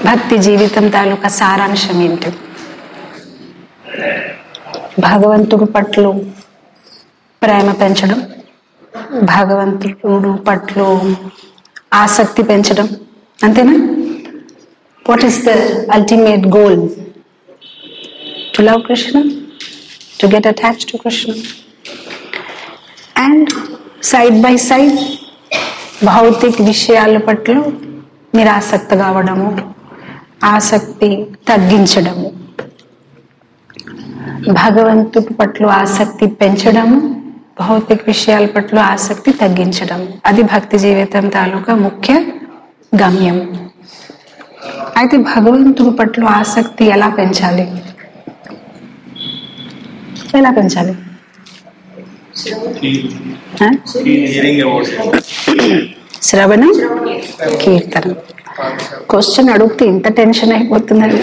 భక్తి జీవితం తాలూకా సారాంశం ఏంటి భగవంతుడు పట్ల ప్రేమ పెంచడం భగవంతుడు పట్ల ఆసక్తి పెంచడం అంతేనా what is the ultimate goal to love Krishna to get attach to Krishna and side by side భౌతిక విషయాల పట్ల నిరాసక్త కావడము ఆసక్తి తగ్గించడము భగవంతుడి పట్ల ఆసక్తి పెంచడము భౌతిక విషయాల పట్ల ఆసక్తి తగ్గించడం అది భక్తి జీవితం తాలూకా ముఖ్య గమ్యం అయితే భగవంతుడి పట్ల ఆసక్తి ఎలా పెంచాలి ఎలా పెంచాలి ఆ? hearing about శ్రవణం కీర్తనం క్వశ్చన్ అడిగితే ఇంత టెన్షన్ అయిపోతుందండి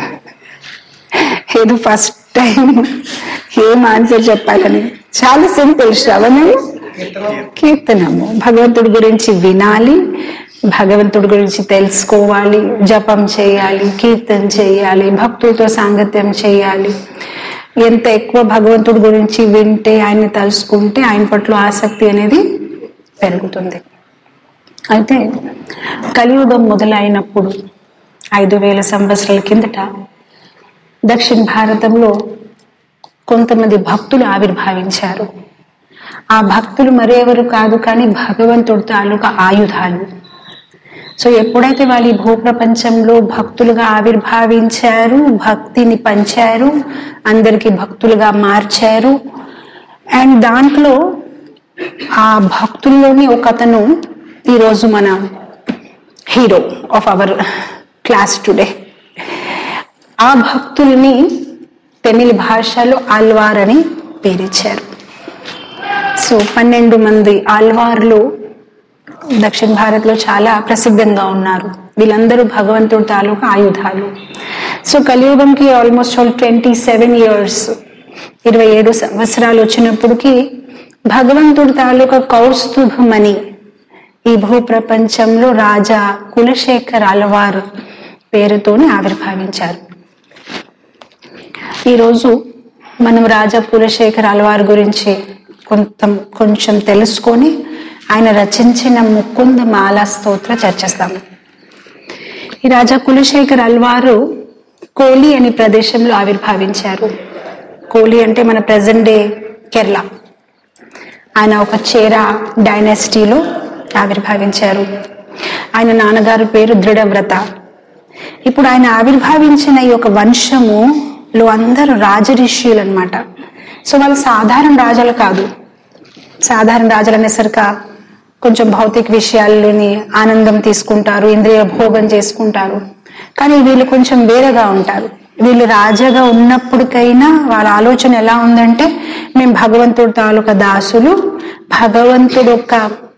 ఏదో ఫస్ట్ టైం ఏం ఆన్సర్ చెప్పాలని చాలా సింపుల్ శ్రవణము కీర్తనము భగవంతుడి గురించి వినాలి భగవంతుడి గురించి తెలుసుకోవాలి జపం చేయాలి కీర్తన చేయాలి భక్తులతో సాంగత్యం చేయాలి ఎంత ఎక్కువ భగవంతుడి గురించి వింటే ఆయన్ని తలుసుకుంటే ఆయన పట్ల ఆసక్తి అనేది పెరుగుతుంది అయితే కలియుగం మొదలైనప్పుడు ఐదు వేల సంవత్సరాల కిందట దక్షిణ భారతంలో కొంతమంది భక్తులు ఆవిర్భావించారు ఆ భక్తులు మరెవరు కాదు కానీ భగవంతుడి తాలూకా ఆయుధాలు సో ఎప్పుడైతే వాళ్ళు ఈ భూప్రపంచంలో భక్తులుగా ఆవిర్భావించారు భక్తిని పంచారు అందరికి భక్తులుగా మార్చారు అండ్ దాంట్లో ఆ భక్తుల్లోని ఒక అతను ఈరోజు మన hero of our class today ఆ భక్తుల్ని తమిళ భాషలో ఆల్వార్ అని పేరిచ్చారు సో పన్నెండు మంది ఆల్వార్లు దక్షిణ భారత్లో చాలా ప్రసిద్ధంగా ఉన్నారు వీళ్ళందరూ భగవంతుడి తాలూకా ఆయుధాలు సో కలియుగంకి almost all twenty seven years ఇరవై ఏడు సంవత్సరాలు వచ్చినప్పటికి భగవంతుడి తాలూకా కౌస్తుభమని ఈ భూప్రపంచంలో రాజా కులశేఖర్ అలవారు పేరుతోని ఆవిర్భావించారు ఈరోజు మనం రాజా కులశేఖర్ అలవారు గురించి కొంత కొంచెం తెలుసుకొని ఆయన రచించిన ముకుంద మాలా స్తోత్ర చర్చిస్తాము ఈ రాజా కులశేఖర్ అల్వారు కోలి అనే ప్రదేశంలో ఆవిర్భావించారు కోలి అంటే మన ప్రజెంట్ డే కేరళ ఆయన ఒక చేర డైనాసిటీలో ఆవిర్భావించారు ఆయన నాన్నగారు పేరు దృఢవ్రత ఇప్పుడు ఆయన ఆవిర్భావించిన ఈ యొక్క వంశములో అందరూ రాజరిషులు అనమాట సో వాళ్ళు సాధారణ రాజులు కాదు సాధారణ రాజులు అనేసరికి కొంచెం భౌతిక విషయాల్లోని ఆనందం తీసుకుంటారు ఇంద్రియ భోగం చేసుకుంటారు కానీ వీళ్ళు కొంచెం వేరేగా ఉంటారు వీళ్ళు రాజాగా ఉన్నప్పటికైనా వాళ్ళ ఆలోచన ఎలా ఉందంటే మేము భగవంతుడి తాలూకా దాసులు భగవంతుడు యొక్క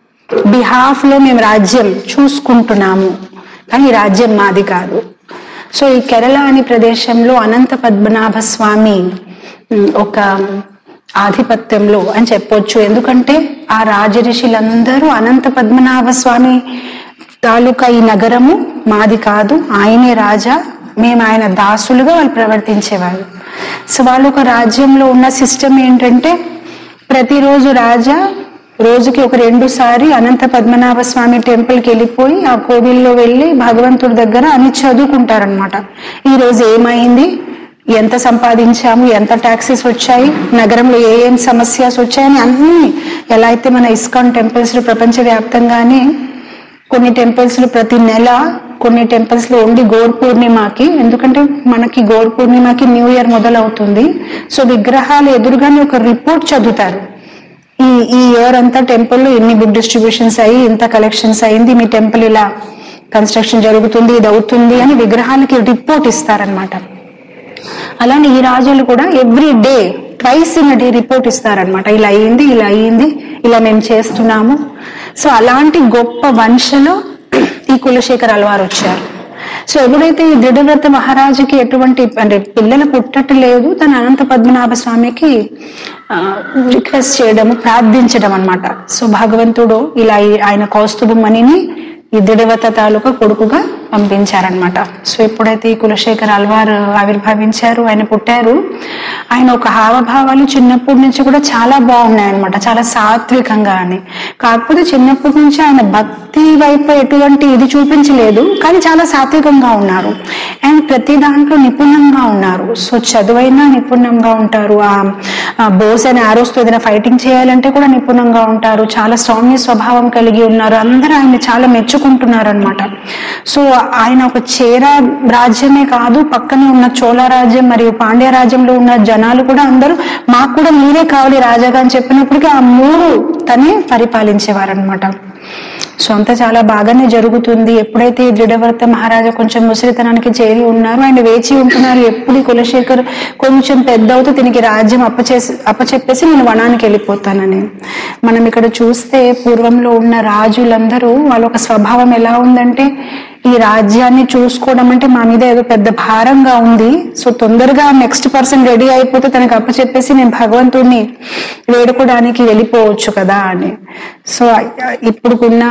బిహాఫ్ లో మేము రాజ్యం చూసుకుంటున్నాము కానీ ఈ రాజ్యం మాది కాదు సో ఈ కేరళ అనే ప్రదేశంలో అనంత పద్మనాభ స్వామి ఉమ్, ఒక ఆధిపత్యంలో అని చెప్పొచ్చు ఎందుకంటే ఆ రాజరిషులందరూ అనంత పద్మనాభ స్వామి తాలూకా ఈ నగరము మాది కాదు ఆయనే రాజా మేము ఆయన దాసులుగా వాళ్ళు ప్రవర్తించేవాళ్ళు సో వాళ్ళ ఒక రాజ్యంలో ఉన్న సిస్టమ్ ఏంటంటే ప్రతిరోజు రాజా రోజుకి ఒక రెండు సారి అనంత పద్మనాభ స్వామి టెంపుల్కి వెళ్ళిపోయి ఆ కోవిల్లో వెళ్ళి భగవంతుడి దగ్గర అన్ని చదువుకుంటారనమాట ఈ రోజు ఏమైంది ఎంత సంపాదించాము ఎంత ట్యాక్సెస్ వచ్చాయి నగరంలో ఏ ఏం సమస్యస్ వచ్చాయని అన్ని ఎలా అయితే మన ఇస్కాన్ టెంపుల్స్ లో ప్రపంచవ్యాప్తంగానే కొన్ని టెంపుల్స్ లో ప్రతి నెల కొన్ని టెంపుల్స్ లో ఓన్లీ గోర్ పూర్ణిమకి ఎందుకంటే మనకి గోర్ పూర్ణిమకి న్యూ ఇయర్ మొదలవుతుంది సో విగ్రహాలు ఎదురుగానే ఒక రిపోర్ట్ చదువుతారు ఈ ఈ ఇయర్ అంతా టెంపుల్లో ఎన్ని బుక్ డిస్ట్రిబ్యూషన్స్ అయ్యి ఇంత కలెక్షన్స్ అయింది మీ టెంపుల్ ఇలా కన్స్ట్రక్షన్ జరుగుతుంది ఇది అవుతుంది అని విగ్రహాలకి రిపోర్ట్ ఇస్తారనమాట అలానే ఈ రాజులు కూడా every day twice in day report ఇస్తారనమాట ఇలా అయ్యింది ఇలా అయ్యింది ఇలా మేము చేస్తున్నాము సో అలాంటి గొప్ప వంశలో ఈ కులశేఖర్ అల్వారు వచ్చారు సో ఎప్పుడైతే ఈ దృఢవ్రత మహారాజుకి ఎటువంటి అంటే పిల్లలు పుట్టట్లేదు తన అనంత పద్మనాభ స్వామికి రిక్వెస్ట్ చేయడము ప్రార్థించడం అన్నమాట సో భగవంతుడు ఇలా ఈ- ఆయన కౌస్తుభ మణిని ఈ దిడవత తాలూకా కొడుకుగా పంపించారనమాట సో ఎప్పుడైతే ఈ కులశేఖర్ అల్వార్ ఆవిర్భవించారు ఆయన పుట్టారు ఆయన ఒక హావభావాలు చిన్నప్పటి నుంచి కూడా చాలా బాగున్నాయన్నమాట చాలా సాత్వికంగా అని కాకపోతే చిన్నప్పటి నుంచి ఆయన భక్తి వైపు ఎటువంటి ఇది చూపించలేదు కానీ చాలా సాత్వికంగా ఉన్నారు అండ్ ప్రతి దాంట్లో నిపుణంగా ఉన్నారు సో చదువైనా నిపుణంగా ఉంటారు ఆ ఆ బోస్ అనే ఆరోస్తో ఏదైనా ఫైటింగ్ చేయాలంటే కూడా నిపుణంగా ఉంటారు చాలా సౌమ్య స్వభావం కలిగి ఉన్నారు అందరూ ఆయన చాలా మెచ్చుకుంటున్నారు అనమాట సో ఆయన ఒక చేర రాజ్యమే కాదు పక్కనే ఉన్న చోళ రాజ్యం మరియు పాండ్య రాజ్యంలో ఉన్న జనాలు కూడా అందరూ మాకు కూడా మీరే కావాలి రాజాగా అని చెప్పినప్పటికీ ఆ మూడు తనే పరిపాలించేవారనమాట సో అంతా చాలా బాగానే జరుగుతుంది ఎప్పుడైతే ఈ దృఢవర్త మహారాజా కొంచెం ముసలితనానికి చేరి ఉన్నారు ఆయన వేచి ఉంటున్నారు ఎప్పుడు ఈ కులశేఖర్ కొంచెం పెద్ద అవుతూ దీనికి రాజ్యం అప్పచేసి అప్పచెప్పేసి నేను వనానికి వెళ్ళిపోతానని మనం ఇక్కడ చూస్తే పూర్వంలో ఉన్న రాజులందరూ వాళ్ళ ఒక స్వభావం ఎలా ఉందంటే ఈ రాజ్యాన్ని చూసుకోవడం అంటే మా మీద ఏదో పెద్ద భారంగా ఉంది సో తొందరగా నెక్స్ట్ పర్సన్ రెడీ అయిపోతే తనకు అప్పచెప్పేసి నేను భగవంతుడిని వేడుకోవడానికి వెళ్ళిపోవచ్చు కదా అని సో ఇప్పుడుకున్న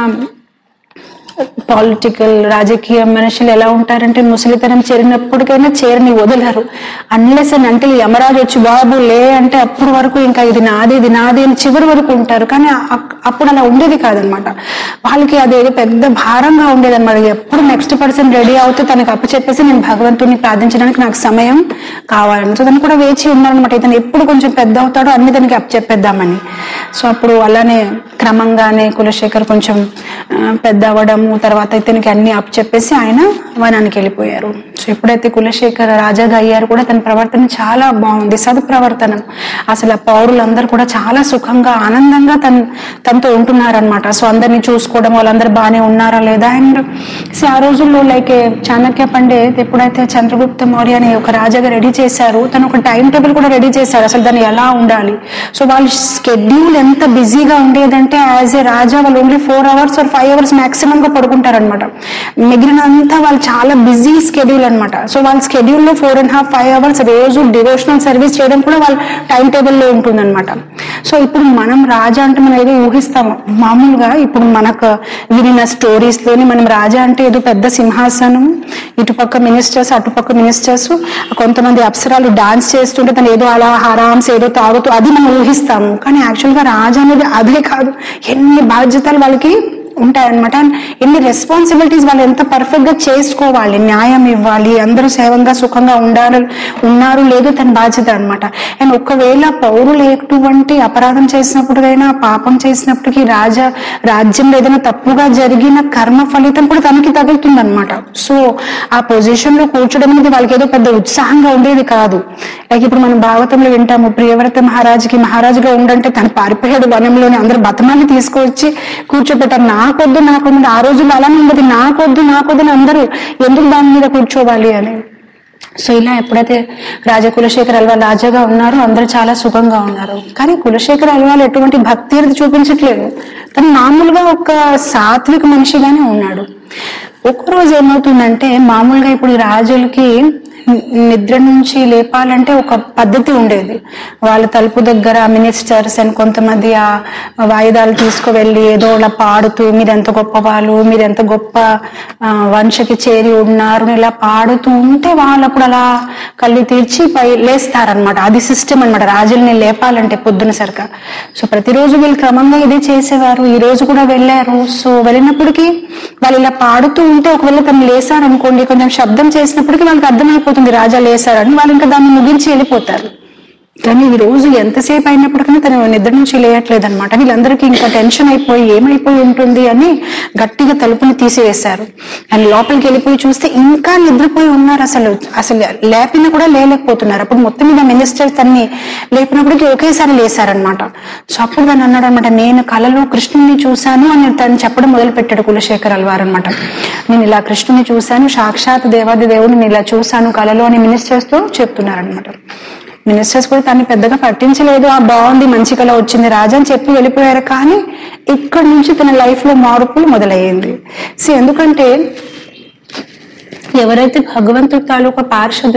పాలిటికల్ రాజకీయ మనుషులు ఎలా ఉంటారంటే ముసలితనం చేరినప్పటికైనా చేరని వదలరు అన్లెస్ అని అంటే యమరాజు వచ్చి బాబు లే అంటే అప్పుడు వరకు ఇంకా ఇది నాది ఇది నాది అని చివరి వరకు ఉంటారు కానీ అక్- అప్పుడు అలా ఉండేది కాదనమాట వాళ్ళకి అది ఏదో పెద్ద భారంగా ఉండేది అనమాట ఎప్పుడు నెక్స్ట్ పర్సన్ రెడీ అవుతే తనకు అప్పచెప్పేసి నేను భగవంతుడిని ప్రార్థించడానికి నాకు సమయం కావాలని సో తను కూడా వేచి ఉన్నారనమాట ఇతను ఎప్పుడు కొంచెం పెద్ద అవుతాడో అన్ని తనకి అప్పచెప్పేద్దామని సో అప్పుడు అలానే క్రమంగానే కులశేఖర్ కొంచెం ఆ, పెద్ద అవ్వడము తర్వాత ఇతనికి అన్ని అప్ చెప్పేసి ఆయన వనానికి వెళ్ళిపోయారు సో ఎప్పుడైతే కులశేఖర్ రాజాగా అయ్యారు కూడా తన ప్రవర్తన చాలా బాగుంది సదుప్రవర్తనం అసలు ఆ పౌరులందరూ కూడా చాలా సుఖంగా ఆనందంగా తన తనతో ఉంటున్నారనమాట సో అందరినీ చూసుకోవడం వాళ్ళందరూ బాగానే ఉన్నారా లేదా అండ్ సో ఆ రోజుల్లో లైక్ చాణక్య పండిత్ ఎప్పుడైతే చంద్రగుప్త మౌర్య అనే ఒక రాజాగా రెడీ చేశారు తను ఒక టైం టేబుల్ కూడా రెడీ చేశారు అసలు దాన్ని ఎలా ఉండాలి సో వాళ్ళ స్కెడ్యూల్ ఎంత బిజీగా ఉండేదంటే యాజ్ ఏ రాజా వాళ్ళు only four hours or five hours maximum గా పడుకుంటారనమాట మిగిలినంతా వాళ్ళు చాలా బిజీ స్కెడ్యూల్ అనమాట సో వాళ్ళ schedule లో four and half five hours రోజు డివోషనల్ సర్వీస్ చేయడం కూడా వాళ్ళ టైం టేబుల్లో ఉంటుందన్నమాట సో ఇప్పుడు మనం రాజా అంటే మనం ఏదో ఊహిస్తాము మామూలుగా ఇప్పుడు మనకు వినిన స్టోరీస్ లోని మనం రాజా అంటే ఏదో పెద్ద సింహాసనం ఇటుపక్క మినిస్టర్స్ అటుపక్క మినిస్టర్స్ కొంతమంది అప్సరాలు డాన్స్ చేస్తుంటే తను ఏదో అలా హరామ్స్ ఏదో తాగుతూ అది మనం ఊహిస్తాము కానీ యాక్చువల్ గా రాజా అనేది అదే కాదు ఎన్ని బాధ్యతలు వాళ్ళకి ఉంటాయన్నమాట And ఎన్ని రెస్పాన్సిబిలిటీస్ వాళ్ళు ఎంత పర్ఫెక్ట్ గా చేసుకోవాలి న్యాయం ఇవ్వాలి అందరూ సేవంగా సుఖంగా ఉండాలి ఉన్నారు లేదు తన బాధ్యత అన్నమాట అండ్ ఒకవేళ పౌరులు ఎటువంటి అపరాధం చేసినప్పుడైనా పాపం చేసినప్పటికీ రాజా రాజ్యంలో ఏదైనా తప్పుగా జరిగిన కర్మ ఫలితం కూడా తనకి తగులుతుంది అనమాట సో ఆ పొజిషన్ లో కూర్చోడం అనేది వాళ్ళకి ఏదో పెద్ద ఉత్సాహంగా ఉండేది కాదు లైక్ ఇప్పుడు మనం భాగవతంలో వింటాము ప్రియవ్రత మహారాజుకి మహారాజుగా ఉండంటే తను పారిపోయాడు వనంలోని అందరు బతమాన్ని తీసుకొచ్చి కూర్చోబెట్టారు నాకొద్దు నాకొద్దు ఆ రోజుల్లో అలానే ఉండదు నాకొద్దు నాకొద్దు అని అందరూ ఎందుకు దాని మీద కూర్చోవాలి అని సో ఇలా ఎప్పుడైతే రాజా కులశేఖర్ అల్వాల్ రాజాగా ఉన్నారో అందరూ చాలా సుఖంగా ఉన్నారు కానీ కులశేఖర్ అల్వాల్ ఎటువంటి భక్తి అనేది చూపించట్లేదు తను మామూలుగా ఒక సాత్విక మనిషిగానే ఉన్నాడు ఒక్కరోజు ఏమవుతుందంటే మామూలుగా ఇప్పుడు ఈ రాజులకి ని- నిద్ర నుంచి లేపాలంటే ఒక పద్ధతి ఉండేది వాళ్ళ తలుపు దగ్గర మినిస్టర్స్ అండ్ కొంతమంది ఆ వాయిదాలు తీసుకువెళ్ళి ఏదో అలా పాడుతూ మీరెంత గొప్ప వాళ్ళు మీరెంత గొప్ప ఆ, వంశకి చేరి ఉన్నారు అని ఇలా పాడుతూ ఉంటే వాళ్ళు అప్పుడు అలా కళ్ళు తీర్చి పై లేస్తారనమాట అది సిస్టమ్ అన్నమాట రాజుల్ని లేపాలంటే పొద్దున సరిగా సో ప్రతిరోజు వీళ్ళు క్రమంగా ఇదే చేసేవారు ఈ రోజు కూడా వెళ్ళారు సో వెళ్ళినప్పటికీ వాళ్ళు ఇలా పాడుతూ ఉంటే ఒకవేళ తను లేసారనుకోండి కొంచెం శబ్దం చేసినప్పటికీ వాళ్ళకి అర్థమైపోతుంది రాజా లేసారని వాళ్ళు ఇంకా దాన్ని ముగించి వెళ్ళిపోతారు కానీ ఈ రోజు ఎంతసేపు అయినప్పటికీ తను నిద్ర నుంచి లేయట్లేదు అనమాట వీళ్ళందరికీ ఇంకా టెన్షన్ అయిపోయి ఏమైపోయి ఉంటుంది అని గట్టిగా తలుపుని తీసివేశారు అండ్ లోపలికి వెళ్ళిపోయి చూస్తే ఇంకా నిద్రపోయి ఉన్నారు అసలు అసలు లేపినా కూడా లేలేకపోతున్నారు అప్పుడు మొత్తం మీద మినిస్టర్ తన్ని లేపినప్పటికీ ఒకేసారి లేసారనమాట సో అప్పుడు తను అన్నాడు అనమాట నేను కలలో కృష్ణుని చూశాను అని తను చెప్పడం మొదలు పెట్టాడు కులశేఖర్ అల్వార్ అనమాట నేను ఇలా కృష్ణుని చూశాను సాక్షాత్ దేవాది దేవుడిని నేను ఇలా చూశాను కలలో అని మినిస్టర్స్ తో చెప్తున్నారనమాట మినిస్టర్స్ కూడా తను పెద్దగా పట్టించలేదు ఆ బాగుంది మంచి కళ వచ్చింది రాజా అని చెప్పి వెళ్ళిపోయారు కానీ ఇక్కడ నుంచి తన లైఫ్ లో మార్పులు మొదలయ్యింది సో ఎందుకంటే ఎవరైతే భగవంతుడి తాలూకా పార్షదులు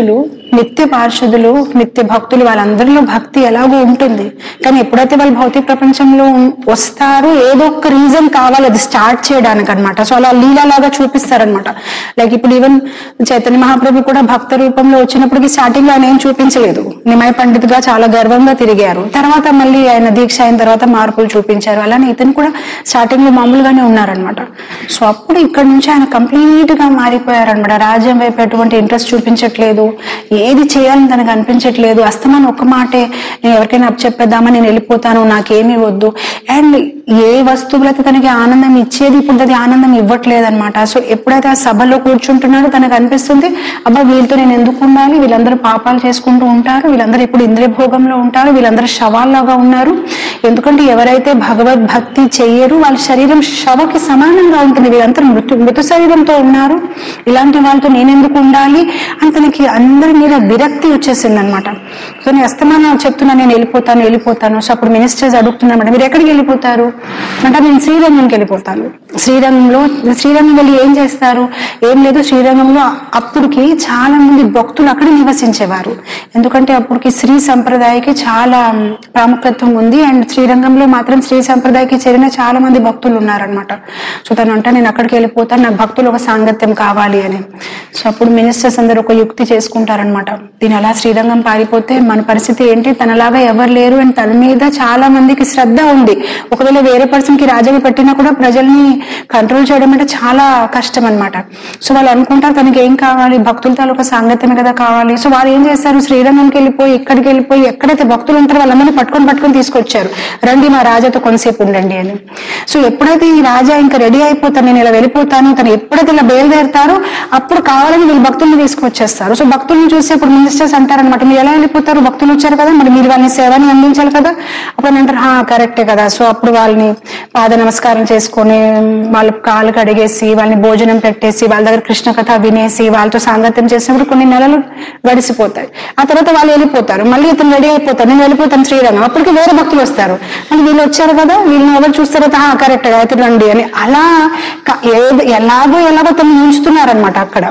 నిత్య పార్షదులు నిత్య భక్తులు వాళ్ళందరిలో భక్తి ఎలాగో ఉంటుంది కానీ ఎప్పుడైతే వాళ్ళు భౌతిక ప్రపంచంలో ఉన్- వస్తారో ఏదో ఒక రీజన్ కావాలి అది స్టార్ట్ చేయడానికి అనమాట సో అలా లీలాలాగా చూపిస్తారనమాట లైక్ ఇప్పుడు ఈవెన్ చైతన్య మహాప్రభు కూడా భక్త రూపంలో వచ్చినప్పటికీ స్టార్టింగ్ లో ఆయన ఏం చూపించలేదు నిమయ పండిత్ గా చాలా గర్వంగా తిరిగారు తర్వాత మళ్ళీ ఆయన దీక్ష అయిన తర్వాత మార్పులు చూపించారు అలానే ఇతను కూడా స్టార్టింగ్ లో మామూలుగానే ఉన్నారనమాట సో అప్పుడు ఇక్కడ నుంచి ఆయన కంప్లీట్ గా మారిపోయారనమాట రాజ్యం వైపు ఎటువంటి ఇంట్రెస్ట్ చూపించట్లేదు ఏది చేయాలని తనకు అనిపించట్లేదు అస్తమానం ఒక్క మాటే నేను ఎవరికైనా చెప్పేద్దామా నేను వెళ్ళిపోతాను నాకేమీ వద్దు అండ్ ఏ వస్తువులైతే తనకి ఆనందం ఇచ్చేది ఇప్పుడు అది ఆనందం ఇవ్వట్లేదు అనమాట సో ఎప్పుడైతే ఆ సభలో కూర్చుంటున్నాడో తనకు అనిపిస్తుంది అబ్బా వీళ్ళతో నేను ఎందుకు ఉండాలి వీళ్ళందరూ పాపాలు చేసుకుంటూ ఉంటారు వీళ్ళందరూ ఇప్పుడు ఇంద్రియ భోగంలో ఉంటారు వీళ్ళందరూ శవాల్లాగా ఉన్నారు ఎందుకంటే ఎవరైతే భగవద్భక్తి చెయ్యరు వాళ్ళ శరీరం శవకి సమానంగా ఉంటుంది వీళ్ళందరూ మృతు మృత శరీరంతో ఉన్నారు ఇలాంటి వాళ్ళతో నేను ఎందుకు ఉండాలి అని తనకి అందరి మీద విరక్తి వచ్చేసింది అనమాట సో నేను అస్తమానం చెప్తున్నా నేను వెళ్ళిపోతాను వెళ్ళిపోతాను సో అప్పుడు మినిస్టర్స్ అడుగుతున్నారన్నమాట మీరు ఎక్కడికి వెళ్ళిపోతారు అంటే నేను శ్రీరంగంకి వెళ్ళిపోతాను శ్రీరంగంలో శ్రీరంగం వెళ్ళి ఏం చేస్తారు ఏం లేదు శ్రీరంగంలో అప్పుడుకి చాలా మంది భక్తులు అక్కడ నివసించేవారు ఎందుకంటే అప్పటికి శ్రీ సంప్రదాయకి చాలా ప్రాముఖ్యత్వం ఉంది అండ్ శ్రీరంగంలో మాత్రం శ్రీ సంప్రదాయకి చేరిన చాలా మంది భక్తులు ఉన్నారనమాట సో తను అంటే నేను అక్కడికి వెళ్ళిపోతాను నాకు భక్తులు ఒక సాంగత్యం కావాలి అని సో అప్పుడు మినిస్టర్స్ అందరూ ఒక యుక్తి చేసుకుంటారనమాట దీని అలా శ్రీరంగం పారిపోతే మన పరిస్థితి ఏంటి తనలాగా ఎవరు లేరు అండ్ తన మీద చాలా మందికి శ్రద్ధ ఉంది ఒకవేళ వేరే పర్సన్ కి రాజావి పెట్టినా కూడా ప్రజల్ని కంట్రోల్ చేయడం అంటే చాలా కష్టం అన్నమాట సో వాళ్ళు అనుకుంటారు తనకి ఏం కావాలి భక్తుల తాలూకా సాంగత్యమే కదా కావాలి సో వాళ్ళు ఏం చేస్తారు శ్రీరంగంకి వెళ్ళిపోయి ఇక్కడికి వెళ్ళిపోయి ఎక్కడైతే భక్తులు ఉంటారో వాళ్ళందరినీ పట్టుకొని పట్టుకొని తీసుకొచ్చారు రండి మా రాజాతో కొంతసేపు ఉండండి అని సో ఎప్పుడైతే ఈ రాజా ఇంకా రెడీ అయిపోతాను నేను ఇలా వెళ్ళిపోతాను తను ఎప్పుడైతే ఇలా బయలుదేరుతారో అప్పుడు కావాలని వీళ్ళు భక్తుల్ని తీసుకొచ్చేస్తారు సో భక్తుల్ని చూసి అప్పుడు మినిస్టర్స్ అంటారనమాట మీరు ఎలా వెళ్ళిపోతారు భక్తులు వచ్చారు కదా మరి మీరు వాళ్ళని సేవని అందించాలి కదా అప్పుడు అని అంటారు "హా, కరెక్టే కదా సో అప్పుడు వాళ్ళని పాద నమస్కారం చేసుకొని వాళ్ళ కాలు కడిగేసి వాళ్ళని భోజనం పెట్టేసి వాళ్ళ దగ్గర కృష్ణ కథ వినేసి వాళ్ళతో సాంగత్యం చేసినప్పుడు కొన్ని నెలలు గడిచిపోతాయి ఆ తర్వాత వాళ్ళు వెళ్ళిపోతారు మళ్ళీ ఇతను రెడీ అయిపోతారు నేను వెళ్ళిపోతాను శ్రీరంగం అప్పటికి వేరే భక్తులు వస్తారు అంటే వీళ్ళు వచ్చారు కదా వీళ్ళని ఎవరు చూస్తారో కరెక్ట్ గా అయితే రండి అని అలా క- ఏది- ఎలాగో ఎలాగో తను ఉంచుతున్నారనమాట అక్కడ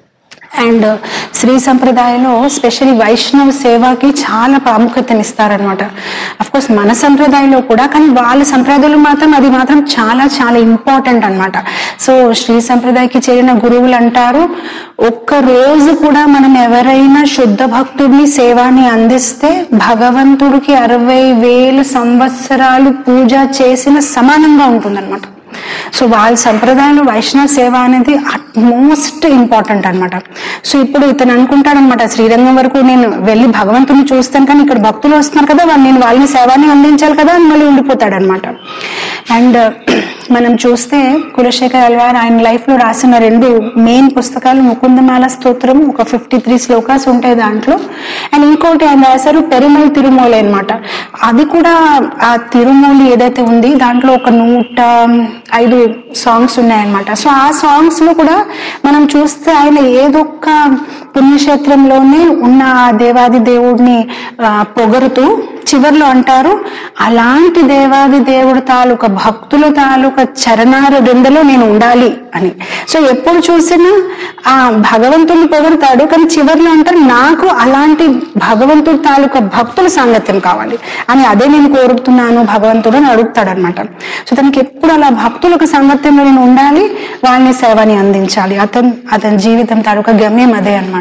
అండ్ శ్రీ సంప్రదాయంలో స్పెషల్లీ వైష్ణవ సేవకి చాలా ప్రాముఖ్యతనిస్తారనమాట అఫ్ కోర్స్ మన సంప్రదాయంలో కూడా కానీ వాళ్ళ సంప్రదాయంలో మాత్రం అది మాత్రం చాలా చాలా ఇంపార్టెంట్ అన్నమాట సో శ్రీ సంప్రదాయకి చేరిన గురువులు అంటారు ఒక్క రోజు కూడా మనం ఎవరైనా శుద్ధ భక్తుడిని సేవాని అందిస్తే భగవంతుడికి అరవై వేల సంవత్సరాలు పూజ చేసిన సమానంగా ఉంటుందన్నమాట సో వాళ్ళ సంప్రదాయంలో వైష్ణవ సేవ అనేది మోస్ట్ ఇంపార్టెంట్ అన్నమాట సో ఇప్పుడు ఇతను అనుకుంటాడనమాట శ్రీరంగం వరకు నేను వెళ్ళి భగవంతుని చూస్తాను కానీ ఇక్కడ భక్తులు వస్తున్నారు కదా వాళ్ళు నేను వాళ్ళని సేవాన్ని అందించాలి కదా అని మళ్ళీ ఉండిపోతాడనమాట అండ్ మనం చూస్తే కులశేఖర్ అల్వార్ ఆయన లైఫ్ లో రాసిన రెండు మెయిన్ పుస్తకాలు ముకుందమాల స్తోత్రం ఒక ఫిఫ్టీ త్రీ శ్లోకాస్ ఉంటాయి దాంట్లో అండ్ ఇంకోటి ఆయన రాశారు పెరుమల్ తిరుమూలి అన్నమాట అది కూడా ఆ తిరుమూలి ఏదైతే ఉంది దాంట్లో ఒక నూట ఐదు సాంగ్స్ ఉన్నాయన్నమాట సో ఆ సాంగ్స్ లో కూడా మనం చూస్తే ఆయన ఏదో ఒక పుణ్యక్షేత్రంలోనే ఉన్న ఆ దేవాది దేవుడిని ఆ, పొగరుతూ చివర్లో అంటారు అలాంటి దేవాది దేవుడు తాలూకా భక్తుల తాలూకా చరణాల బృందలో నేను ఉండాలి అని సో ఎప్పుడు చూసినా ఆ భగవంతుని పొగడతాడు కానీ చివర్లో అంటారు నాకు అలాంటి భగవంతుడి తాలూకా భక్తుల సాంగత్యం కావాలి అని అదే నేను కోరుతున్నాను భగవంతుడు అని అడుగుతాడు అనమాట సో తనకి ఎప్పుడు అలా భక్తులకు సాంగత్యంలో నేను ఉండాలి వాళ్ళని సేవని అందించాలి అతను అతని జీవితం తాలూకా గమ్యం అదే అన్నమాట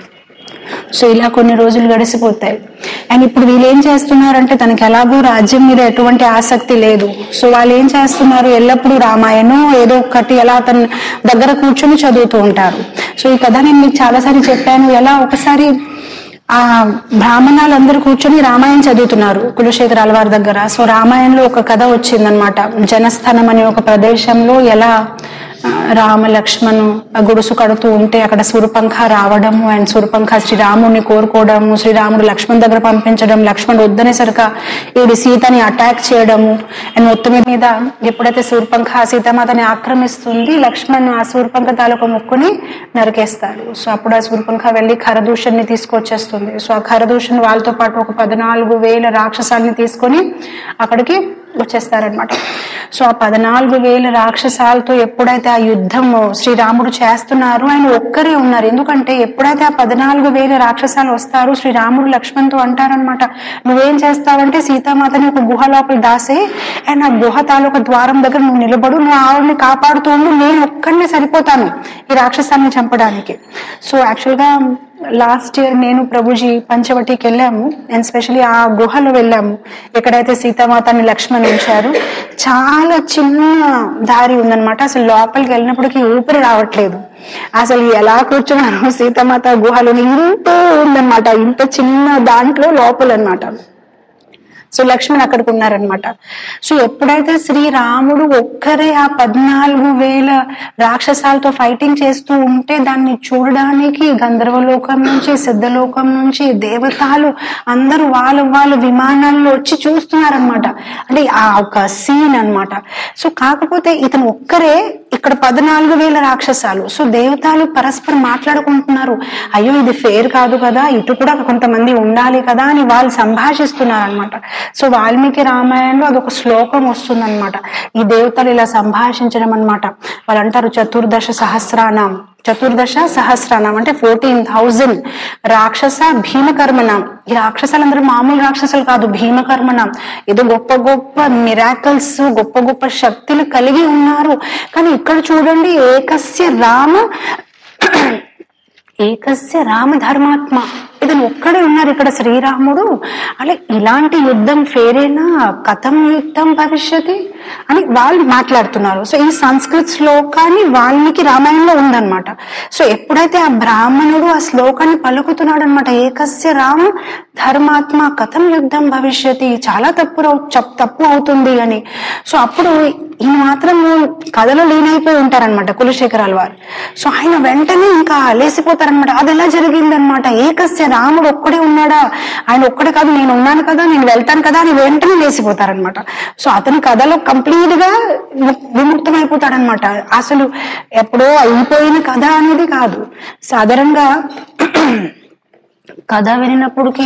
సో ఇలా కొన్ని రోజులు గడిచిపోతాయి అండ్ ఇప్పుడు వీళ్ళు ఏం చేస్తున్నారంటే తనకి ఎలాగో రాజ్యం మీద ఎటువంటి ఆసక్తి లేదు సో వాళ్ళు ఏం చేస్తున్నారు ఎల్లప్పుడూ రామాయణం ఏదో ఒకటి ఎలా అతను దగ్గర కూర్చొని చదువుతూ ఉంటారు సో ఈ కథ నేను మీకు చాలాసార్లు చెప్పాను ఎలా ఒకసారి ఆ బ్రాహ్మణాలందరూ కూర్చొని రామాయణం చదువుతున్నారు కులశేఖర్ అల్వార్ దగ్గర సో రామాయణంలో ఒక కథ వచ్చిందనమాట జనస్థానం అనే ఒక ప్రదేశంలో ఎలా ఆ, రామ లక్ష్మణు ఆ గుడుసు కడుతూ ఉంటే అక్కడ సూర్పంఖ రావడము అండ్ సూర్పంఖ శ్రీరాముడిని కోరుకోవడము శ్రీరాముడు లక్ష్మణ్ దగ్గర పంపించడం లక్ష్మణుడు వద్దనేసరిక ఈవిడ సీతని అటాక్ చేయడము అండ్ మొత్తం మీద ఎప్పుడైతే సూర్పంఖ ఆ సీతామాతని ఆక్రమిస్తుంది లక్ష్మణ్ ఆ సూర్పంఖ తాలూకా ముక్కుని నరికేస్తారు సో అప్పుడు ఆ సూర్పంఖ వెళ్ళి ఖరదూషణ్ని తీసుకొచ్చేస్తుంది సో ఆ ఖరదూషణ్ వాళ్ళతో పాటు ఒక పద్నాలుగు వేల రాక్షసాన్ని తీసుకొని అక్కడికి వచ్చేస్తారనమాట సో ఆ పద్నాలుగు వేల రాక్షసాలతో ఎప్పుడైతే ఆ యుద్ధం శ్రీరాముడు చేస్తున్నారు ఆయన ఒక్కరే ఉన్నారు ఎందుకంటే ఎప్పుడైతే ఆ పద్నాలుగు వేల రాక్షసాలు వస్తారు శ్రీరాముడు లక్ష్మణ్తో అంటారనమాట నువ్వేం చేస్తావంటే సీతామాతని ఒక గుహ లోపల దాసే అండ్ ఆ గుహ తాలూకా ద్వారం దగ్గర నువ్వు నిలబడు నువ్వు ఆవిడని కాపాడుతూ ఉండు నేను ఒక్కడినే సరిపోతాను ఈ రాక్షసాన్ని చంపడానికి సో యాక్చువల్ గా లాస్ట్ ఇయర్ నేను ప్రభుజీ పంచవటికి వెళ్ళాము అండ్ స్పెషలీ ఆ గుహలో వెళ్ళాము ఎక్కడైతే సీతామాతని లక్ష్మణ్ ఉంచారు చాలా చిన్న దారి ఉందన్నమాట అసలు లోపలికి వెళ్ళినప్పటికీ ఊపిరి రావట్లేదు అసలు ఎలా కూర్చున్నాను సీతామాత గుహలో ఇంత ఉందన్నమాట ఇంత చిన్న దాంట్లో లోపల అన్నమాట సో లక్ష్మణ్ అక్కడికి ఉన్నారనమాట సో ఎప్పుడైతే శ్రీరాముడు ఒక్కరే ఆ పద్నాలుగు వేల రాక్షసాలతో ఫైటింగ్ చేస్తూ ఉంటే దాన్ని చూడడానికి గంధర్వలోకం నుంచి సిద్ధలోకం నుంచి దేవతలు అందరూ వాళ్ళు వాళ్ళు విమానాల్లో వచ్చి చూస్తున్నారనమాట అంటే ఆ ఒక సీన్ అన్నమాట సో కాకపోతే ఇతను ఒక్కరే ఇక్కడ పద్నాలుగు వేల రాక్షసాలు సో దేవతలు పరస్పరం మాట్లాడుకుంటున్నారు అయ్యో ఇది ఫేర్ కాదు కదా ఇటు కూడా కొంతమంది ఉండాలి కదా అని వాళ్ళు సంభాషిస్తున్నారు అనమాట సో వాల్మీకి రామాయణంలో అదొక శ్లోకం వస్తుందన్నమాట ఈ దేవతలు ఇలా సంభాషించడం అన్నమాట వాళ్ళు అంటారు చతుర్దశ సహస్రానాం చతుర్దశ సహస్రానాం అంటే ఫోర్టీన్ థౌజండ్ రాక్షస భీమకర్మనాం ఈ రాక్షసాలందరూ మామూలు రాక్షసులు కాదు భీమకర్మనాం ఏదో గొప్ప గొప్ప మిరాకల్స్ గొప్ప గొప్ప శక్తులు కలిగి ఉన్నారు కానీ ఇక్కడ చూడండి ఏకస్య రామ ఏకస్య రామ ధర్మాత్మ ఇతను ఒక్కడే ఉన్నారు ఇక్కడ శ్రీరాముడు అలా ఇలాంటి యుద్ధం ఫేరేనా కథం యుద్ధం భవిష్యతి అని వాళ్ళు మాట్లాడుతున్నారు సో ఈ సంస్కృత్ శ్లోకాన్ని వాల్మీకి రామాయణంలో ఉందన్నమాట సో ఎప్పుడైతే ఆ బ్రాహ్మణుడు ఆ శ్లోకాన్ని పలుకుతున్నాడు అనమాట ఏకస్య రామ ధర్మాత్మ కథం యుద్ధం భవిష్యతి చాలా తప్పు రవు- చప్- తప్పు అవుతుంది అని సో అప్పుడు ఈయన మాత్రం కథలో లీనైపోయి ఉంటారనమాట కులశేఖరాల వారు సో ఆయన వెంటనే ఇంకా లేసిపోతారనమాట అది ఎలా జరిగిందనమాట ఏకస్య రాముడు ఒక్కడే ఉన్నాడా ఆయన ఒక్కడే కాదు నేను ఉన్నాను కదా నేను వెళ్తాను కదా అని వెంటనే లేసిపోతారనమాట సో అతని కథలో కంప్లీట్ గా విముక్తమైపోతాడనమాట అసలు ఎప్పుడో అయిపోయిన కథ అనేది కాదు సాధారణంగా కథ వినినప్పటికీ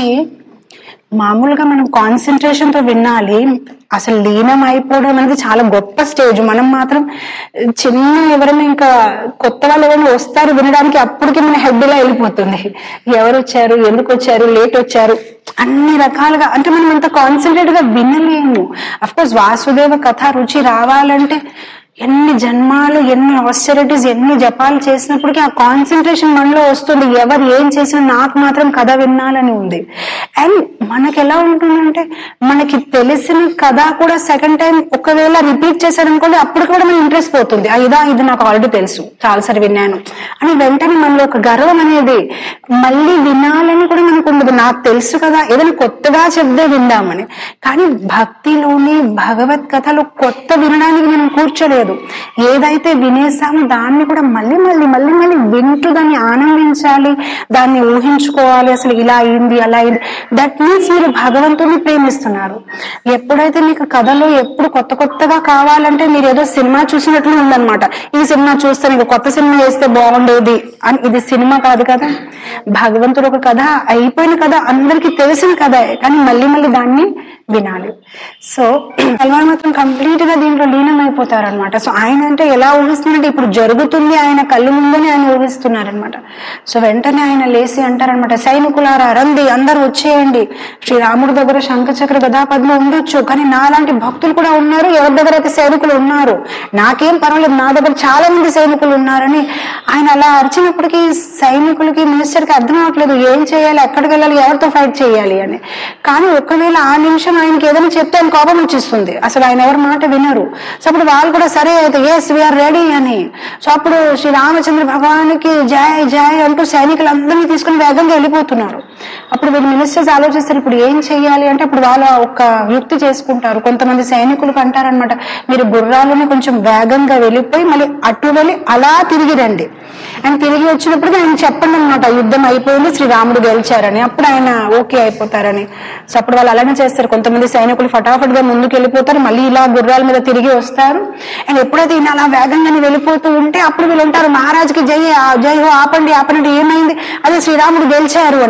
మామూలుగా మనం కాన్సన్ట్రేషన్ తో వినాలి అసలు లీనం అయిపోవడం అనేది చాలా గొప్ప స్టేజ్ మనం మాత్రం చిన్న ఎవరైనా ఇంకా కొత్త వాళ్ళు ఎవరైనా వస్తారు వినడానికి అప్పటికి మన హెడ్ ఇలా వెళ్ళిపోతుంది ఎవరు వచ్చారు ఎందుకు వచ్చారు లేట్ వచ్చారు అన్ని రకాలుగా అంటే మనం ఇంత కాన్సన్ట్రేట్ గా వినలేము అఫ్ కోర్స్ వాసుదేవ కథ రుచి రావాలంటే ఎన్ని జన్మాలు ఎన్ని ఆస్టరిటీస్ ఎన్ని జపాలు చేసినప్పటికీ ఆ కాన్సన్ట్రేషన్ మనలో వస్తుంది ఎవరు ఏం చేసినా నాకు మాత్రం కథ వినాలని ఉంది అండ్ మనకి ఎలా ఉంటుందంటే మనకి తెలిసిన కథ కూడా సెకండ్ టైం ఒకవేళ రిపీట్ చేశారనుకోండి అప్పుడు కూడా మన ఇంట్రెస్ట్ పోతుంది "ఆ, ఇదా ఇది నాకు ఆల్రెడీ తెలుసు చాలాసారి విన్నాను అని వెంటనే మనలో ఒక గర్వం అనేది మళ్ళీ వినాలని కూడా మనకు ఉండదు నాకు తెలుసు కదా ఏదైనా కొత్తగా చెప్తే విందామని కానీ భక్తిలోని భగవత్ కథలు కొత్త వినడానికి మనం కూర్చోలేదు ఏదైతే వినేసామో దాన్ని కూడా మళ్ళీ మళ్ళీ మళ్ళీ మళ్ళీ వింటూ దాన్ని ఆనందించాలి దాన్ని ఊహించుకోవాలి అసలు ఇలా అయింది అలా అయింది దట్ మీన్స్ మీరు భగవంతుని ప్రేమిస్తున్నారు ఎప్పుడైతే మీకు కథలో ఎప్పుడు కొత్త కొత్తగా కావాలంటే మీరు ఏదో సినిమా చూసినట్లు ఉందన్నమాట ఈ సినిమా చూస్తే నీకు కొత్త సినిమా వేస్తే బాగుండేది అని ఇది సినిమా కాదు కదా భగవంతుడు ఒక కథ అయిపోయిన కథ అందరికీ తెలిసిన కథ కానీ మళ్ళీ మళ్ళీ దాన్ని వినాలి సో సల్మాన్ మాత్రం కంప్లీట్ గా దీంట్లో లీనం అయిపోతారు అనమాట సో ఆయన అంటే ఎలా ఊహిస్తున్నారంటే ఇప్పుడు జరుగుతుంది ఆయన కళ్ళు ముందని ఆయన ఊహిస్తున్నారనమాట సో వెంటనే ఆయన లేచి అంటారనమాట సైనికులారా రండి అందరూ వచ్చేయండి శ్రీరాముడి దగ్గర శంఖచక్ర గదాపద్మ ఉండొచ్చు కానీ నాలాంటి భక్తులు కూడా ఉన్నారు ఎవరి దగ్గర అయితే సైనికులు ఉన్నారు నాకేం పర్వాలేదు నా దగ్గర చాలా మంది సైనికులు ఉన్నారని ఆయన అలా అరిచినప్పటికీ సైనికులకి మినిస్టర్ కి అర్థం అవ్వట్లేదు ఏం చేయాలి ఎక్కడికి వెళ్ళాలి ఎవరితో ఫైట్ చేయాలి అని కానీ ఒకవేళ ఆ నిమిషం ఆయనకి ఏదైనా చెప్తే ఆయన కోపం వచ్చేస్తుంది అసలు ఆయన ఎవరి మాట వినరు సో అప్పుడు వాళ్ళు కూడా సరే అయితే ఎస్ వీఆర్ రెడీ అని సో అప్పుడు శ్రీ రామచంద్ర భగవానికి జయ జయ అంటూ సైనికులందరినీ తీసుకుని వేగంగా వెళ్ళిపోతున్నారు అప్పుడు వీళ్ళు మినిస్టర్స్ ఆలోచిస్తారు ఇప్పుడు ఏం చేయాలి అంటే అప్పుడు వాళ్ళు ఒక యుక్తి చేసుకుంటారు కొంతమంది సైనికులకు అంటారనమాట మీరు గుర్రాలని కొంచెం వేగంగా వెళ్ళిపోయి మళ్ళీ అటు వెళ్ళి అలా తిరిగి రండి ఆయన తిరిగి వచ్చినప్పుడు ఆయన చెప్పండి అనమాట యుద్ధం అయిపోయింది శ్రీరాముడు గెలిచారని అప్పుడు ఆయన ఓకే అయిపోతారని సో అప్పుడు వాళ్ళు అలానే చేస్తారు కొంతమంది సైనికులు ఫటాఫట్ గా ముందుకు వెళ్ళిపోతారు మళ్ళీ ఇలా గుర్రాల మీద తిరిగి వస్తారు అండ్ ఎప్పుడైతే ఈయన అలా వేగంగానే వెళ్ళిపోతూ ఉంటే అప్పుడు వీళ్ళు ఉంటారు మహారాజుకి జై ఆ- జై హో ఆపండి ఆపండి ఏమైంది అదే శ్రీరాముడు గెలిచారు అని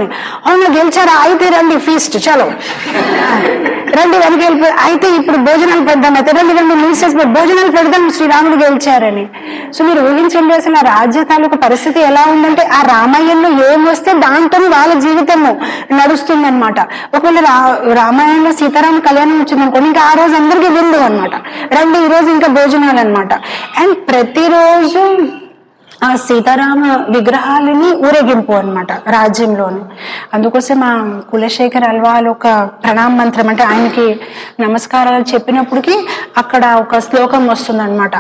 అవునా గెలిచారా అయితే రండి ఫీస్ట్ చలో రండి వెనక వెళ్ళిపో అయితే ఇప్పుడు భోజనాలు పెడదాం అయితే రండి రండి మినిస్టర్స్ భోజనాలు పెడదాం శ్రీరాముడు గెలిచారని సో మీరు ఊహించండి అసలు ఆ రాజ్య తాలూకు పరిస్థితి ఎలా ఉందంటే ఆ రామాయణంలో ఏం వస్తే దాంతో వాళ్ళ జీవితము నడుస్తుంది అనమాట ఒకవేళ రా రామాయణంలో సీతారామ కళ్యాణం వచ్చిందనుకోండి ఇంకా ఆ రోజు అందరికీ విందు అనమాట రండి ఈ రోజు ఇంకా భోజనాలు అనమాట అండ్ ప్రతిరోజు ఆ సీతారామ విగ్రహాలని ఊరేగింపు అన్నమాట రాజ్యంలోని అందుకోసం ఆ కులశేఖర్ అల్వాల్ ఒక ప్రణామ మంత్రం అంటే ఆయనకి నమస్కారాలు చెప్పినప్పటికీ అక్కడ ఒక శ్లోకం వస్తుందన్నమాట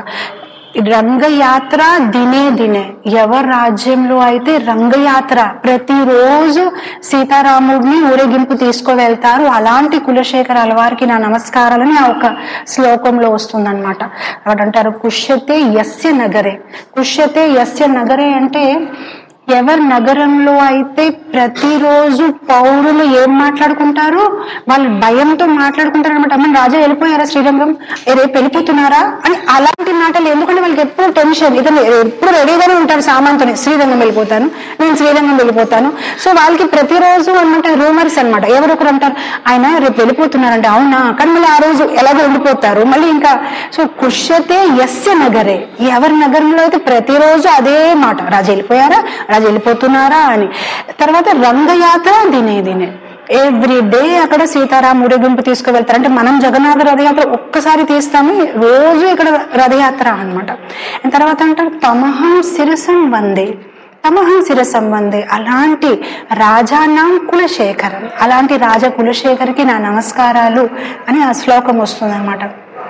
రంగయాత్ర దినే దినే ఎవరి రాజ్యంలో అయితే రంగయాత్ర ప్రతిరోజు సీతారాముడిని ఊరేగింపు తీసుకువెళ్తారు అలాంటి కులశేఖర అలవారికి నా నమస్కారాలని ఆ ఒక శ్లోకంలో వస్తుందన్నమాట అంటారు కుష్యతే యస్య నగరే కుష్యతే యస్య నగరే అంటే ఎవరి నగరంలో అయితే ప్రతిరోజు పౌరులు ఏం మాట్లాడుకుంటారు వాళ్ళు భయంతో మాట్లాడుకుంటారు అనమాట అమ్మ రాజా వెళ్ళిపోయారా శ్రీరంగం ఏ రేపు వెళ్ళిపోతున్నారా అని అలాంటి మాటలు ఎందుకంటే వాళ్ళకి ఎప్పుడు టెన్షన్ ఇతను ఎప్పుడు రెడీగానే ఉంటారు సామాన్తోనే శ్రీరంగం వెళ్ళిపోతాను నేను శ్రీరంగం వెళ్ళిపోతాను సో వాళ్ళకి ప్రతిరోజు అనమాట రూమర్స్ అనమాట ఎవరొకరు అంటారు ఆయన రేపు వెళ్ళిపోతున్నారంటే అవునా కానీ మళ్ళీ ఆ రోజు ఎలాగో ఉండిపోతారు మళ్ళీ ఇంకా సో కుష్యతే యస్య నగరే ఎవరి నగరంలో అయితే ప్రతిరోజు అదే మాట రాజు వెళ్ళిపోయారా రాజు వెళ్ళిపోతున్నారా అని తర్వాత రంగయాత్ర దినే దినే ఎవ్రీ డే అక్కడ సీతారాం ఊరేగింపు తీసుకువెళ్తారు అంటే మనం జగన్నాథ రథయాత్ర ఒక్కసారి తీస్తాము రోజు ఇక్కడ రథయాత్ర అన్నమాట తర్వాత అంటారు తమహం శిరసం వందే తమహం శిరసం వందే అలాంటి రాజానాం కులశేఖరం అలాంటి రాజా కులశేఖర్కి నా నమస్కారాలు అని ఆ శ్లోకం వస్తుంది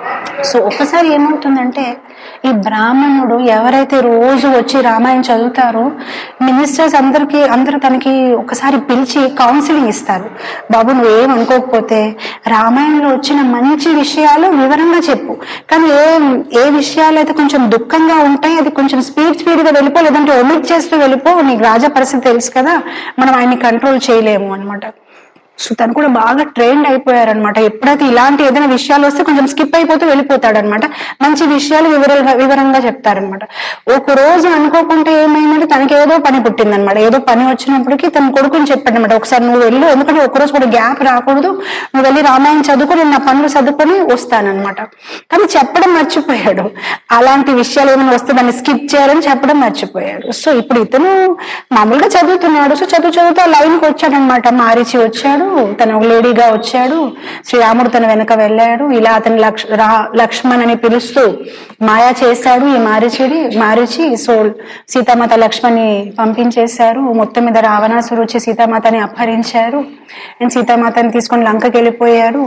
సో ఒక్కసారి ఏమవుతుందంటే ఈ బ్రాహ్మణుడు ఎవరైతే రోజు వచ్చి రామాయణం చదువుతారో మినిస్టర్స్ అందరికి అందరూ తనకి ఒకసారి పిలిచి కౌన్సిలింగ్ ఇస్తారు బాబు నువ్వేం అనుకోకపోతే రామాయణంలో వచ్చిన మంచి విషయాలు వివరంగా చెప్పు కానీ ఏ ఏ విషయాలు అయితే కొంచెం దుఃఖంగా ఉంటాయి అది కొంచెం స్పీడ్ స్పీడ్ గా వెళ్ళిపో లేదంటే ఒమిట్ చేస్తూ వెళ్ళిపో నీకు రాజా పరిస్థితి తెలుసు కదా మనం ఆయన్ని కంట్రోల్ చేయలేము అనమాట సో తను కూడా బాగా ట్రైన్డ్ అయిపోయారనమాట ఎప్పుడైతే ఇలాంటి ఏదైనా విషయాలు వస్తే కొంచెం స్కిప్ అయిపోతూ వెళ్ళిపోతాడు అనమాట మంచి విషయాలు వివరంగా వివరంగా చెప్తారనమాట ఒక రోజు అనుకోకుండా ఏమైందంటే తనకి ఏదో పని పుట్టిందనమాట ఏదో పని వచ్చినప్పటికీ తన కొడుకుని చెప్పాడనమాట ఒకసారి నువ్వు వెళ్ళు ఎందుకంటే ఒక రోజు కూడా గ్యాప్ రాకూడదు నువ్వు వెళ్ళి రామాయణం చదువుకొని నేను నా పనులు చదువుకొని వస్తానన్నమాట కానీ చెప్పడం మర్చిపోయాడు అలాంటి విషయాలు ఏమైనా వస్తే దాన్ని స్కిప్ చేయాలని చెప్పడం మర్చిపోయాడు సో ఇప్పుడు ఇతను మామూలుగా చదువుతున్నాడు సో చదువు చదువుతూ లైన్కి వచ్చాడనమాట మారిచి వచ్చాడు తను ఒక లేడీగా వచ్చాడు శ్రీరాముడు తన వెనక వెళ్ళాడు ఇలా అతని లక్ష్ రా- లక్ష్మణ్ అని పిలుస్తూ మాయా చేశాడు ఈ మారిచిడి మారిచి సో సీతామాత లక్ష్మణ్ని పంపించేశారు మొత్తం మీద రావణాసురు వచ్చి సీతామాతని అపహరించారు అండ్ సీతామాతని తీసుకొని లంకకి వెళ్ళిపోయారు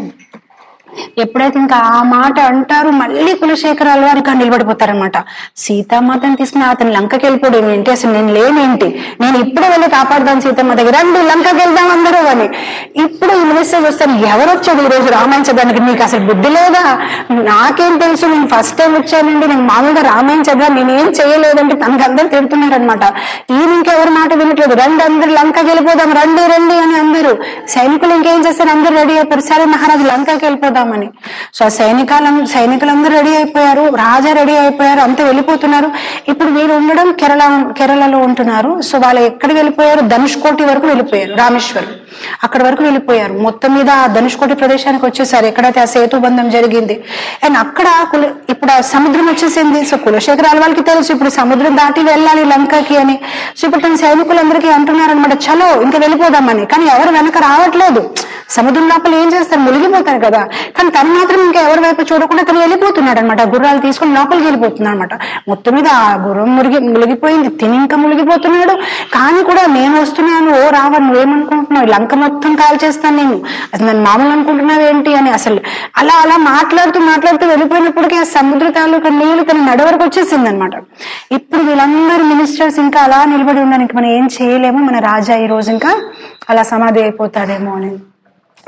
ఎప్పుడైతే ఇంకా ఆ మాట అంటారు మళ్ళీ కులశేఖర అల్వారి కాడ నిలబడిపోతారనమాట సీతామాతని తీసుకుని అతను లంకకి వెళ్ళిపోవడం ఏంటి అసలు నేను లేనేంటి నేను ఇప్పుడే వెళ్ళి కాపాడుతాను సీతామాతకి రండి లంకకి వెళ్దాం అందరూ అని ఇప్పుడు ఈ మెసేజ్ వస్తాను ఎవరు వచ్చాడు ఈ రోజు రామాయణ చదవడానికి నీకు అసలు బుద్ధి లేదా నాకేం తెలుసు నేను ఫస్ట్ టైం వచ్చానండి నేను మామూలుగా రామాయణ చదివా నేనేం చేయలేదంటే తనకు అందరూ తిడుతున్నారనమాట ఈయన ఇంకెవరి మాట వినట్లేదు రండి అందరు లంకకి వెళ్ళిపోదాం రండి రండి అని అందరూ సైనికులు ఇంకేం చేస్తారు అందరూ రెడీ అయిపోయారు సరే మహారాజు లంకకి వెళ్ళిపోదామని సో ఆ సైనికాల సైనికులందరూ రెడీ అయిపోయారు రాజా రెడీ అయిపోయారు అంతా వెళ్ళిపోతున్నారు ఇప్పుడు వీరు ఉండడం కేరళ కేరళలో ఉంటున్నారు సో వాళ్ళు ఎక్కడికి వెళ్ళిపోయారు ధనుష్కోటి వరకు వెళ్ళిపోయారు రామేశ్వరం అక్కడ వరకు వెళ్ళిపోయారు మొత్తం మీద ఆ ధనుష్కోటి ప్రదేశానికి వచ్చేసారు ఎక్కడైతే ఆ సేతు బంధం జరిగింది అండ్ అక్కడ కుల- ఇప్పుడు ఆ సముద్రం వచ్చేసింది సో కులశేఖర వాళ్ళకి తెలుసు ఇప్పుడు సముద్రం దాటి వెళ్ళాలి లంకకి అని సో ఇప్పుడు తన సైనికులందరికీ అంటున్నారు అనమాట చలో ఇంకా వెళ్ళిపోదామని కానీ ఎవరు వెనక రావట్లేదు సముద్రం లోపల ఏం చేస్తారు మునిగిపోతారు కదా కానీ తను మాత్రం ఇంకా ఎవరి వైపు చూడకుండా తను వెళ్ళిపోతున్నాడు అనమాట గుర్రాలు తీసుకొని లోపలికి వెళ్ళిపోతున్నాడు అనమాట మొత్తం మీద ఆ గుర్రం మురిగి మునిగిపోయింది తిని ఇంకా మునిగిపోతున్నాడు కానీ కూడా నేను వస్తున్నాను ఓ రావ నువ్వేమనుకుంటున్నావు లంక మొత్తం కాల్ చేస్తాను నేను అది నన్ను మామూలు అనుకుంటున్నావు ఏంటి అని అసలు అలా అలా మాట్లాడుతూ మాట్లాడుతూ వెళ్ళిపోయినప్పటికీ ఆ సముద్ర తాలూకా నీళ్లు తన నడ వరకు వచ్చేసింది అనమాట ఇప్పుడు వీళ్ళందరూ మినిస్టర్స్ ఇంకా అలా నిలబడి ఉండడానికి మనం ఏం చేయలేము మన రాజా ఈ రోజు ఇంకా అలా సమాధి అయిపోతాడేమో అని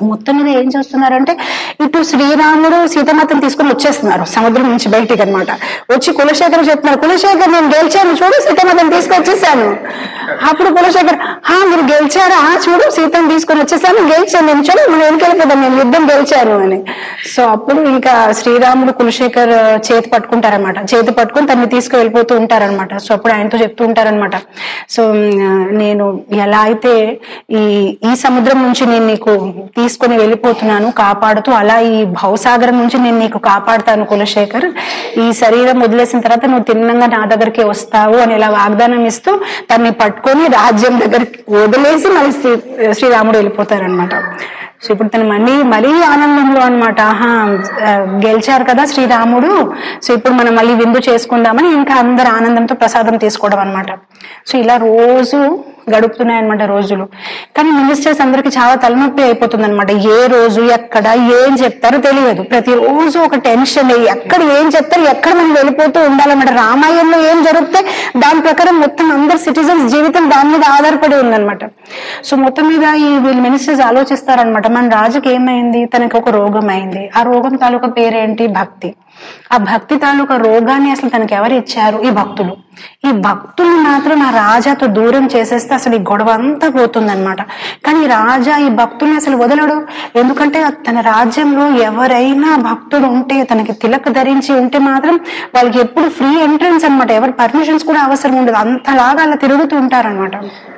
మొత్తం మీద ఏం చేస్తున్నారంటే ఇటు శ్రీరాముడు సీతమాతను తీసుకుని వచ్చేస్తున్నారు సముద్రం నుంచి బయటికి అన్నమాట వచ్చి కులశేఖర్ చెప్తున్నారు కులశేఖర్ నేను గెలిచాను చూడు సీతమాతను తీసుకొచ్చేసాను అప్పుడు కులశేఖర్ హా మీరు గెలిచారా "ఆ, చూడు సీతను తీసుకొని వచ్చేసాను గెలిచాను నేను చూడు మనం వెనుకెళ్ళిపోతాం నేను యుద్ధం గెలిచాను అని సో అప్పుడు ఇంకా శ్రీరాముడు కులశేఖర్ చేతి పట్టుకుంటారనమాట చేతి పట్టుకుని తనని తీసుకువెళ్ళిపోతూ ఉంటారనమాట సో అప్పుడు ఆయనతో చెప్తూ ఉంటారనమాట సో ఉమ్, నేను ఎలా అయితే ఈ ఈ సముద్రం నుంచి నేను నీకు తీసుకొని వెళ్ళిపోతున్నాను కాపాడుతూ అలా ఈ భవసాగరం నుంచి నేను నీకు కాపాడుతాను కులశేఖర్ ఈ శరీరం వదిలేసిన తర్వాత నువ్వు తిన్నంగా నా దగ్గరికి వస్తావు అని ఇలా వాగ్దానం ఇస్తూ తన్ని పట్టుకొని రాజ్యం దగ్గరికి వదిలేసి మళ్ళీ శ్రీ- శ్రీరాముడు వెళ్ళిపోతారనమాట సో ఇప్పుడు తను మళ్ళీ మరీ ఆనందంలో అనమాట ఆహా ఆ, గెలిచారు కదా శ్రీరాముడు సో ఇప్పుడు మనం మళ్ళీ విందు చేసుకుందామని ఇంకా అందరు ఆనందంతో ప్రసాదం తీసుకోవడం అనమాట సో ఇలా రోజు గడుపుతున్నాయి అనమాట రోజులు కానీ మినిస్టర్స్ అందరికి చాలా తలనొప్పి అయిపోతుంది అనమాట ఏ రోజు ఎక్కడ ఏం చెప్తారో తెలియదు ప్రతి రోజు ఒక టెన్షన్ ఎక్కడ ఏం చెప్తారు ఎక్కడ మనం వెళ్ళిపోతూ ఉండాలన్నమాట రామాయణంలో ఏం జరిగితే దాని ప్రకారం మొత్తం అందరు సిటిజన్స్ జీవితం దాని మీద ఆధారపడి ఉందన్నమాట సో మొత్తం మీద ఈ వీళ్ళు మినిస్టర్స్ ఆలోచిస్తారనమాట మన రాజుకి ఏమైంది తనకి ఒక రోగం అయింది ఆ రోగం తాలూకా పేరేంటి భక్తి ఆ భక్తి తాలూకా రోగాన్ని అసలు తనకి ఎవరు ఇచ్చారు ఈ భక్తులు ఈ భక్తులు మాత్రం ఆ రాజాతో దూరం చేసేస్తే అసలు ఈ గొడవ అంతా పోతుందన్నమాట కానీ ఈ రాజా ఈ భక్తుల్ని అసలు వదలడు ఎందుకంటే తన రాజ్యంలో ఎవరైనా భక్తుడు ఉంటే తనకి తిలక ధరించి ఉంటే మాత్రం వాళ్ళకి ఎప్పుడు ఫ్రీ ఎంట్రన్స్ అన్నమాట ఎవరి పర్మిషన్స్ కూడా అవసరం ఉండదు అంతలాగా అలా తిరుగుతూ ఉంటారన్నమాట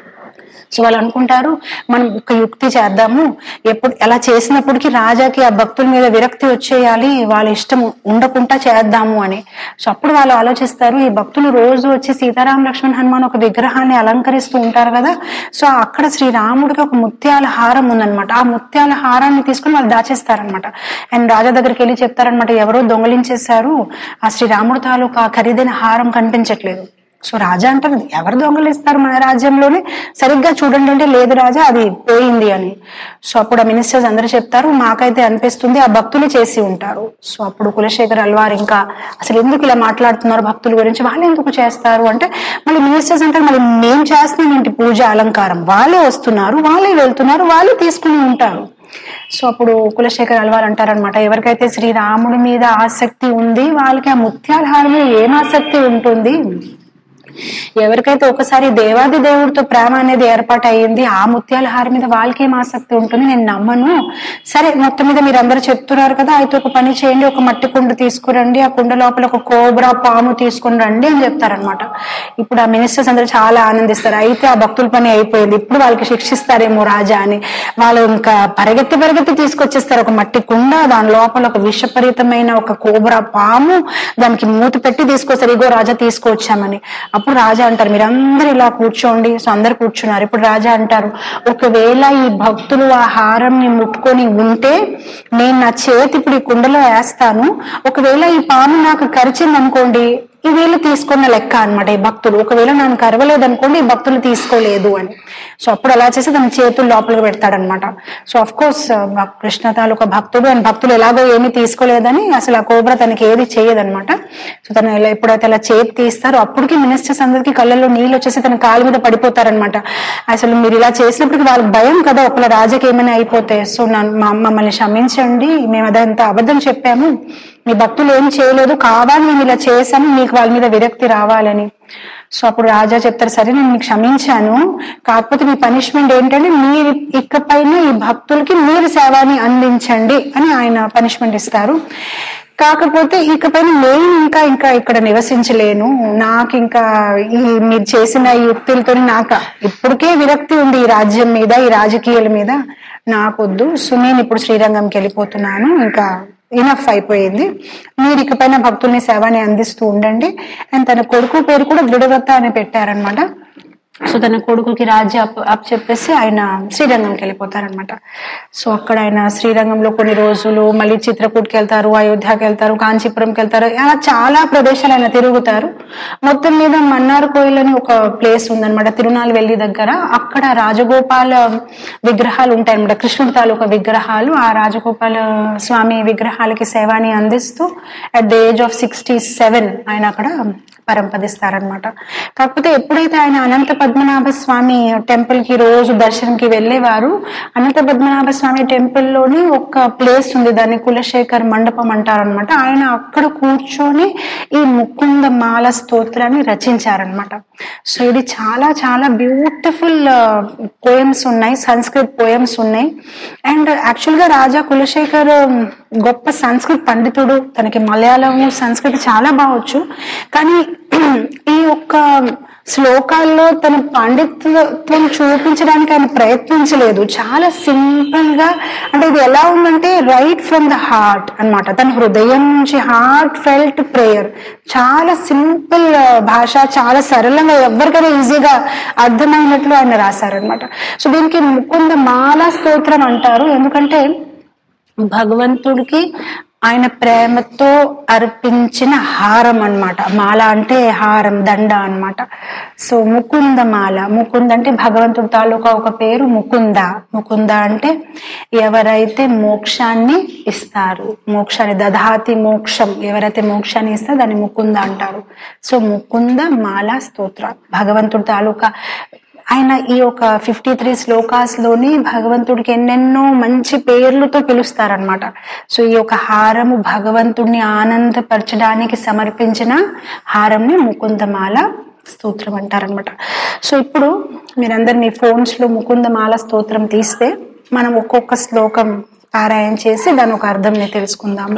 సో వాళ్ళు అనుకుంటారు మనం ఒక యుక్తి చేద్దాము ఎప్పుడు అలా చేసినప్పటికీ రాజాకి ఆ భక్తుల మీద విరక్తి వచ్చేయాలి వాళ్ళ ఇష్టం ఉండకుండా చేద్దాము అని సో అప్పుడు వాళ్ళు ఆలోచిస్తారు ఈ భక్తులు రోజు వచ్చి సీతారాం లక్ష్మణ్ హనుమాన్ ఒక విగ్రహాన్ని అలంకరిస్తూ ఉంటారు కదా సో అక్కడ శ్రీరాముడికి ఒక ముత్యాల హారం ఉందన్నమాట ఆ ముత్యాల హారాన్ని తీసుకుని వాళ్ళు దాచేస్తారనమాట అండ్ రాజా దగ్గరికి వెళ్ళి చెప్తారనమాట ఎవరో దొంగలించేశారు ఆ శ్రీరాముడు తాలూకా ఖరీదైన హారం కనిపించట్లేదు సో రాజా అంటారు ఎవరు దొంగలిస్తారు మన రాజ్యంలోనే సరిగ్గా చూడండి అంటే లేదు రాజా అది పోయింది అని సో అప్పుడు ఆ మినిస్టర్స్ అందరూ చెప్తారు మాకైతే అనిపిస్తుంది ఆ భక్తులు చేసి ఉంటారు సో అప్పుడు కులశేఖర్ అల్వార్ ఇంకా అసలు ఎందుకు ఇలా మాట్లాడుతున్నారు భక్తుల గురించి వాళ్ళు ఎందుకు చేస్తారు అంటే మళ్ళీ మినిస్టర్స్ అంటారు మళ్ళీ మేం చేస్తున్నాం ఏంటి పూజ అలంకారం వాళ్ళే వస్తున్నారు వాళ్ళే వెళ్తున్నారు వాళ్ళే తీసుకుని ఉంటారు సో అప్పుడు కులశేఖర్ అల్వార్ అంటారనమాట ఎవరికైతే శ్రీరాముడి మీద ఆసక్తి ఉంది వాళ్ళకి ఆ ముత్యాల హారం మీద ఏం ఆసక్తి ఉంటుంది ఎవరికైతే ఒకసారి దేవాది దేవుడితో ప్రేమ అనేది ఏర్పాటు అయ్యింది ఆ ముత్యాల హార మీద వాళ్ళకేం ఆసక్తి ఉంటుంది నేను నమ్మను సరే మొత్తం మీద మీరు అందరూ చెప్తున్నారు కదా అయితే ఒక పని చేయండి ఒక మట్టి కుండ తీసుకురండి ఆ కుండ లోపల ఒక కోబ్రా పాము తీసుకుని రండి అని చెప్తారనమాట ఇప్పుడు ఆ మినిస్టర్స్ అందరూ చాలా ఆనందిస్తారు అయితే ఆ భక్తుల పని అయిపోయింది ఇప్పుడు వాళ్ళకి శిక్షిస్తారేమో రాజా అని వాళ్ళు ఇంకా పరిగెత్తి పరిగెత్తి తీసుకొచ్చేస్తారు ఒక మట్టి కుండ దాని లోపల ఒక విషపరీతమైన ఒక కోబ్రా పాము దానికి మూత పెట్టి తీసుకొస్తారు ఇగో రాజా తీసుకొచ్చామని అప్పుడు రాజా అంటారు మీరందరూ ఇలా కూర్చోండి సో అందరు కూర్చున్నారు ఇప్పుడు రాజా అంటారు ఒకవేళ ఈ భక్తులు ఆ హారంని ముట్టుకొని ఉంటే నేను నా చేతి ఇప్పుడు ఈ కుండలో వేస్తాను ఒకవేళ ఈ పాము నాకు కరిచింది అనుకోండి ఈ వీళ్ళు తీసుకున్న లెక్క అన్నమాట ఈ భక్తులు ఒకవేళ నన్ను కరవలేదు అనుకోండి ఈ భక్తులు తీసుకోలేదు అని సో అప్పుడు అలా చేసి తన చేతులు లోపలికి పెడతాడనమాట సో అఫ్ కోర్స్ కృష్ణ తాలూకా భక్తుడు అండ్ భక్తులు ఎలాగో ఏమీ తీసుకోలేదని అసలు ఆ కోబ్రా తనకి ఏది చేయదన్నమాట సో తను ఇలా ఎప్పుడైతే అలా చేతి తీస్తారో అప్పటికి మినిస్టర్స్ అందరికి కళ్ళల్లో నీళ్ళు వచ్చేసి తన కాలు మీద పడిపోతారనమాట అసలు మీరు ఇలా చేసినప్పటికీ వాళ్ళకి భయం కదా ఒకళ్ళ రాజాకి ఏమైనా అయిపోతే సో నన్ను- మా- మమ్మల్ని క్షమించండి మేము అదంతా అబద్ధం చెప్పాము మీ భక్తులు ఏం చేయలేదు కావాలి మేము ఇలా చేశాము మీకు వాళ్ళ మీద విరక్తి రావాలని సో అప్పుడు రాజా చెప్తారు సరే నేను మీకు క్షమించాను కాకపోతే మీ పనిష్మెంట్ ఏంటంటే మీరు ఇకపైన ఈ భక్తులకి మీరు సేవని అందించండి అని ఆయన పనిష్మెంట్ ఇస్తారు కాకపోతే ఇకపైన నేను ఇంకా ఇంకా ఇక్కడ నివసించలేను నాకు ఇంకా ఈ మీరు చేసిన ఈ యుక్తులతో నాకు ఇప్పటికే విరక్తి ఉంది ఈ రాజ్యం మీద ఈ రాజకీయాల మీద నాకొద్దు సో నేను ఇప్పుడు శ్రీరంగంకి వెళ్ళిపోతున్నాను ఇంకా ఇనఫ్ అయిపోయింది మీరు ఇకపైన భక్తుల్ని సేవని అందిస్తూ ఉండండి అండ్ తన కొడుకు పేరు కూడా దృఢవ్రత అని పెట్టారనమాట సో తన కొడుకుకి రాజ్య అప్ అప్ చెప్పేసి ఆయన శ్రీరంగంకి వెళ్ళిపోతారనమాట సో అక్కడ ఆయన శ్రీరంగంలో కొన్ని రోజులు మళ్ళీ చిత్రకూట్కి వెళ్తారు అయోధ్యకి వెళ్తారు కాంచీపురంకి వెళ్తారు అలా చాలా ప్రదేశాలు ఆయన తిరుగుతారు మొత్తం మీద మన్నార్ కోయిల్ అని ఒక ప్లేస్ ఉందన్నమాట తిరునాల్వెల్లి దగ్గర అక్కడ రాజగోపాల విగ్రహాలు ఉంటాయి అనమాట కృష్ణుడి తాలూకా విగ్రహాలు ఆ రాజగోపాల స్వామి విగ్రహాలకి సేవాని అందిస్తూ at the age of sixty seven ఆయన అక్కడ పరంపదిస్తారనమాట కాకపోతే ఎప్పుడైతే ఆయన అనంత పద్మనాభ స్వామి టెంపుల్ కి రోజు దర్శనంకి వెళ్ళేవారు అనంత పద్మనాభ స్వామి టెంపుల్ లోని ఒక ప్లేస్ ఉంది దాన్ని కులశేఖర్ మండపం అంటారు అనమాట ఆయన అక్కడ కూర్చొని ఈ ముకుంద మాల స్తోత్రాన్ని రచించారనమాట సో ఇది చాలా చాలా బ్యూటిఫుల్ పోయమ్స్ ఉన్నాయి సంస్కృత్ పోయమ్స్ ఉన్నాయి అండ్ యాక్చువల్ గా రాజా కులశేఖర్ గొప్ప సంస్కృత్ పండితుడు తనకి మలయాళం సంస్కృతి చాలా బాగొచ్చు కానీ ఈ యొక్క శ్లోకాల్లో తన పాండిత్యం చూపించడానికి ఆయన ప్రయత్నించలేదు చాలా సింపుల్ గా అంటే ఇది ఎలా ఉందంటే రైట్ ఫ్రమ్ ద హార్ట్ అన్నమాట తన హృదయం నుంచి హార్ట్ ఫెల్ట్ ప్రేయర్ చాలా సింపుల్ భాష చాలా సరళంగా ఎవరికైనా ఈజీగా అర్థమైనట్లు ఆయన రాశారనమాట సో దీనికి ముకుంద మాల స్తోత్రం అంటారు ఎందుకంటే భగవంతుడికి ఆయన ప్రేమతో అర్పించిన హారం అన్నమాట మాల అంటే హారం దండ అన్నమాట సో ముకుంద మాల ముకుంద అంటే భగవంతుడి తాలూకా ఒక పేరు ముకుంద ముకుంద అంటే ఎవరైతే మోక్షాన్ని ఇస్తారు మోక్షాన్ని దధాతి మోక్షం ఎవరైతే మోక్షాన్ని ఇస్తారో దాన్ని ముకుంద అంటారు సో ముకుంద మాల స్తోత్ర భగవంతుడి తాలూకా ఆయన ఈ ఒక ఫిఫ్టీ త్రీ శ్లోకాస్ లోని భగవంతుడికి ఎన్నెన్నో మంచి పేర్లతో పిలుస్తారనమాట సో ఈ యొక్క హారము భగవంతుడిని ఆనందపరచడానికి సమర్పించిన హారంని ముకుందమాల స్తోత్రం అంటారనమాట సో ఇప్పుడు మీరందరు మీ ఫోన్స్ లో ముకుందమాల స్తోత్రం తీస్తే మనం ఒక్కొక్క శ్లోకం పారాయణ చేసి దాని ఒక అర్థంని తెలుసుకుందాము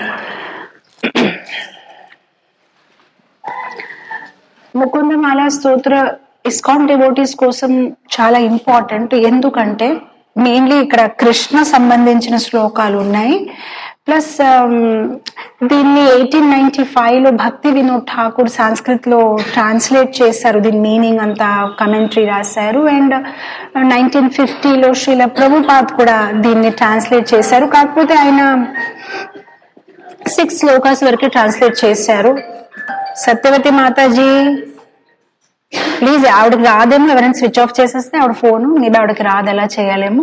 ముకుందమాల స్తోత్ర ఇస్కాన్ డివోటీస్ కోసం చాలా ఇంపార్టెంట్ ఎందుకంటే మెయిన్లీ ఇక్కడ కృష్ణ సంబంధించిన శ్లోకాలు ఉన్నాయి ప్లస్ దీన్ని ఎయిటీన్ నైన్టీ ఫైవ్ లో భక్తి వినోద్ ఠాకూర్ సాంస్క్రిత్ లో ట్రాన్స్లేట్ చేశారు దీని మీనింగ్ అంతా కమెంటరీ రాశారు అండ్ నైన్టీన్ ఫిఫ్టీలో శ్రీల ప్రభుపాద్ కూడా దీన్ని ట్రాన్స్లేట్ చేశారు కాకపోతే ఆయన సిక్స్ శ్లోకాస్ వరకు ట్రాన్స్లేట్ చేశారు సత్యవతి మాతాజీ ప్లీజ్ ఆవిడకి రాదేమో ఎవరైనా స్విచ్ ఆఫ్ చేసేస్తే ఆవిడ ఫోను మేబీ ఆవిడకి రాదు ఎలా చేయాలేమో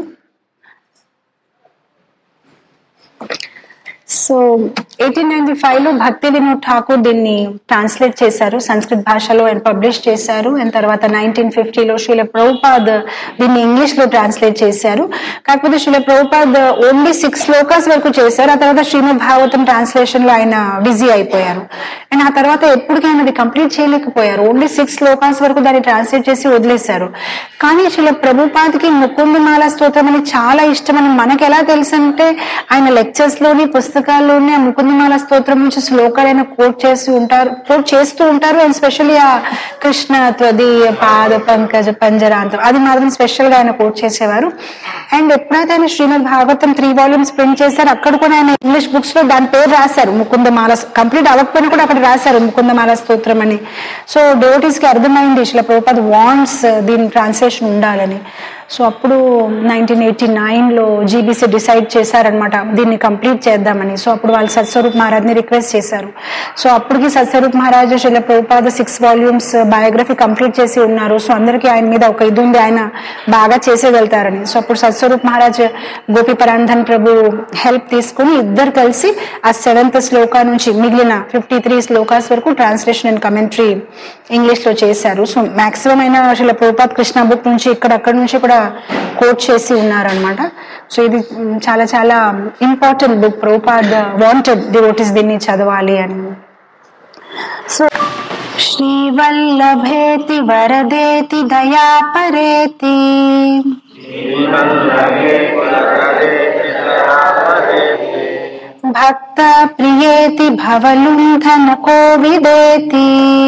సో ఎయిటీన్ నైన్టీ ఫైవ్ లో భక్తి వినోద్ ఠాకూర్ దీన్ని ట్రాన్స్లేట్ చేశారు సంస్కృత్ భాషలో ఆయన పబ్లిష్ చేశారు అండ్ తర్వాత నైన్టీన్ ఫిఫ్టీలో శ్రీల ప్రభుపాద్ దీన్ని ఇంగ్లీష్ లో ట్రాన్స్లేట్ చేశారు కాకపోతే శ్రీల ప్రభుపాద్ ఓన్లీ సిక్స్ శ్లోకాస్ వరకు చేశారు ఆ తర్వాత శ్రీమద్ భాగవతం ట్రాన్స్లేషన్ లో ఆయన బిజీ అయిపోయారు అండ్ ఆ తర్వాత ఎప్పటికీ ఆయన అది కంప్లీట్ చేయలేకపోయారు ఓన్లీ సిక్స్ శ్లోకాస్ వరకు దాన్ని ట్రాన్స్లేట్ చేసి వదిలేశారు కానీ శ్రీల ప్రభుపాద్కి ముకుందమాల స్తోత్రం అని చాలా ఇష్టమని మనకి ఎలా తెలుసు అంటే ఆయన లెక్చర్స్ లోని పుస్తకాల్లోని ఆ ముకుందమాల స్తోత్రం నుంచి శ్లోకాలు ఆయన కోట్ చేసి ఉంటారు కోట్ చేస్తూ ఉంటారు అండ్ స్పెషల్లీ ఆ కృష్ణ త్వదీయ పాద పంకజ పంజరాంతం అది మాత్రం స్పెషల్ గా ఆయన కోట్ చేసేవారు అండ్ ఎప్పుడైతే ఆయన Srimad Bhagavatam three volumes print చేశారు అక్కడ కూడా ఆయన ఇంగ్లీష్ బుక్స్ లో దాని పేరు రాశారు ముకుందమాల కంప్లీట్ అవ్వకపోయినా కూడా అక్కడ రాశారు ముకుందమాల స్తోత్రం అని సో డోటీస్ కి అర్థమైంది శిల ప్రభుపాద్ వాంట్స్ దీని ట్రాన్స్లేషన్ ఉండాలని సో అప్పుడు నైన్టీన్ ఎయిటీ నైన్ లో జీబీసీ డిసైడ్ చేశారనమాట దీన్ని కంప్లీట్ చేద్దామని సో అప్పుడు వాళ్ళు సత్స్వరూప్ మహారాజ్ ని రిక్వెస్ట్ చేశారు సో అప్పటికి Satsvarup Maharaj Srila Prabhupada six volumes biography complete చేసి ఉన్నారు సో అందరికీ ఆయన మీద ఒక ఇది ఉంది ఆయన బాగా చేసేయగలుగుతారని సో అప్పుడు సత్స్వరూప్ మహారాజ్ గోపి పరాంధన్ ప్రభు హెల్ప్ తీసుకుని ఇద్దరు కలిసి ఆ సెవెంత్ శ్లోకా నుంచి మిగిలిన ఫిఫ్టీ త్రీ శ్లోకాస్ వరకు ట్రాన్స్లేషన్ అండ్ కమెంటరీ ఇంగ్లీష్ లో చేశారు సో మాక్సిమం అయిన అసలు ప్రభుపాద్ కృష్ణ బుక్ నుంచి ఇక్కడ అక్కడ నుంచి కూడా కోట్ చేసి ఉన్నారనమాట సో ఇది మ్, చాలా చాలా important book Prabhupad wanted devotees దీన్ని చదవాలి అని సో శ్రీవల్లభేతి వరదేతి దయాపరేతి భక్త ప్రియేతి భవలుంఠన కోవిదేతి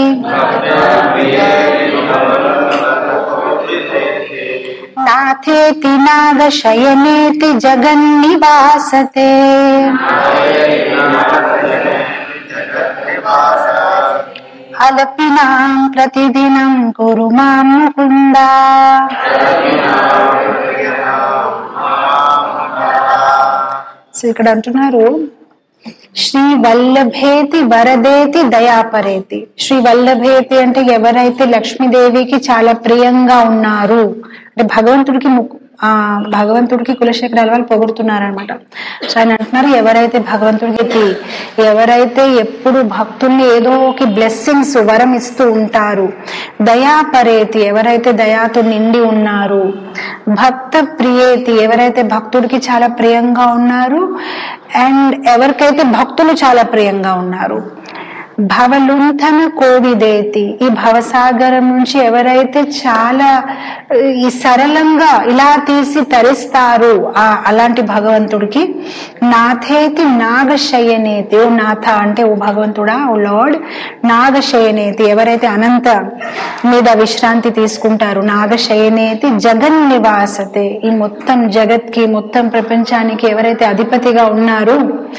నాథేతి నాగశయనేతి జగన్నివాసతే అలపినాం ప్రతిదినం కురు మాం ముకుందా సో ఇక్కడ అంటున్నారు శ్రీ వల్లభేతి వరదేతి దయాపరేతి శ్రీ వల్లభేతి అంటే ఎవరైతే లక్ష్మీదేవికి చాలా ప్రియంగా ఉన్నారు అంటే భగవంతుడికి ముక్- ఆ భగవంతుడికి కులశేఖరాల వాళ్ళు పొగుడుతున్నారనమాట సో ఆయన అంటున్నారు ఎవరైతే భగవంతుడికి ఎవరైతే ఎప్పుడు భక్తుల్ని ఏదో ఒక బ్లెస్సింగ్స్ వరం ఇస్తూ ఉంటారు దయాపరేతి ఎవరైతే దయాతో నిండి ఉన్నారు భక్త ప్రియేతి ఎవరైతే భక్తుడికి చాలా ప్రియంగా ఉన్నారు అండ్ ఎవరికైతే భక్తులు చాలా ప్రియంగా ఉన్నారు భవలుంథన కోవిదేతి ఈ భవసాగరం నుంచి ఎవరైతే చాలా ఈ సరళంగా ఇలా తీసి తరిస్తారు ఆ అలాంటి భగవంతుడికి నాథేతి నాగశయనేతి ఓ నాథ అంటే ఓ భగవంతుడా ఓ లార్డ్ నాగశయనేతి ఎవరైతే అనంత మీద విశ్రాంతి తీసుకుంటారు నాగశయనేతి జగన్ నివాసతే ఈ మొత్తం జగత్కి మొత్తం ప్రపంచానికి ఎవరైతే అధిపతిగా ఉన్నారు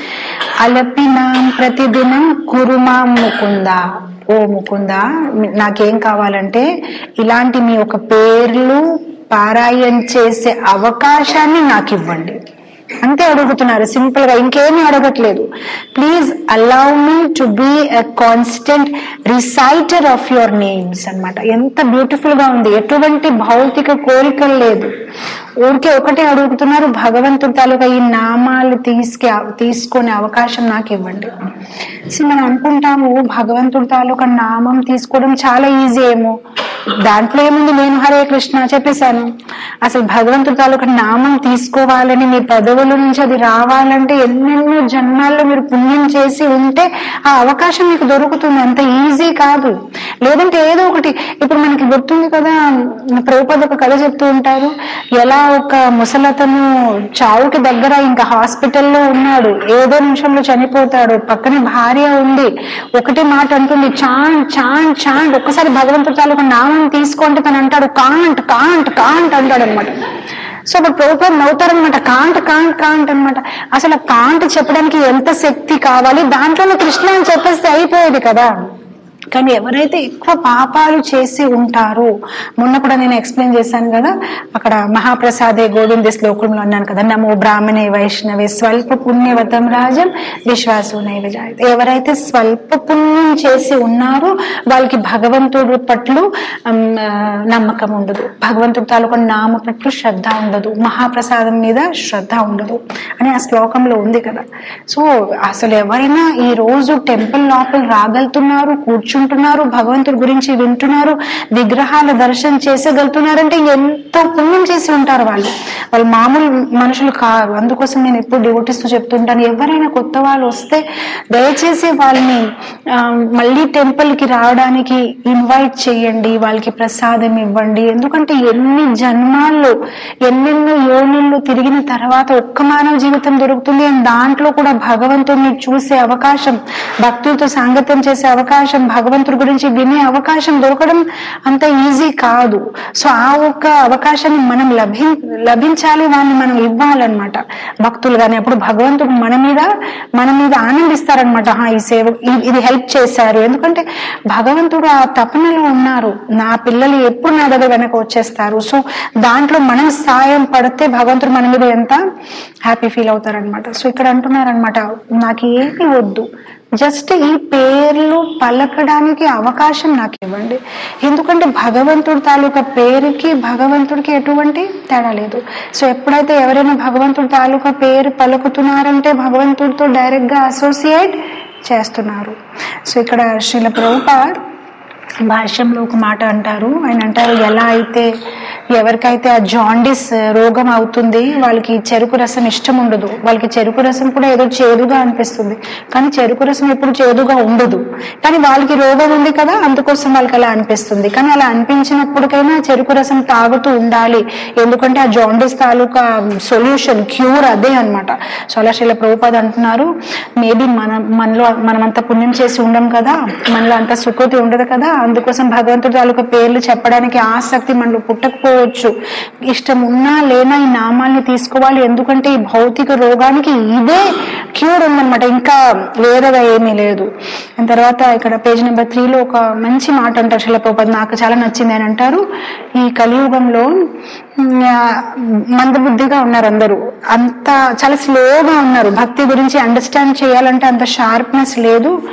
అలపినాం ప్రతిదినం కురుమాం ముకుంద ఓ ముకుంద నాకేం కావాలంటే ఇలాంటి మీ ఒక పేర్లు పారాయణ చేసే అవకాశాన్ని నాకు ఇవ్వండి అంతే అడుగుతున్నారు సింపుల్ గా ఇంకేమీ అడగట్లేదు please allow me to be a constant reciter of your names అన్నమాట ఎంత బ్యూటిఫుల్ గా ఉంది ఎటువంటి భౌతిక కోరికలు లేదు ఊరికే ఒకటే అడుగుతున్నారు భగవంతుడి తాలూకా ఈ నామాలు తీసుకే తీసుకునే అవకాశం నాకు ఇవ్వండి సో మనం అనుకుంటాము భగవంతుడి తాలూకా నామం తీసుకోవడం చాలా ఈజీ ఏమో దాంట్లో ఏముంది నేను హరే కృష్ణ చెప్పేశాను అసలు భగవంతుడి తాలూకా నామం తీసుకోవాలని మీ పదవుల నుంచి అది రావాలంటే ఎన్నెన్నో జన్మాల్లో మీరు పుణ్యం చేసి ఉంటే ఆ అవకాశం మీకు దొరుకుతుంది అంత ఈజీ కాదు లేదంటే ఏదో ఒకటి ఇప్పుడు మనకి గుర్తుంది కదా ప్రభుపద ఒక కథ చెప్తూ ఉంటారు ఎలా ఒక ముసలతను చావుకి దగ్గర ఇంకా హాస్పిటల్లో ఉన్నాడు ఏదో నిమిషంలో చనిపోతాడు పక్కనే భార్య ఉంది ఒకటే మాట అంటుంది చాంట్ చాంట్ చాంట్ ఒక్కసారి భగవంతుడి తాలూకా నామం తీసుకుంటే తను అంటాడు కాంట్ కాంట్ కాంట్ అంటాడు అనమాట సో అప్పుడు ప్రభుత్వం నవ్వుతారనమాట కాంట్ కాంట్ కాంట్ అనమాట అసలు ఆ కాంట్ చెప్పడానికి ఎంత శక్తి కావాలి దాంట్లోనే కృష్ణ అని చెప్పేస్తే అయిపోయేది కదా కానీ ఎవరైతే ఎక్కువ పాపాలు చేసి ఉంటారో మొన్న కూడా నేను ఎక్స్ప్లెయిన్ చేశాను కదా అక్కడ మహాప్రసాదే గోవింద శ్లోకంలో అన్నాను కదా నమో బ్రాహ్మణే వైష్ణవే స్వల్ప పుణ్యవతం రాజం విశ్వాసు నైవజాయత ఎవరైతే స్వల్ప పుణ్యం చేసి ఉన్నారో వాళ్ళకి భగవంతుడు పట్ల ఉమ్, ఆ, నమ్మకం ఉండదు భగవంతుడి తాలూకా నామ పట్ల శ్రద్ధ ఉండదు మహాప్రసాదం మీద శ్రద్ధ ఉండదు అని ఆ శ్లోకంలో ఉంది కదా సో అసలు ఎవరైనా ఈ రోజు టెంపుల్ లోపల రాగలుగుతున్నారు కూర్చుంటున్నారు భగవంతుడి గురించి వింటున్నారు విగ్రహాల దర్శనం చేసేగలుగుతున్నారంటే ఎంతో పుణ్యం చేసి ఉంటారు వాళ్ళు వాళ్ళు మామూలు మనుషులు కారు అందుకోసం నేను ఎప్పుడు డివోటీస్ తో చెప్తుంటాను ఎవరైనా కొత్త వాళ్ళు వస్తే దయచేసి వాళ్ళని ఆ, మళ్ళీ టెంపుల్ కి రావడానికి ఇన్వైట్ చేయండి వాళ్ళకి ప్రసాదం ఇవ్వండి ఎందుకంటే ఎన్ని జన్మాల్లో ఎన్నెన్నో యోనిళ్ళు తిరిగిన తర్వాత ఒక్క మానవ జీవితం దొరుకుతుంది అండ్ దాంట్లో కూడా భగవంతుడిని చూసే అవకాశం భక్తులతో సాంగత్యం చేసే అవకాశం భగవంతుడి గురించి వినే అవకాశం దొరకడం అంత ఈజీ కాదు సో ఆ ఒక్క అవకాశాన్ని మనం లభి లభించాలి వాళ్ళని మనం ఇవ్వాలన్నమాట భక్తులు కానీ అప్పుడు భగవంతుడు మన మీద మన మీద ఆనందిస్తారనమాట "ఆహా, ఈ సేవ ఇ- ఇది హెల్ప్ చేశారు ఎందుకంటే భగవంతుడు ఆ తపనలో ఉన్నారు నా పిల్లలు ఎప్పుడు నా దగ్గర వెనక వచ్చేస్తారు సో దాంట్లో మనం సాయం పడితే భగవంతుడు మన మీద ఎంత హ్యాపీ ఫీల్ అవుతారనమాట సో ఇక్కడ అంటున్నారనమాట నాకు ఏమి వద్దు జస్ట్ ఈ పేర్లు పలకడానికి అవకాశం నాకు ఇవ్వండి ఎందుకంటే భగవంతుడి తాలూకా పేరుకి భగవంతుడికి ఎటువంటి తేడా లేదు సో ఎప్పుడైతే ఎవరైనా భగవంతుడి తాలూకా పేరు పలుకుతున్నారంటే భగవంతుడితో డైరెక్ట్ గా అసోసియేట్ చేస్తున్నారు సో ఇక్కడ శ్రీల ప్రభుపాద్ భాష్యంలో ఒక మాట అంటారు ఆయన అంటారు ఎలా అయితే ఎవరికైతే ఆ జాండిస్ రోగం అవుతుంది వాళ్ళకి చెరుకు రసం ఇష్టం ఉండదు వాళ్ళకి చెరుకు రసం కూడా ఏదో చేదుగా అనిపిస్తుంది కానీ చెరుకు రసం ఎప్పుడు చేదుగా ఉండదు కానీ వాళ్ళకి రోగం ఉంది కదా అందుకోసం వాళ్ళకి అలా అనిపిస్తుంది కానీ అలా అనిపించినప్పటికైనా చెరుకు రసం తాగుతూ ఉండాలి ఎందుకంటే ఆ జాండిస్ తాలూకా సొల్యూషన్ క్యూర్ అదే అన్నమాట సో అలా శిల ప్రభుపాద్ అంటున్నారు మేబీ మన మనలో మనమంత పుణ్యం చేసి ఉండం కదా మనలో అంత సుకృతి ఉండదు కదా అందుకోసం భగవంతుడి తాలూకా పేర్లు చెప్పడానికి ఆసక్తి మనలో పుట్టకపోవచ్చు ఇష్టం ఉన్నా లేనా ఈ నామాల్ని తీసుకోవాలి ఎందుకంటే ఈ భౌతిక రోగానికి ఇదే క్యూర్ ఉందన్నమాట ఇంకా వేరేగా ఏమీ లేదు దాని తర్వాత ఇక్కడ పేజ్ నెంబర్ త్రీలో ఒక మంచి మాట అంటారు శిలప్రభుపతి నాకు చాలా నచ్చింది అని అంటారు ఈ కలియుగంలో ఉమ్, ఆ, మందబుద్ధిగా ఉన్నారు అందరూ అంత చాలా స్లోగా ఉన్నారు భక్తి గురించి అండర్స్టాండ్ చేయాలంటే అంత షార్ప్నెస్ లేదు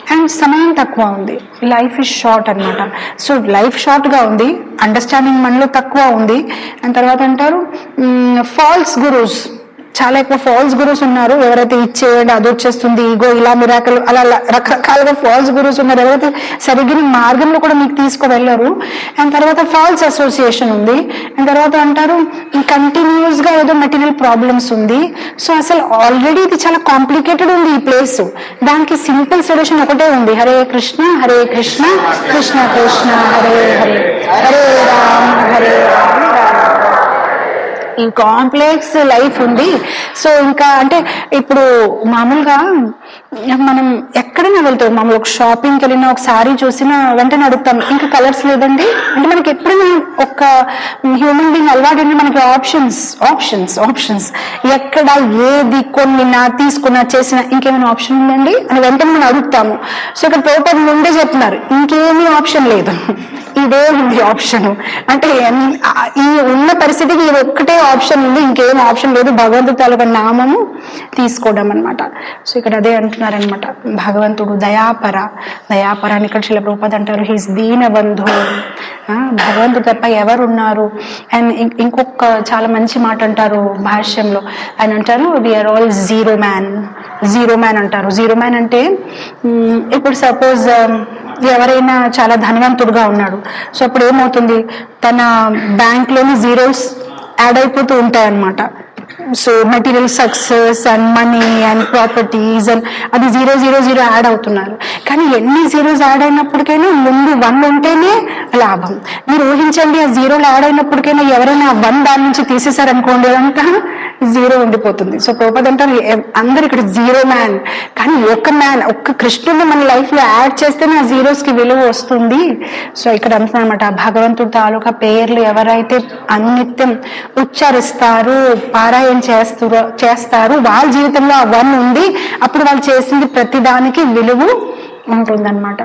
అండ్ సమయం తక్కువ ఉంది లైఫ్ ఇస్ షార్ట్ అన్నమాట సో లైఫ్ షార్ట్ గా ఉంది అండర్స్టాండింగ్ మనలో తక్కువ ఉంది అండ్ తర్వాత అంటారు ఫాల్స్ గురూస్ చాలా ఎక్కువ ఫాల్స్ గురూస్ ఉన్నారు ఎవరైతే ఇచ్చేయండి అది వచ్చేస్తుంది ఇగో ఇలా మిరాకలు అలా అలా రకరకాలుగా ఫాల్స్ గురూస్ ఉన్నారు ఎవరైతే సరిగ్గిన మార్గంలో కూడా మీకు తీసుకువెళ్ళరు అండ్ తర్వాత ఫాల్స్ అసోసియేషన్ ఉంది అండ్ తర్వాత అంటారు కంటిన్యూస్ గా ఏదో మెటీరియల్ ప్రాబ్లమ్స్ ఉంది సో అసలు ఆల్రెడీ ఇది చాలా కాంప్లికేటెడ్ ఉంది ఈ ప్లేస్ దానికి సింపుల్ సొల్యూషన్ ఒకటే ఉంది హరే కృష్ణ హరే కృష్ణ కృష్ణ కృష్ణ హరే హరే హరే రామ హరే రామ రామ ఈ కాంప్లెక్స్ లైఫ్ ఉంది సో ఇంకా అంటే ఇప్పుడు మామూలుగా మనం ఎక్కడైనా వెళ్తాం మామూలు ఒక షాపింగ్కి వెళ్ళినా ఒక సారీ చూసినా వెంటనే అడుగుతాం ఇంకా కలర్స్ లేదండి అంటే మనకి ఎప్పుడైనా ఒక హ్యూమన్ బీయింగ్ అలవాటు మనకి ఆప్షన్స్ ఆప్షన్స్ ఆప్షన్స్ ఎక్కడ ఏది కొన్నినా తీసుకున్నా చేసినా ఇంకేమైనా ఆప్షన్ ఉందండి అని వెంటనే మనం అడుగుతాము సో ఇక్కడ పేపర్ ముందే చెప్తున్నారు ఇంకేమీ ఆప్షన్ లేదు ఇదే ఉంది ఆప్షన్ అంటే ఎన్- ఆ- ఈ ఉన్న పరిస్థితికి ఇది ఒక్కటే ఆప్షన్ ఉంది ఇంకేం ఆప్షన్ లేదు భగవంతుడు తాలూకా నామము తీసుకోవడం అన్నమాట సో ఇక్కడ అదే అంటున్నారనమాట భగవంతుడు దయాపర దయాపర అని ఇక్కడ శిల రూపది అంటారు హీస్ దీన బంధు ఆ, భగవంతుడు తప్ప ఎవరున్నారు అండ్ ఇం- ఇంకొక చాలా మంచి మాట అంటారు భాష్యంలో ఆయన అంటారు we are all zero man zero man అంటారు జీరో మ్యాన్ అంటే మ్, ఇప్పుడు సపోజ్ ఎవరైనా చాలా ధనవంతుడుగా ఉన్నాడు సో అప్పుడు ఏమవుతుంది తన బ్యాంక్ లోని జీరోస్ యాడ్ అయిపోతూ ఉంటాయి అన్నమాట so material success and money and properties and అది జీరో జీరో జీరో యాడ్ అవుతున్నారు కానీ ఎన్ని జీరోస్ యాడ్ అయినప్పటికైనా ముందు వన్ ఉంటేనే లాభం మీరు ఊహించండి ఆ జీరోలు యాడ్ అయినప్పటికైనా ఎవరైనా వన్ దాని నుంచి తీసేశారనుకోండి అదంతా జీరో ఉండిపోతుంది సో ప్రోపద్ అంటారు ఎ- అందరు ఇక్కడ జీరో మ్యాన్ కానీ ఒక్క మ్యాన్ ఒక్క కృష్ణుడిని మన లైఫ్ లో యాడ్ చేస్తేనే ఆ జీరోస్ కి విలువ వస్తుంది సో ఇక్కడ అంటున్నమాట భగవంతుడి తాలూకా పేర్లు ఎవరైతే అన్నిత్యం ఉచ్చరిస్తారు పారాయణ చేస్తారు చేస్తారు వాళ్ళ జీవితంలో ఆ వన్ ఉంది అప్పుడు వాళ్ళు చేసింది ప్రతి దానికి విలువ ఉంటుందన్నమాట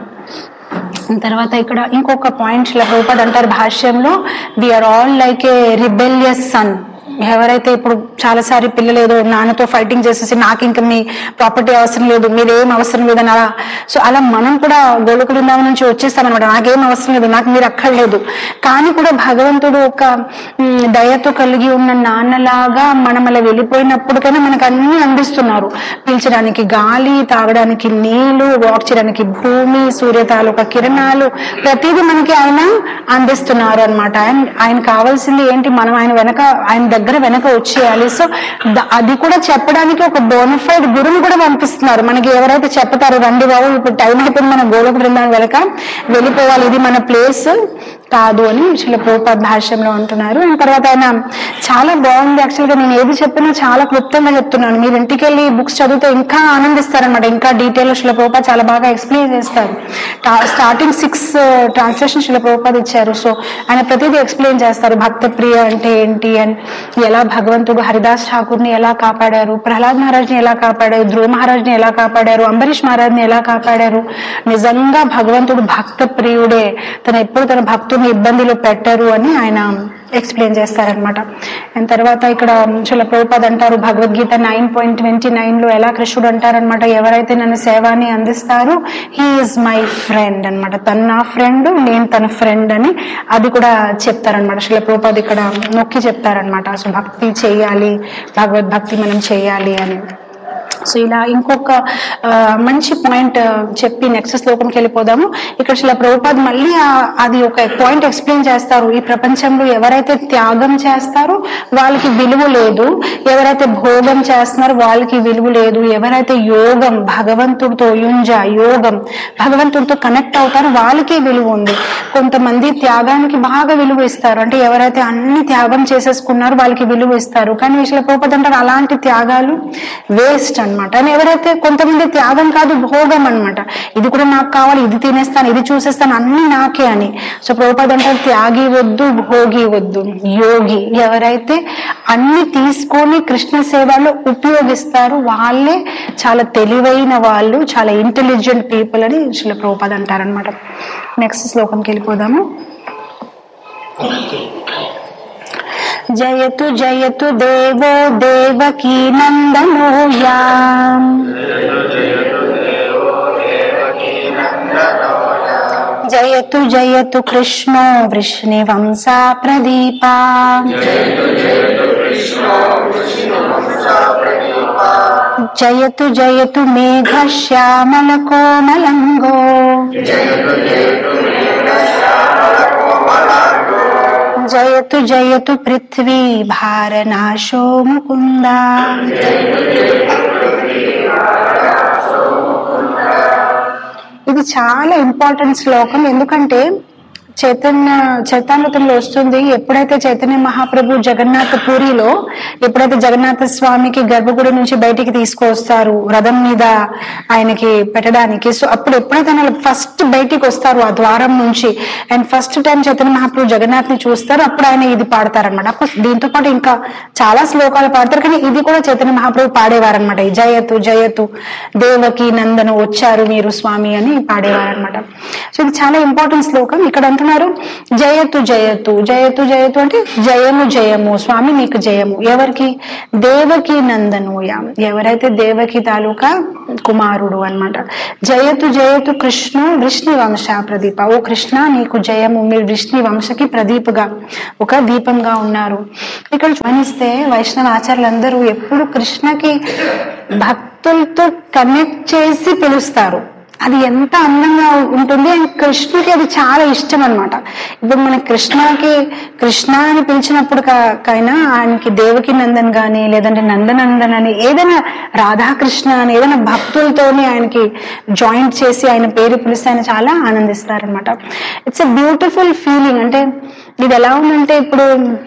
తర్వాత ఇక్కడ ఇంకొక పాయింట్ రూపద్ అంటారు భాష్యంలో we are all like a rebellious son ఎవరైతే ఇప్పుడు చాలాసారి పిల్లలు ఏదో నాన్నతో ఫైటింగ్ చేసేసి నాకు ఇంకా మీ ప్రాపర్టీ అవసరం లేదు మీరేం అవసరం లేదని అలా సో అలా మనం కూడా గోళకు బృందావనం నుంచి వచ్చేస్తామన్నమాట నాకేం అవసరం లేదు నాకు మీరు అక్కర్లేదు కానీ కూడా భగవంతుడు ఒక మ్, దయతో కలిగి ఉన్న నాన్నలాగా మనం అలా వెళ్ళిపోయినప్పటికైనా మనకు అన్ని అందిస్తున్నారు పీల్చడానికి గాలి తాగడానికి నీళ్లు వాక్ చేయడానికి భూమి సూర్య తాలూకా కిరణాలు ప్రతిదీ మనకి ఆయన అందిస్తున్నారు అనమాట ఆయన ఆయన కావాల్సింది ఏంటి మనం ఆయన వెనక ఆయన దగ్గర వెనక వచ్చేయాలి సో ద- అది కూడా చెప్పడానికి ఒక బోనఫైడ్ గురువుని కూడా పంపిస్తున్నారు మనకి ఎవరైతే చెప్తారో రండి బాబు ఇప్పుడు టైం అయిపోయింది మన గోలోక బృందాన్ని వెనక వెళ్ళిపోవాలి ఇది మన ప్లేస్ కాదు అని శిల ప్రోపాద్ భాష్యంలో అంటున్నారు అండ్ తర్వాత ఆయన చాలా బాగుంది యాక్చువల్గా నేను ఏది చెప్పినా చాలా క్లుప్తంగా చెప్తున్నాను మీరు ఇంటికి వెళ్ళి బుక్స్ చదివితే ఇంకా ఆనందిస్తారనమాట ఇంకా డీటెయిల్ శిల ప్రోపాద్ చాలా బాగా ఎక్స్ప్లెయిన్ చేస్తారు స్టార్టింగ్ సిక్స్ ట్రాన్స్లేషన్ శిల ప్రోపాద్ ఇచ్చారు సో ఆయన ప్రతిదీ ఎక్స్ప్లెయిన్ చేస్తారు భక్త ప్రియ అంటే ఏంటి అండ్ ఎలా భగవంతుడు హరిదాస్ ఠాకూర్ని ఎలా కాపాడారు ప్రహ్లాద్ మహారాజ్ని ఎలా కాపాడారు ధ్రువ మహారాజ్ని ఎలా కాపాడారు అంబరీష్ మహారాజ్ని ఎలా కాపాడారు నిజంగా భగవంతుడు భక్త ప్రియుడే తను ఎప్పుడు తన భక్తుని ఇబ్బందిలో పెట్టరు అని ఆయన ఎక్స్ప్లెయిన్ చేస్తారనమాట అండ్ తర్వాత ఇక్కడ చాలా ప్రభుపాద్ అంటారు Bhagavad Gita nine point twenty nine లో ఎలా కృష్ణుడు అంటారనమాట ఎవరైతే నన్ను సేవాని అందిస్తారో హీఈస్ మై ఫ్రెండ్ అన్నమాట తను నా ఫ్రెండ్ నేను తన ఫ్రెండ్ అని అది కూడా చెప్తారనమాట శిల ప్రభుపాద్ ఇక్కడ నొక్కి చెప్తారనమాట అసలు భక్తి చేయాలి భగవద్భక్తి మనం చేయాలి అని సో ఇలా ఇంకొక ఆ, మంచి పాయింట్ చెప్పి నెక్స్ట్ శ్లోకంకి వెళ్ళిపోదాము ఇక్కడ శిల ప్రభుపాద్ మళ్ళీ ఆ- అది ఒక పాయింట్ ఎక్స్ప్లెయిన్ చేస్తారు ఈ ప్రపంచంలో ఎవరైతే త్యాగం చేస్తారో వాళ్ళకి విలువ లేదు ఎవరైతే భోగం చేస్తున్నారో వాళ్ళకి విలువ లేదు ఎవరైతే యోగం భగవంతుడితో యుంజ యోగం భగవంతుడితో కనెక్ట్ అవుతారో వాళ్ళకి విలువ ఉంది కొంతమంది త్యాగానికి బాగా విలువ ఇస్తారు అంటే ఎవరైతే అన్ని త్యాగం చేసేసుకున్నారో వాళ్ళకి విలువ ఇస్తారు కానీ విషయ పోపది అంటారు అలాంటి త్యాగాలు వేస్ట్ అన్నమాట అని ఎవరైతే కొంతమంది త్యాగం కాదు భోగం అన్నమాట ఇది కూడా నాకు కావాలి ఇది తినేస్తాను ఇది చూసేస్తాను అన్ని నాకే అని సో ప్రభుపద అంటారు త్యాగి వద్దు భోగి వద్దు యోగి ఎవరైతే అన్ని తీసుకొని కృష్ణ సేవలో ఉపయోగిస్తారు వాళ్ళే చాలా తెలివైన వాళ్ళు చాలా ఇంటెలిజెంట్ పీపుల్ అని శిల ప్రభుపద అంటారనమాట నెక్స్ట్ శ్లోకంకి వెళ్ళిపోదాము జయతు జయతు దేవో దేవకీ నందనోయా జయతు జయతు కృష్ణో వృష్ణివంశా ప్రదీపా జయతు జయతు మేఘ శ్యామల కోమలంగో జయతు జయతు పృథ్వీ భారనాశో ముకుందా ఇది చాలా ఇంపార్టెంట్ శ్లోకం ఎందుకంటే చైతన్య చైతన్యతంలో వస్తుంది ఎప్పుడైతే చైతన్య మహాప్రభు జగన్నాథ పూరిలో ఎప్పుడైతే జగన్నాథ స్వామికి గర్భగుడి నుంచి బయటికి తీసుకొస్తారు రథం మీద ఆయనకి పెట్టడానికి సో అప్పుడు ఎప్పుడైతే ఆయన ఫస్ట్ బయటికి వస్తారు ఆ ద్వారం నుంచి and first time Chaitanya Mahaprabhu Jagannath ని చూస్తారు అప్పుడు ఆయన ఇది పాడతారనమాట అప్పుడు దీంతో పాటు ఇంకా చాలా శ్లోకాలు పాడతారు కానీ ఇది కూడా చైతన్య మహాప్రభు పాడేవారనమాట ఈ జయతు జయతు దేవకి నందను వచ్చారు మీరు స్వామి అని పాడేవారనమాట సో ఇది చాలా ఇంపార్టెంట్ శ్లోకం ఇక్కడ అంటున్నారు జయతు జయతు జయతు జయతు అంటే జయము జయము స్వామి మీకు జయము ఎవరికి దేవకి నందనోయం ఎవరైతే దేవకి తాలూకా కుమారుడు అన్నమాట జయతు జయతు కృష్ణు విష్ణు వంశ ప్రదీప ఓ కృష్ణ నీకు జయము మీరు విష్ణు వంశకి ప్రదీపగా ఒక దీపంగా ఉన్నారు ఇక్కడ గమనిస్తే వైష్ణవ ఆచార్యులందరూ ఎప్పుడు కృష్ణకి భక్తులతో కనెక్ట్ చేసి పిలుస్తారు అది ఎంత అందంగా ఉంటుంది అండ్ కృష్ణుకి అది చాలా ఇష్టం అన్నమాట ఇప్పుడు మన కృష్ణకి కృష్ణ అని పిలిచినప్పుడు కా- కైనా ఆయనకి దేవకి నందన్ గాని లేదంటే నందనందన్ అని ఏదైనా రాధాకృష్ణ అని ఏదైనా భక్తులతోని ఆయనకి జాయింట్ చేసి ఆయన పేరు పిలిస్తే ఆయన చాలా ఆనందిస్తారనమాట ఇట్స్ ఎ బ్యూటిఫుల్ ఫీలింగ్ అంటే ఇది ఎలా ఉందంటే ఇప్పుడు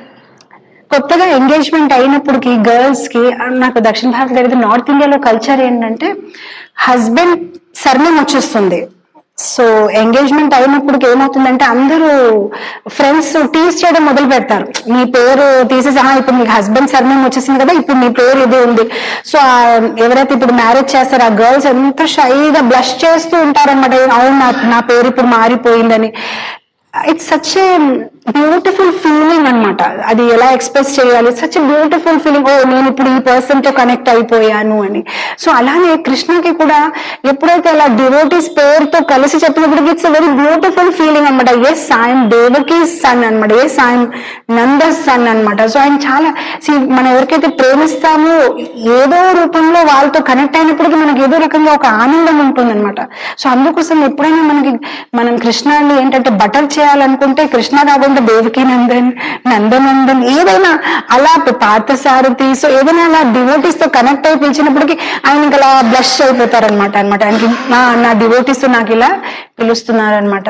కొత్తగా ఎంగేజ్మెంట్ అయినప్పటికి గర్ల్స్ కి ఆ, నాకు దక్షిణ భారత దగ్గర నార్త్ ఇండియాలో కల్చర్ ఏంటంటే హస్బెండ్ సర్నేమ్ వచ్చేస్తుంది సో ఎంగేజ్మెంట్ అయినప్పటికి ఏమవుతుందంటే అందరూ ఫ్రెండ్స్ టీస్ చేయడం మొదలు పెడతారు మీ పేరు తీసేసి "ఆ, ఇప్పుడు మీకు హస్బెండ్ సర్నేమ్ వచ్చేసింది కదా ఇప్పుడు మీ పేరు ఇది ఉంది సో ఆ ఎవరైతే ఇప్పుడు మ్యారేజ్ చేస్తారో ఆ గర్ల్స్ ఎంత షైగా బ్లష్ చేస్తూ ఉంటారన్నమాట అవును నా నా పేరు ఇప్పుడు మారిపోయిందని it's such a beautiful feeling అన్నమాట అది ఎలా ఎక్స్ప్రెస్ చేయాలి సచ్ బ్యూటిఫుల్ ఫీలింగ్ ఓ నేను ఇప్పుడు ఈ పర్సన్ తో కనెక్ట్ అయిపోయాను అని సో అలానే కృష్ణకి కూడా ఎప్పుడైతే అలా డివోటీస్ పేరుతో కలిసి చెప్పినప్పటికీ ఇట్స్ వెరీ బ్యూటిఫుల్ ఫీలింగ్ అనమాట ఎస్ ఐఎమ్ దేవకి సన్ అనమాట ఎస్ ఐఎమ్ నందస్ సన్ అన్నమాట సో ఆయన చాలా see, మనం ఎవరికైతే ప్రేమిస్తామో ఏదో రూపంలో వాళ్ళతో కనెక్ట్ అయినప్పటికీ మనకి ఏదో రకంగా ఒక ఆనందం ఉంటుంది అనమాట సో అందుకోసం ఎప్పుడైనా మనకి మనం కృష్ణాన్ని ఏంటంటే బటర్ చేయాలనుకుంటే కృష్ణ కాకుండా దేవకి నందన్ నందనందన్ ఏదైనా అలా పాత సారథి సో ఏదైనా అలా డివోటీస్ తో కనెక్ట్ అయి పిలిచినప్పటికీ ఆయన ఇంకా అలా బ్లష్ అయిపోతారనమాట అనమాట ఆయనకి "నా నా డివోటీస్ నాకు ఇలా పిలుస్తున్నారనమాట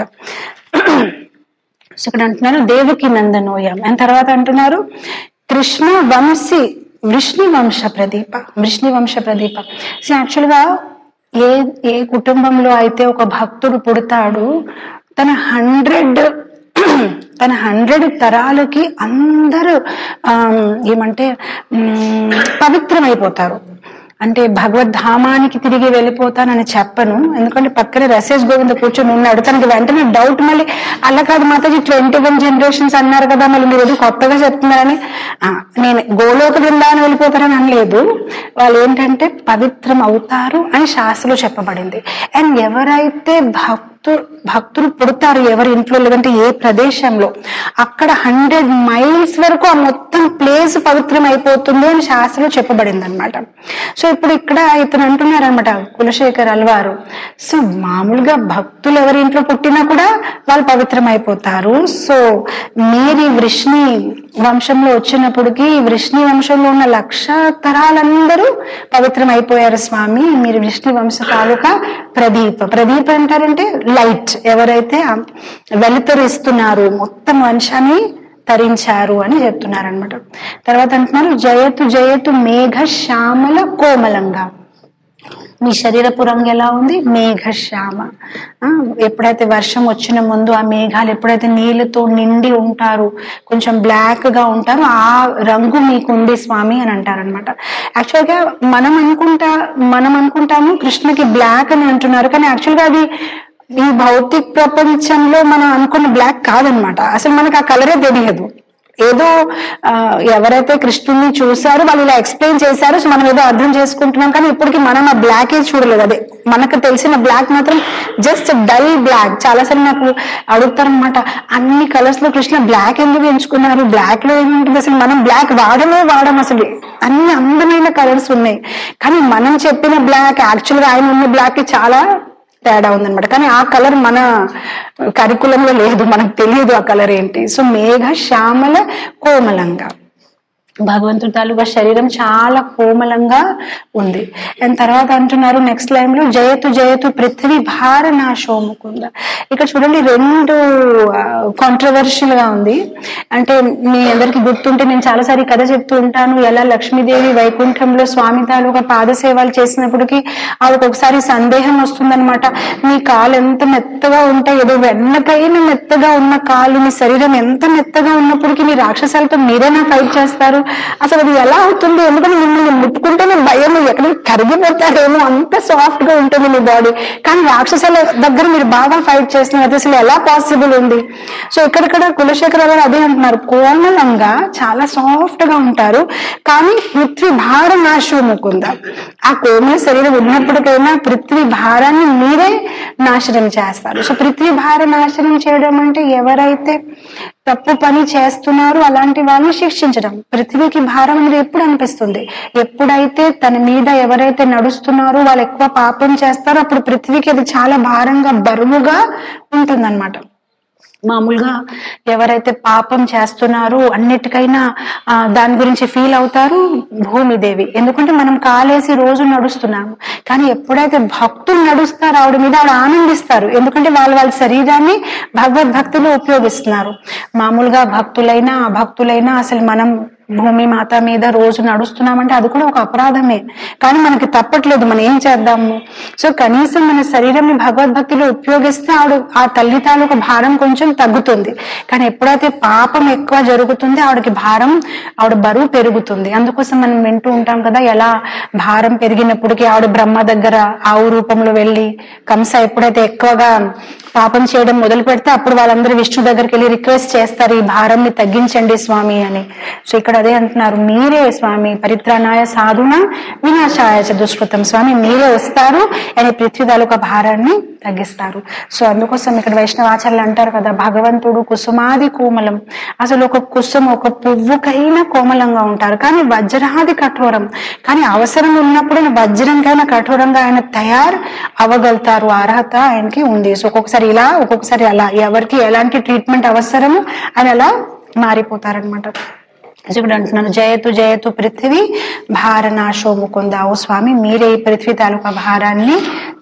సో ఇక్కడ అంటున్నారు దేవకి నందనోయం అండ్ తర్వాత అంటున్నారు కృష్ణ వంశీ వృష్ణి వంశ ప్రదీప వృష్ణి వంశ ప్రదీప సో యాక్చువల్ గా ఏ ఏ కుటుంబంలో అయితే ఒక భక్తుడు పుడతాడు తన హండ్రెడ్ తన హండ్రెడ్ తరాలకి అందరూ ఆమ్, ఏమంటే ఉమ్, పవిత్రమైపోతారు అంటే భగవద్ధామానికి తిరిగి వెళ్ళిపోతానని చెప్పను ఎందుకంటే పక్కనే రసేష్ గోవింద కూర్చొని ఉన్నాడు తనకి వెంటనే డౌట్ మళ్ళీ అలా కాదు మాతాజీ ట్వంటీ వన్ జనరేషన్స్ అన్నారు కదా మళ్ళీ మీరు ఏదో కొత్తగా చెప్తున్నారని ఆ, నేను గోలోక బృందాన్ని వెళ్ళిపోతారని అనలేదు వాళ్ళు ఏంటంటే పవిత్రం అవుతారు అని శాస్త్రంలో చెప్పబడింది అండ్ ఎవరైతే భక్తు భక్తులు పుడతారు ఎవరి ఇంట్లో లేదంటే ఏ ప్రదేశంలో అక్కడ హండ్రెడ్ మైల్స్ వరకు ఆ మొత్తం ప్లేస్ పవిత్రం అయిపోతుంది అని శాస్త్రంలో చెప్పబడింది అనమాట సో ఇప్పుడు ఇక్కడ ఇతను అంటున్నారనమాట కులశేఖర్ అల్వారు సో మామూలుగా భక్తులు ఎవరి ఇంట్లో పుట్టినా కూడా వాళ్ళు పవిత్రం అయిపోతారు సో మీరు ఈ వృష్ణి వంశంలో వచ్చినప్పటికీ ఈ వృష్ణి వంశంలో ఉన్న లక్ష తరాలందరూ పవిత్రం అయిపోయారు స్వామి మీరు విష్ణు వంశ తాలూకా ప్రదీప ప్రదీప అంటారంటే లైట్ ఎవరైతే ఆ వెలుతురిస్తున్నారు మొత్తం వంశాన్ని తరించారు అని చెప్తున్నారు అనమాట తర్వాత అంటున్నారు జయతు జయతు మేఘ శ్యామల కోమలంగా మీ శరీరపు రంగు ఎలా ఉంది మేఘ శ్యామ ఆ, ఎప్పుడైతే వర్షం వచ్చిన ముందు ఆ మేఘాలు ఎప్పుడైతే నీళ్ళతో నిండి ఉంటారు కొంచెం బ్లాక్ గా ఉంటారు ఆ రంగు మీకు ఉంది స్వామి అని అంటారనమాట యాక్చువల్ గా మనం అనుకుంటా మనం అనుకుంటాము కృష్ణకి బ్లాక్ అని అంటున్నారు కానీ యాక్చువల్ గా అది ఈ భౌతిక ప్రపంచంలో మనం అనుకున్న బ్లాక్ కాదనమాట అసలు మనకు ఆ కలరే తెలియదు ఏదో ఆ, ఎవరైతే కృష్ణుని చూసారో వాళ్ళు ఇలా ఎక్స్ప్లెయిన్ చేశారో సో మనం ఏదో అర్థం చేసుకుంటున్నాం కానీ ఇప్పటికి మనం ఆ బ్లాక్ చూడలేదు అదే మనకు తెలిసిన బ్లాక్ మాత్రం జస్ట్ డల్ బ్లాక్ చాలాసార్లు నాకు అడుగుతారనమాట అన్ని కలర్స్ లో కృష్ణ బ్లాక్ ఎందుకు ఎంచుకున్నారు బ్లాక్ లో ఏముంటుంది అసలు మనం బ్లాక్ వాడమే వాడం అసలు అన్ని అందమైన కలర్స్ ఉన్నాయి కానీ మనం చెప్పిన బ్లాక్ యాక్చువల్గా ఆయన ఉన్న బ్లాక్ కి చాలా తేడా ఉందన్నమాట కానీ ఆ కలర్ మన కరికులంలో లేదు మనకు తెలియదు ఆ కలర్ ఏంటి సో మేఘ శ్యామల కోమలంగా భగవంతుడి తాలూకా శరీరం చాలా కోమలంగా ఉంది అండ్ తర్వాత అంటున్నారు నెక్స్ట్ లైన్ లో జయతు జయతు పృథ్వీ భార నాశోముకుంద ఇక్కడ చూడండి రెండు కాంట్రవర్షియల్ గా ఉంది అంటే మీ అందరికి గుర్తుంటే నేను చాలాసారి కథ చెప్తూ ఉంటాను ఎలా లక్ష్మీదేవి వైకుంఠంలో స్వామి తాలూకా పాద సేవలు చేసినప్పటికీ ఆవిడకి ఒకసారి సందేహం వస్తుందన్నమాట మీ కాలు ఎంత మెత్తగా ఉంటే ఏదో వెన్నపైన మెత్తగా ఉన్న కాలు మీ శరీరం ఎంత మెత్తగా ఉన్నప్పటికీ మీ రాక్షసాలతో మీరేనా ఫైట్ చేస్తారు అసలు అది ఎలా అవుతుంది ఎందుకంటే మిమ్మల్ని ముట్టుకుంటేనే భయం ఎక్కడ కరిగిపోతారేమో అంత సాఫ్ట్ గా ఉంటుంది మీ బాడీ కానీ రాక్షసాల దగ్గర మీరు బాగా ఫైట్ చేస్తున్నారు అది అసలు ఎలా పాసిబుల్ ఉంది సో ఇక్కడిక్కడ కులశేఖర గారు అదే అంటున్నారు కోమలంగా చాలా సాఫ్ట్ గా ఉంటారు కానీ పృథ్వీ భార నాశముకుంద ఆ కోమల శరీరం ఉన్నప్పటికైనా పృథ్వీ భారాన్ని మీరే నాశనం చేస్తారు సో పృథ్వీ భార నాశనం చేయడం అంటే ఎవరైతే తప్పు పని చేస్తున్నారు అలాంటి వాళ్ళని శిక్షించడం పృథ్వీకి భారం అనేది ఎప్పుడు అనిపిస్తుంది ఎప్పుడైతే తన మీద ఎవరైతే నడుస్తున్నారో వాళ్ళు ఎక్కువ పాపం చేస్తారో అప్పుడు పృథ్వీకి అది చాలా భారంగా బరువుగా ఉంటుందన్నమాట మామూలుగా ఎవరైతే పాపం చేస్తున్నారో అన్నిటికైనా ఆ, దాని గురించి ఫీల్ అవుతారు భూమిదేవి ఎందుకంటే మనం కాలేసి రోజు నడుస్తున్నాము కానీ ఎప్పుడైతే భక్తులు నడుస్తారో ఆవిడ మీద ఆవిడ ఆనందిస్తారు ఎందుకంటే వాళ్ళు వాళ్ళ శరీరాన్ని భగవద్భక్తులు ఉపయోగిస్తున్నారు మామూలుగా భక్తులైనా అభక్తులైనా అసలు మనం భూమి మాత మీద రోజు నడుస్తున్నామంటే అది కూడా ఒక అపరాధమే కానీ మనకి తప్పట్లేదు మనం ఏం చేద్దాము సో కనీసం మన శరీరంని భగవద్భక్తిలో ఉపయోగిస్తే ఆవిడ ఆ తల్లి తాలూకు భారం కొంచెం తగ్గుతుంది కానీ ఎప్పుడైతే పాపం ఎక్కువ జరుగుతుంది ఆవిడకి భారం ఆవిడ బరువు పెరుగుతుంది అందుకోసం మనం వింటూ ఉంటాం కదా ఎలా భారం పెరిగినప్పటికీ ఆవిడ బ్రహ్మ దగ్గర ఆవు రూపంలో వెళ్ళి కంస ఎప్పుడైతే ఎక్కువగా పాపం చేయడం మొదలు పెడితే అప్పుడు వాళ్ళందరూ విష్ణు దగ్గరికి వెళ్ళి రిక్వెస్ట్ చేస్తారు ఈ భారంని తగ్గించండి స్వామి అని సో ఇక్కడ అదే అంటున్నారు మీరే స్వామి పరిత్రాణాయ సాధున వినాశాయ చ దుష్కృతం స్వామి మీరే వస్తారు అని పృథ్వీ తాలూకా భారాన్ని తగ్గిస్తారు సో అందుకోసం ఇక్కడ వైష్ణవాచార్యులు అంటారు కదా భగవంతుడు కుసుమాది కోమలం అసలు ఒక కుసుమ ఒక పువ్వుకైనా కోమలంగా ఉంటారు కానీ వజ్రాది కఠోరం కానీ అవసరం ఉన్నప్పుడు వజ్రంకైనా కఠోరంగా ఆయన తయారు అవ్వగలుగుతారు ఆ అర్హత ఆయనకి ఉంది సో ఒక్కొక్కసారి ఇలా ఒక్కొక్కసారి అలా ఎవరికి ఎలాంటి ట్రీట్మెంట్ అవసరము ఆయన అలా మారిపోతారనమాట ఇప్పుడు అంటున్నాను జయతు జయతు పృథ్వీ భారనాశో ముకుంద ఓ స్వామి మీరే ఈ పృథ్వీ తాలూకా భారాన్ని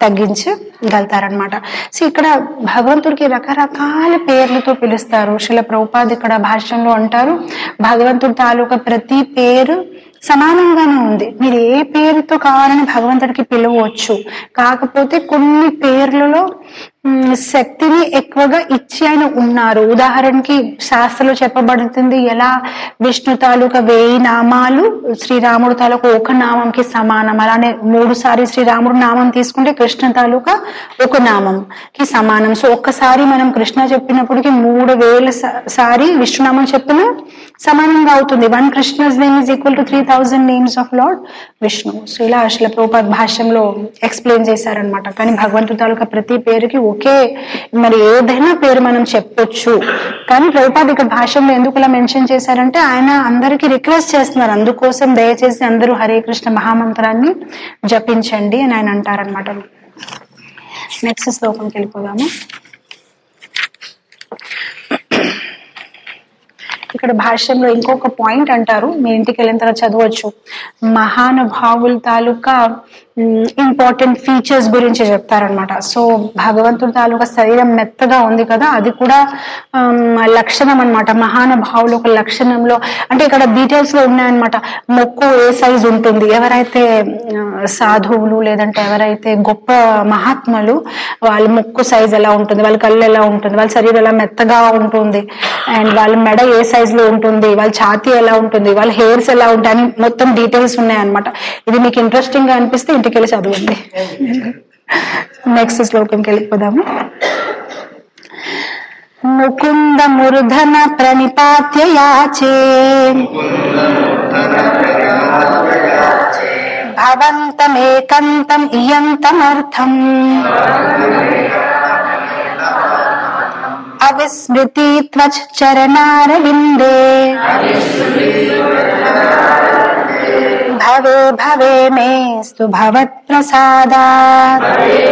తగ్గించగలుగుతారనమాట సో ఇక్కడ భగవంతుడికి రకరకాల పేర్లతో పిలుస్తారు శిల ప్రభుపాద్ ఇక్కడ భాష్యంలో అంటారు భగవంతుడి తాలూకా ప్రతి పేరు సమానంగానే ఉంది మీరు ఏ పేరుతో కావాలని భగవంతుడికి పిలవచ్చు కాకపోతే కొన్ని పేర్లలో మ్, శక్తిని ఎక్కువగా ఇచ్చి ఆయన ఉన్నారు ఉదాహరణకి శాస్త్రంలో చెప్పబడుతుంది ఎలా విష్ణు తాలూకా వెయ్యి నామాలు శ్రీరాముడు తాలూకా ఒక నామంకి సమానం అలానే మూడు సారి శ్రీరాముడు నామం తీసుకుంటే కృష్ణ తాలూకా ఒక నామం కి సమానం సో ఒక్కసారి మనం కృష్ణ చెప్పినప్పటికీ మూడు వేల సా- సారి విష్ణునామం చెప్పిన సమానంగా అవుతుంది one Krishna's name is equal to three thousand names of lord Vishnu so ఇలా అసలు ప్రభుపాద్ భాష్యంలో ఎక్స్ప్లెయిన్ చేశారనమాట కానీ భగవంతుడి తాలూకా ప్రతి పేరుకి ఒకే మరి ఏదైనా పేరు మనం చెప్పొచ్చు కానీ ప్రభుపాద్ ఇక్కడ భాష్యంలో ఎందుకు ఇలా మెన్షన్ చేశారంటే ఆయన అందరికీ రిక్వెస్ట్ చేస్తున్నారు అందుకోసం దయచేసి అందరూ హరే కృష్ణ మహామంత్రాన్ని జపించండి అని ఆయన అంటారనమాట నెక్స్ట్ శ్లోకంకి వెళ్ళిపోదాము ఇక్కడ భాష్యంలో ఇంకొక పాయింట్ అంటారు మీ ఇంటికి వెళ్ళిన తర్వాత చదవచ్చు మహానుభావుల తాలూకా ఇంపార్టెంట్ ఫీచర్స్ గురించి చెప్తారనమాట సో భగవంతుడి తాలూకా శరీరం మెత్తగా ఉంది కదా అది కూడా ఉమ్, లక్షణం అన్నమాట మహానుభావులు ఒక లక్షణంలో అంటే ఇక్కడ డీటెయిల్స్ లో ఉన్నాయన్నమాట మొక్కు ఏ సైజ్ ఉంటుంది ఎవరైతే ఆ, సాధువులు లేదంటే ఎవరైతే గొప్ప మహాత్ములు వాళ్ళ ముక్కు సైజ్ ఎలా ఉంటుంది వాళ్ళ కళ్ళు ఎలా ఉంటుంది వాళ్ళ శరీరం ఎలా మెత్తగా ఉంటుంది అండ్ వాళ్ళ మెడ ఏ సైజ్ లో ఉంటుంది వాళ్ళ ఛాతీ ఎలా ఉంటుంది వాళ్ళ హెయిర్స్ ఎలా ఉంటాయి అని మొత్తం డీటెయిల్స్ ఉన్నాయన్నమాట ఇది మీకు ఇంట్రెస్టింగ్ గా అనిపిస్తే ఇంటికి వెళ్ళి చదవండి నెక్స్ట్ శ్లోకంకి వెళ్ళిపోదాము ముకుంద మూర్ధన ప్రణిపాత్య యాచే భవంతమేకంతం ఇయంతమర్థం అవిస్మృతి త్వచరణారవిందే భవే భవే మేస్తు భవత్ప్రసాదాత్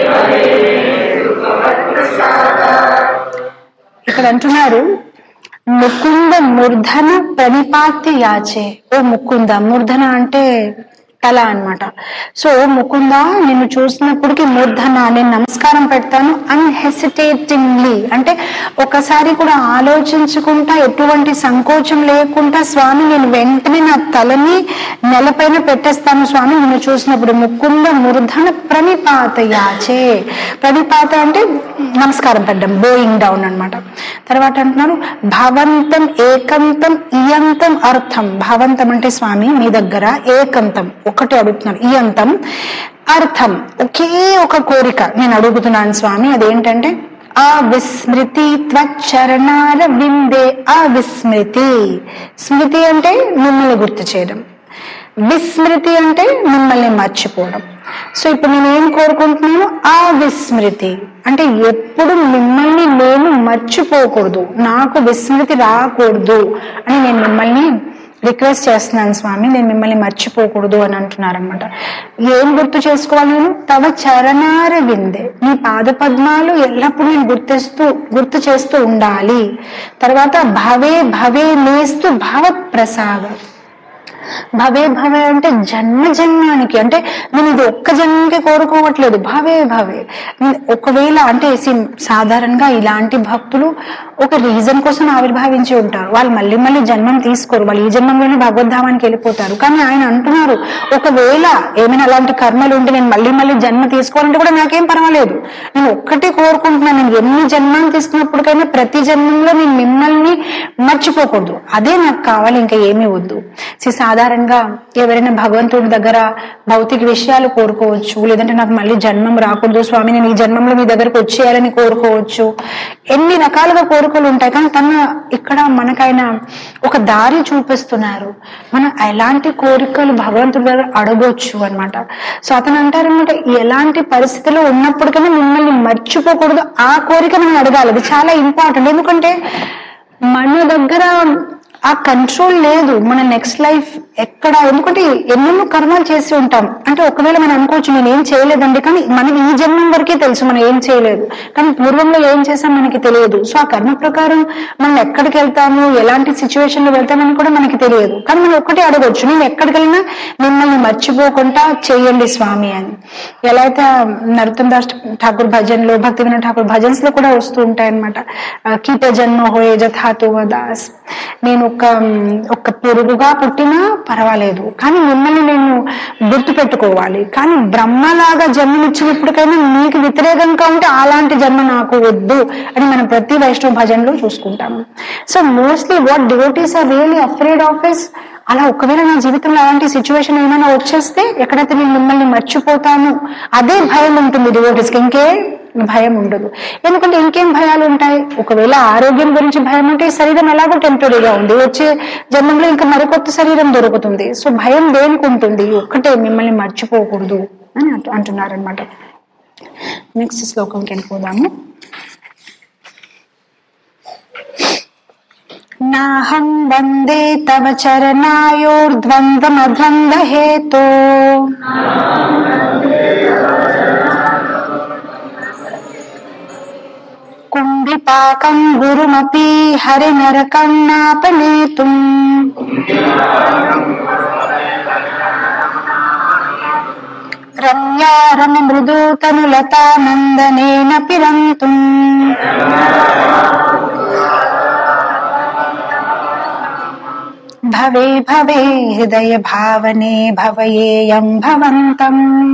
ఇక్కడ అంటున్నారు ముకుంద మూర్ధన ప్రణిపాత్య యాచే ఓ ముకుంద మూర్ధన అంటే తల అన్నమాట సో ముకుంద నిన్ను చూసినప్పటికీ మూర్ధన నేను నమస్కారం పెడతాను అన్హెసిటేటింగ్లీ అంటే ఒకసారి కూడా ఆలోచించకుండా ఎటువంటి సంకోచం లేకుండా స్వామి నేను వెంటనే నా తలని నెలపైన పెట్టేస్తాను స్వామి నిన్ను చూసినప్పుడు ముకుంద మూర్ధన ప్రణిపాత యాచే ప్రణిపాత అంటే నమస్కారం పెట్టడం బోయింగ్ డౌన్ అన్నమాట తర్వాత అంటున్నారు భవంతం ఏకంతం ఇయంతం అర్థం భవంతం అంటే స్వామి మీ దగ్గర ఏకంతం ఒకటి అడుగుతున్నాను ఇయంతం అర్థం ఒకే ఒక కోరిక నేను అడుగుతున్నాను స్వామి అదేంటంటే ఆ విస్మృతి త్వచరణాల విందే ఆ విస్మృతి స్మృతి అంటే మిమ్మల్ని గుర్తు చేయడం విస్మృతి అంటే మిమ్మల్ని మర్చిపోవడం సో ఇప్పుడు నేను ఏం కోరుకుంటున్నాను ఆ విస్మృతి అంటే ఎప్పుడు మిమ్మల్ని నేను మర్చిపోకూడదు నాకు విస్మృతి రాకూడదు అని నేను మిమ్మల్ని రిక్వెస్ట్ చేస్తున్నాను స్వామి నేను మిమ్మల్ని మర్చిపోకూడదు అని అంటున్నారనమాట ఏం గుర్తు చేసుకోవాలి నేను తవ చరణార విందే నీ పాద పద్మాలు ఎల్లప్పుడూ నేను గుర్తిస్తూ గుర్తు చేస్తూ ఉండాలి తర్వాత భవే భవే నేస్తూ భవత్ ప్రసాద భవే భవే అంటే జన్మ జన్మానికి అంటే నేను ఇది ఒక్క జన్మకి కోరుకోవట్లేదు భవే భవే ఒకవేళ అంటే సి- సాధారణంగా ఇలాంటి భక్తులు ఒక రీజన్ కోసం ఆవిర్భావించి ఉంటారు వాళ్ళు మళ్ళీ మళ్ళీ జన్మం తీసుకోరు వాళ్ళు ఈ జన్మంలోనే భగవద్ధామానికి వెళ్ళిపోతారు కానీ ఆయన అంటున్నారు ఒకవేళ ఏమైనా అలాంటి కర్మలు ఉంటే నేను మళ్ళీ మళ్ళీ జన్మ తీసుకోవాలంటే కూడా నాకేం పర్వాలేదు నేను ఒక్కటే కోరుకుంటున్నాను నేను ఎన్ని జన్మాలు తీసుకున్నప్పటికైనా ప్రతి జన్మంలో నేను మిమ్మల్ని మర్చిపోకూడదు అదే నాకు కావాలి ఇంకా ఏమీ వద్దు సో సాధారణంగా ఎవరైనా భగవంతుడి దగ్గర భౌతిక విషయాలు కోరుకోవచ్చు లేదంటే నాకు మళ్ళీ జన్మం రాకూడదు స్వామి నేను ఈ జన్మంలో మీ దగ్గరకు వచ్చేయాలని కోరుకోవచ్చు ఎన్ని రకాలుగా కోరికలు ఉంటాయి కానీ తన ఇక్కడ మనకైనా ఒక దారి చూపిస్తున్నారు మనం ఎలాంటి కోరికలు భగవంతుడి దగ్గర అడగొచ్చు అన్నమాట సో అతను అంటారనమాట ఎలాంటి పరిస్థితిలో ఉన్నప్పటికైనా మిమ్మల్ని మర్చిపోకూడదు ఆ కోరిక మనం అడగాలి అది చాలా ఇంపార్టెంట్ ఎందుకంటే మన దగ్గర ఆ కంట్రోల్ లేదు మన నెక్స్ట్ లైఫ్ ఎక్కడ ఎందుకంటే ఎన్నెన్నో కర్మాలు చేసి ఉంటాం అంటే ఒకవేళ మనం అనుకోవచ్చు నేను ఏం చేయలేదండి కానీ మనకి ఈ జన్మం వరకే తెలుసు మనం ఏం చేయలేదు కానీ పూర్వంలో ఏం చేసాం మనకి తెలియదు సో ఆ కర్మ ప్రకారం మనం ఎక్కడికి వెళ్తాము ఎలాంటి సిచ్యువేషన్ లో వెళ్తామని కూడా మనకి తెలియదు కానీ మనం ఒక్కటే అడగొచ్చు నేను ఎక్కడికి వెళ్ళినా మిమ్మల్ని మర్చిపోకుండా చేయండి స్వామి అని ఎలా అయితే నరోత్తం దాస్ ఠాకూర్ భజన్లో భక్తి వినోద్ ఠాకూర్ భజన్స్ లో కూడా వస్తూ ఉంటాయి అనమాట కీట జన్మ హోయే జథాతు దాస్ నేను ఒక ఒక పురుగుగా పుట్టినా పర్వాలేదు కానీ మిమ్మల్ని నేను గుర్తు పెట్టుకోవాలి కానీ బ్రహ్మలాగా జన్మనిచ్చినప్పటికైనా మీకు వ్యతిరేకంగా ఉంటే అలాంటి జన్మ నాకు వద్దు అని మనం ప్రతి వైష్ణవ భజనలో చూసుకుంటాము so mostly what devotees are really afraid of is అలా ఒకవేళ నా జీవితంలో అలాంటి సిచ్యువేషన్ ఏమైనా వచ్చేస్తే ఎక్కడైతే నేను మిమ్మల్ని మర్చిపోతాను అదే భయం ఉంటుంది డివోటీస్కి ఇంకే భయం ఉండదు ఎందుకంటే ఇంకేం భయాలు ఉంటాయి ఒకవేళ ఆరోగ్యం గురించి భయం ఉంటే ఈ శరీరం ఎలాగో టెంపరీగా ఉంది వచ్చే జన్మంలో ఇంకా మరికొత్త శరీరం దొరుకుతుంది సో భయం దేనికి ఉంటుంది ఒక్కటే మిమ్మల్ని మర్చిపోకూడదు అని అంటు- అంటున్నారన్నమాట నెక్స్ట్ శ్లోకంకి వెళ్ళిపోదాము నాహం వందే తవ చరణాయోర్ద్వంద్వమద్వంద్వ హేతో కుంభిపాకం గురుమపి హరినరకం నాపనేతుం రమ్యారమ మృదూతనులతానందనేన పిరంతుం భవే భవే హృదయ భావనే భవయేయం భవంతం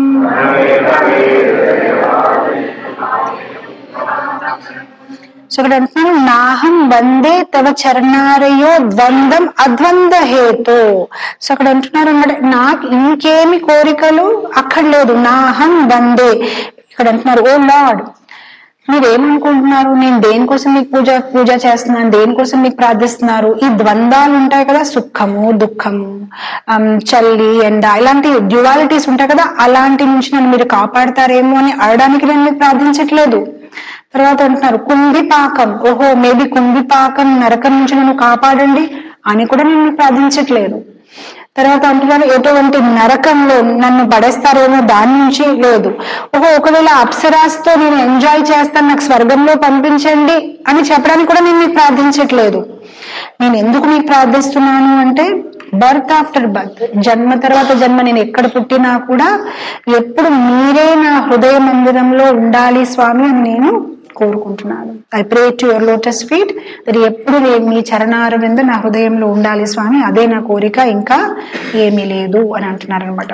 సో ఇక్కడ అంటున్నాను నాహం వందే తవ చరణారయో ద్వంద్వం అద్వంద్వ హేతు సో అక్కడ అంటున్నారు అన్నమాట నాకు ఇంకేమి కోరికలు అక్కర్లేదు నాహం వందే ఇక్కడ అంటున్నారు ఓ లార్డ్ మీరు ఏమనుకుంటున్నారు నేను దేనికోసం మీకు పూజ పూజ చేస్తున్నాను దేనికోసం మీకు ప్రార్థిస్తున్నారు ఈ ద్వంద్వాలు ఉంటాయి కదా సుఖము దుఃఖము ఆమ్, చల్లి ఎండ ఇలాంటి డ్యువాలిటీస్ ఉంటాయి కదా అలాంటి నుంచి నన్ను మీరు కాపాడతారేమో అని అడడానికి నేను మీకు ప్రార్థించట్లేదు తర్వాత అంటున్నారు కుంభిపాకం ఓహో మేబీ కుంభిపాకం నరకం నుంచి నన్ను కాపాడండి అని కూడా నేను మీకు ప్రార్థించట్లేదు తర్వాత అంటున్నారు ఎటువంటి నరకంలో నన్ను పడేస్తారేమో దాని నుంచి లేదు ఓహో ఒకవేళ అప్సరాస్తో నేను ఎంజాయ్ చేస్తాను నాకు స్వర్గంలో పంపించండి అని చెప్పడానికి కూడా నేను మీకు ప్రార్థించట్లేదు నేను ఎందుకు మీకు ప్రార్థిస్తున్నాను అంటే బర్త్ ఆఫ్టర్ బర్త్ జన్మ తర్వాత జన్మ నేను ఎక్కడ పుట్టినా కూడా ఎప్పుడు మీరే నా హృదయ మందిరంలో ఉండాలి స్వామి అని నేను కోరుకుంటున్నాను I pray to your lotus feet అది ఎప్పుడు నేను మీ చరణార వింద నా హృదయంలో ఉండాలి స్వామి అదే నా కోరిక ఇంకా ఏమీ లేదు అని అంటున్నారు అనమాట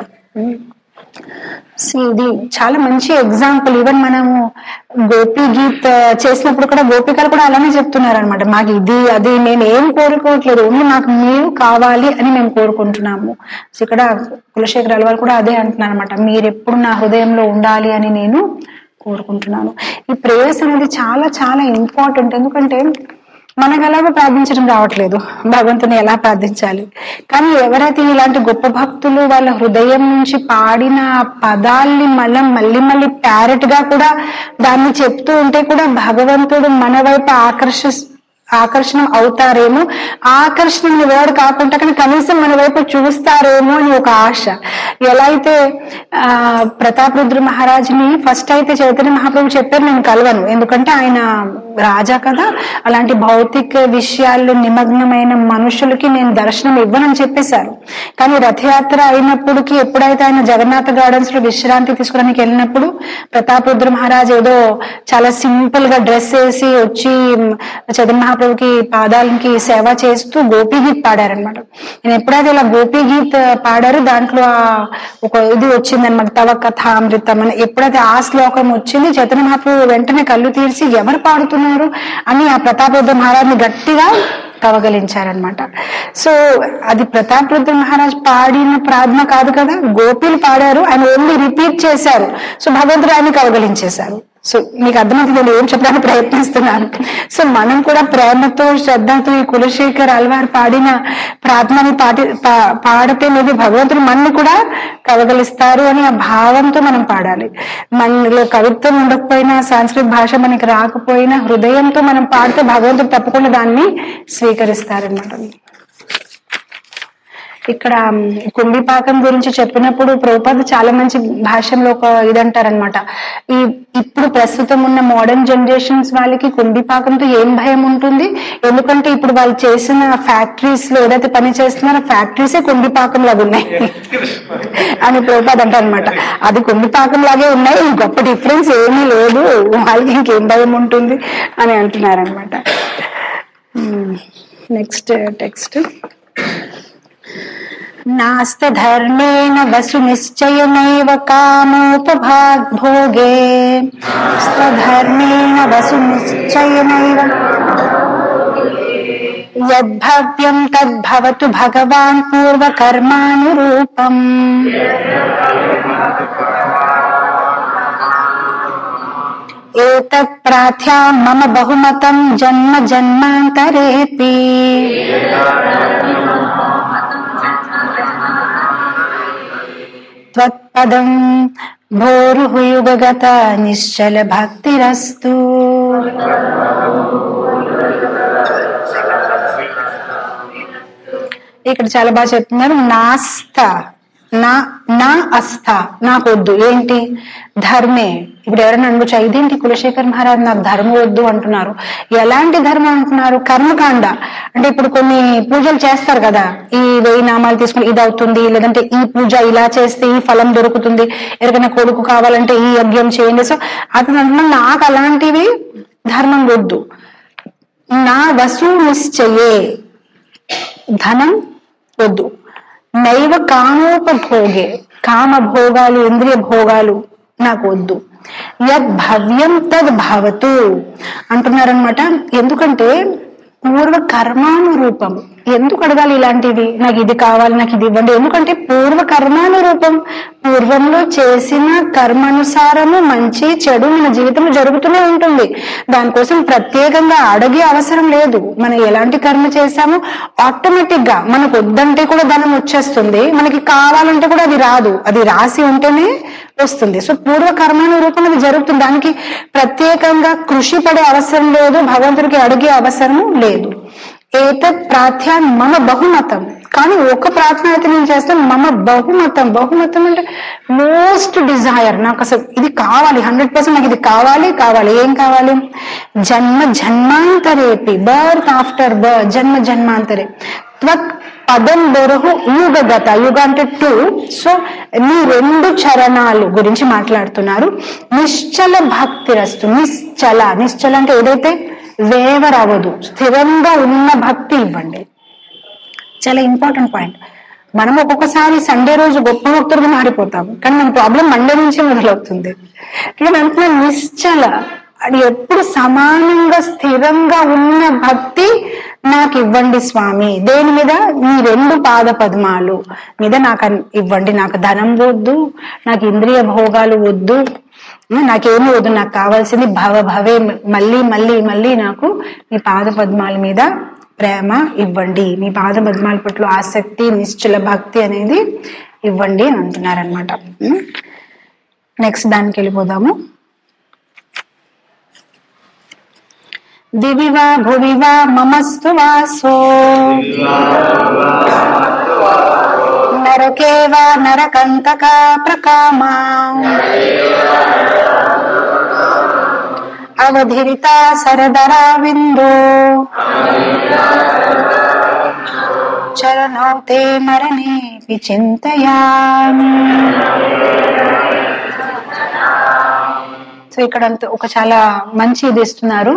ఇది చాలా మంచి ఎగ్జాంపుల్ ఈవెన్ మనము గోపి గీత్ చేసినప్పుడు కూడా గోపికలు కూడా అలానే చెప్తున్నారు అనమాట మాకు ఇది అది నేను ఏం కోరుకోవట్లేదు ఓన్లీ మాకు మీరు కావాలి అని మేము కోరుకుంటున్నాము సో ఇక్కడ కులశేఖర్ అలవారు కూడా అదే అంటున్నారు అనమాట మీరు ఎప్పుడు నా హృదయంలో ఉండాలి అని నేను కోరుకుంటున్నాను ఈ ప్రేయర్స్ అనేది చాలా చాలా ఇంపార్టెంట్ ఎందుకంటే మనకు ఎలాగో ప్రార్థించడం రావట్లేదు భగవంతుని ఎలా ప్రార్థించాలి కానీ ఎవరైతే ఇలాంటి గొప్ప భక్తులు వాళ్ళ హృదయం నుంచి పాడిన ఆ పదాల్ని మళ్ళీ మళ్ళీ మళ్ళీ ప్యారెట్ గా కూడా దాన్ని చెప్తూ ఉంటే కూడా భగవంతుడు మన వైపు ఆకర్షి ఆకర్షణం అవుతారేమో ఆకర్షణ వేడు కాకుండా కానీ కనీసం మన వైపు చూస్తారేమో అని ఒక ఆశ ఎలా అయితే ఆ ప్రతాపరుద్ర మహారాజుని ఫస్ట్ అయితే చైతన్య మహాప్రభు చెప్పారు నేను కలవను ఎందుకంటే ఆయన రాజా కదా అలాంటి భౌతిక విషయాల్లో నిమగ్నమైన మనుషులకి నేను దర్శనం ఇవ్వనని చెప్పేశారు కానీ రథయాత్ర అయినప్పటికీ ఎప్పుడైతే ఆయన జగన్నాథ గార్డెన్స్ లో విశ్రాంతి తీసుకోవడానికి వెళ్ళినప్పుడు ప్రతాపరుద్ర మహారాజ్ ఏదో చాలా సింపుల్ గా డ్రెస్ వేసి వచ్చి చైతన్య మహాప్రభుకి పాదాలకి సేవ చేస్తూ గోపీ గీత్ పాడారనమాట నేను ఎప్పుడైతే ఇలా గోపీ గీత్ పాడారో దాంట్లో ఆ ఒక ఇది వచ్చిందనమాట తవ కథామృతం అని ఎప్పుడైతే ఆ శ్లోకం వచ్చింది చైతన్య మహాప్రభు వెంటనే కళ్ళు తీర్చి ఎవరు పాడుతున్నారు అని ఆ ప్రతాపరుద్ర మహారాజ్ని గట్టిగా కవగలించారనమాట సో అది ప్రతాపరుద్ర మహారాజ్ పాడిన ప్రార్థన కాదు కదా గోపీలు పాడారు ఆయన ఓన్లీ రిపీట్ చేశారు సో భగవంతుడు ఆయన కవగలించేశారు సో మీకు అర్థమవుతుంది నేను ఏం చెప్పడానికి ప్రయత్నిస్తున్నాను సో మనం కూడా ప్రేమతో శ్రద్ధతో ఈ కులశేఖర్ అల్వార్ పాడిన ప్రార్థనని పాటి పా- పాడితే మేబీ భగవంతుడు మనల్ని కూడా కవగలిస్తారు అని ఆ భావంతో మనం పాడాలి మనలో కవిత్వం ఉండకపోయినా సంస్కృత భాష మనకి రాకపోయినా హృదయంతో మనం పాడితే భగవంతుడు తప్పకుండా దాన్ని స్వీకరిస్తారనమాట ఇక్కడ మ్, కుంభిపాకం గురించి చెప్పినప్పుడు ప్రభుపాద చాలా మంచి భాషలో ఒక ఇదంటారనమాట ఈ ఇప్పుడు ప్రస్తుతం ఉన్న మోడర్న్ జనరేషన్స్ వాళ్ళకి కుంభిపాకంతో ఏం భయం ఉంటుంది ఎందుకంటే ఇప్పుడు వాళ్ళు చేసిన ఫ్యాక్టరీస్ లో ఏదైతే పని చేస్తున్నారో ఫ్యాక్టరీసే కుంభిపాకం లాగా ఉన్నాయి అని ప్రభుపాద అంటారనమాట అది కుంభిపాకం లాగే ఉన్నాయి గొప్ప డిఫరెన్స్ ఏమీ లేదు వాళ్ళకి ఇంకేం భయం ఉంటుంది అని అంటున్నారనమాట నెక్స్ట్ టెక్స్ట్ नास्तधर्मेण वसुनिश्चयनैव कामोपभाग्भोगे स्वधर्मेण वसुनिश्चयनैव यद्भव्यं तद्भवतु भगवान् पूर्वकर्मानुरूपम् एतत् प्रार्थ्यां मम बहुमतं जन्म जन्मान्तरेऽपि त्वत्पदं भोरुहुयुगगत निश्चल भक्तिरस्तु ఇక్కడ చాలా బాగా చెప్తున్నారు నాస్త నా నా అస్థ నాకు వద్దు ఏంటి ధర్మే ఇప్పుడు ఎవరైనా అనుకోవచ్చు ఇదేంటి కులశేఖర్ మహారాజ్ నాకు ధర్మం వద్దు అంటున్నారు ఎలాంటి ధర్మం అంటున్నారు కర్మకాండ అంటే ఇప్పుడు కొన్ని పూజలు చేస్తారు కదా ఈ వెయ్యి నామాలు తీసుకుని ఇది అవుతుంది లేదంటే ఈ పూజ ఇలా చేస్తే ఈ ఫలం దొరుకుతుంది ఎవరికైనా కొడుకు కావాలంటే ఈ యజ్ఞం చేయండి సో అతను అంటున్నాడు నాకు అలాంటివి ధర్మం వద్దు నా వసు నిశ్చయే ధనం వద్దు నైవ కామోపభోగే కామ భోగాలు ఇంద్రియ భోగాలు నాకు వద్దు యద్ భవ్యం తద్ భవతు అంటున్నారనమాట ఎందుకంటే పూర్వ కర్మానురూపం ఎందుకు అడగాలి ఇలాంటివి నాకు ఇది కావాలి నాకు ఇది ఇవ్వండి ఎందుకంటే పూర్వ కర్మానురూపం పూర్వంలో చేసిన కర్మానుసారము మంచి చెడు మన జీవితంలో జరుగుతూనే ఉంటుంది దానికోసం ప్రత్యేకంగా అడిగే అవసరం లేదు మనం ఎలాంటి కర్మ చేశామో ఆటోమేటిక్ గా మనకు వద్దంటే కూడా ధనం వచ్చేస్తుంది మనకి కావాలంటే కూడా అది రాదు అది రాసి ఉంటేనే వస్తుంది సో పూర్వ కర్మానురూపం అది జరుగుతుంది దానికి ప్రత్యేకంగా కృషి పడే అవసరం లేదు భగవంతుడికి అడిగే అవసరము లేదు ఏతత్ ప్రార్థ్యాన్ మమ బహుమతం కానీ ఒక ప్రార్థన అయితే నేను చేస్తాను మమ బహుమతం బహుమతం అంటే మోస్ట్ డిజైర్ నాకు అసలు ఇది కావాలి హండ్రెడ్ పర్సెంట్ నాకు ఇది కావాలి కావాలి ఏం కావాలి జన్మ జన్మాంతరేపి బర్త్ ఆఫ్టర్ బర్త్ జన్మ జన్మాంతరే త్వక్ పదం బొరహు యుగగత యుగ అంటే టూ సో నీ రెండు చరణాలు గురించి మాట్లాడుతున్నారు నిశ్చల భక్తి రస్తు నిశ్చల నిశ్చల అంటే ఏదైతే వేవరవదు స్థిరంగా ఉన్న భక్తి ఇవ్వండి చాలా ఇంపార్టెంట్ పాయింట్ మనం ఒక్కొక్కసారి సండే రోజు గొప్ప భక్తులుగా మారిపోతాం కానీ మన ప్రాబ్లం మండే నుంచే మొదలవుతుంది ఇక్కడ అంటున్నా నిశ్చల అది ఎప్పుడు సమానంగా స్థిరంగా ఉన్న భక్తి నాకు ఇవ్వండి స్వామి దేని మీద మీ రెండు పాద పద్మాలు మీద నాకు అన్- ఇవ్వండి నాకు ధనం వద్దు నాకు ఇంద్రియ భోగాలు వద్దు నాకేమీ వద్దు నాకు కావాల్సింది భవ భవే మళ్ళీ మళ్ళీ మళ్ళీ నాకు మీ పాద పద్మాల మీద ప్రేమ ఇవ్వండి మీ పాద పద్మాల పట్ల ఆసక్తి నిశ్చల భక్తి అనేది ఇవ్వండి అని అంటున్నారనమాట నెక్స్ట్ దానికి వెళ్ళిపోదాము దివివా భువివా మమస్తు వాసో నరకే వా నరకంతక ప్రకామా అవధిరిత సరదరా విందో చరణౌ తే మరణేపి చింతయామి సో ఇక్కడ అంత ఒక చాలా మంచి ఇది ఇస్తున్నారు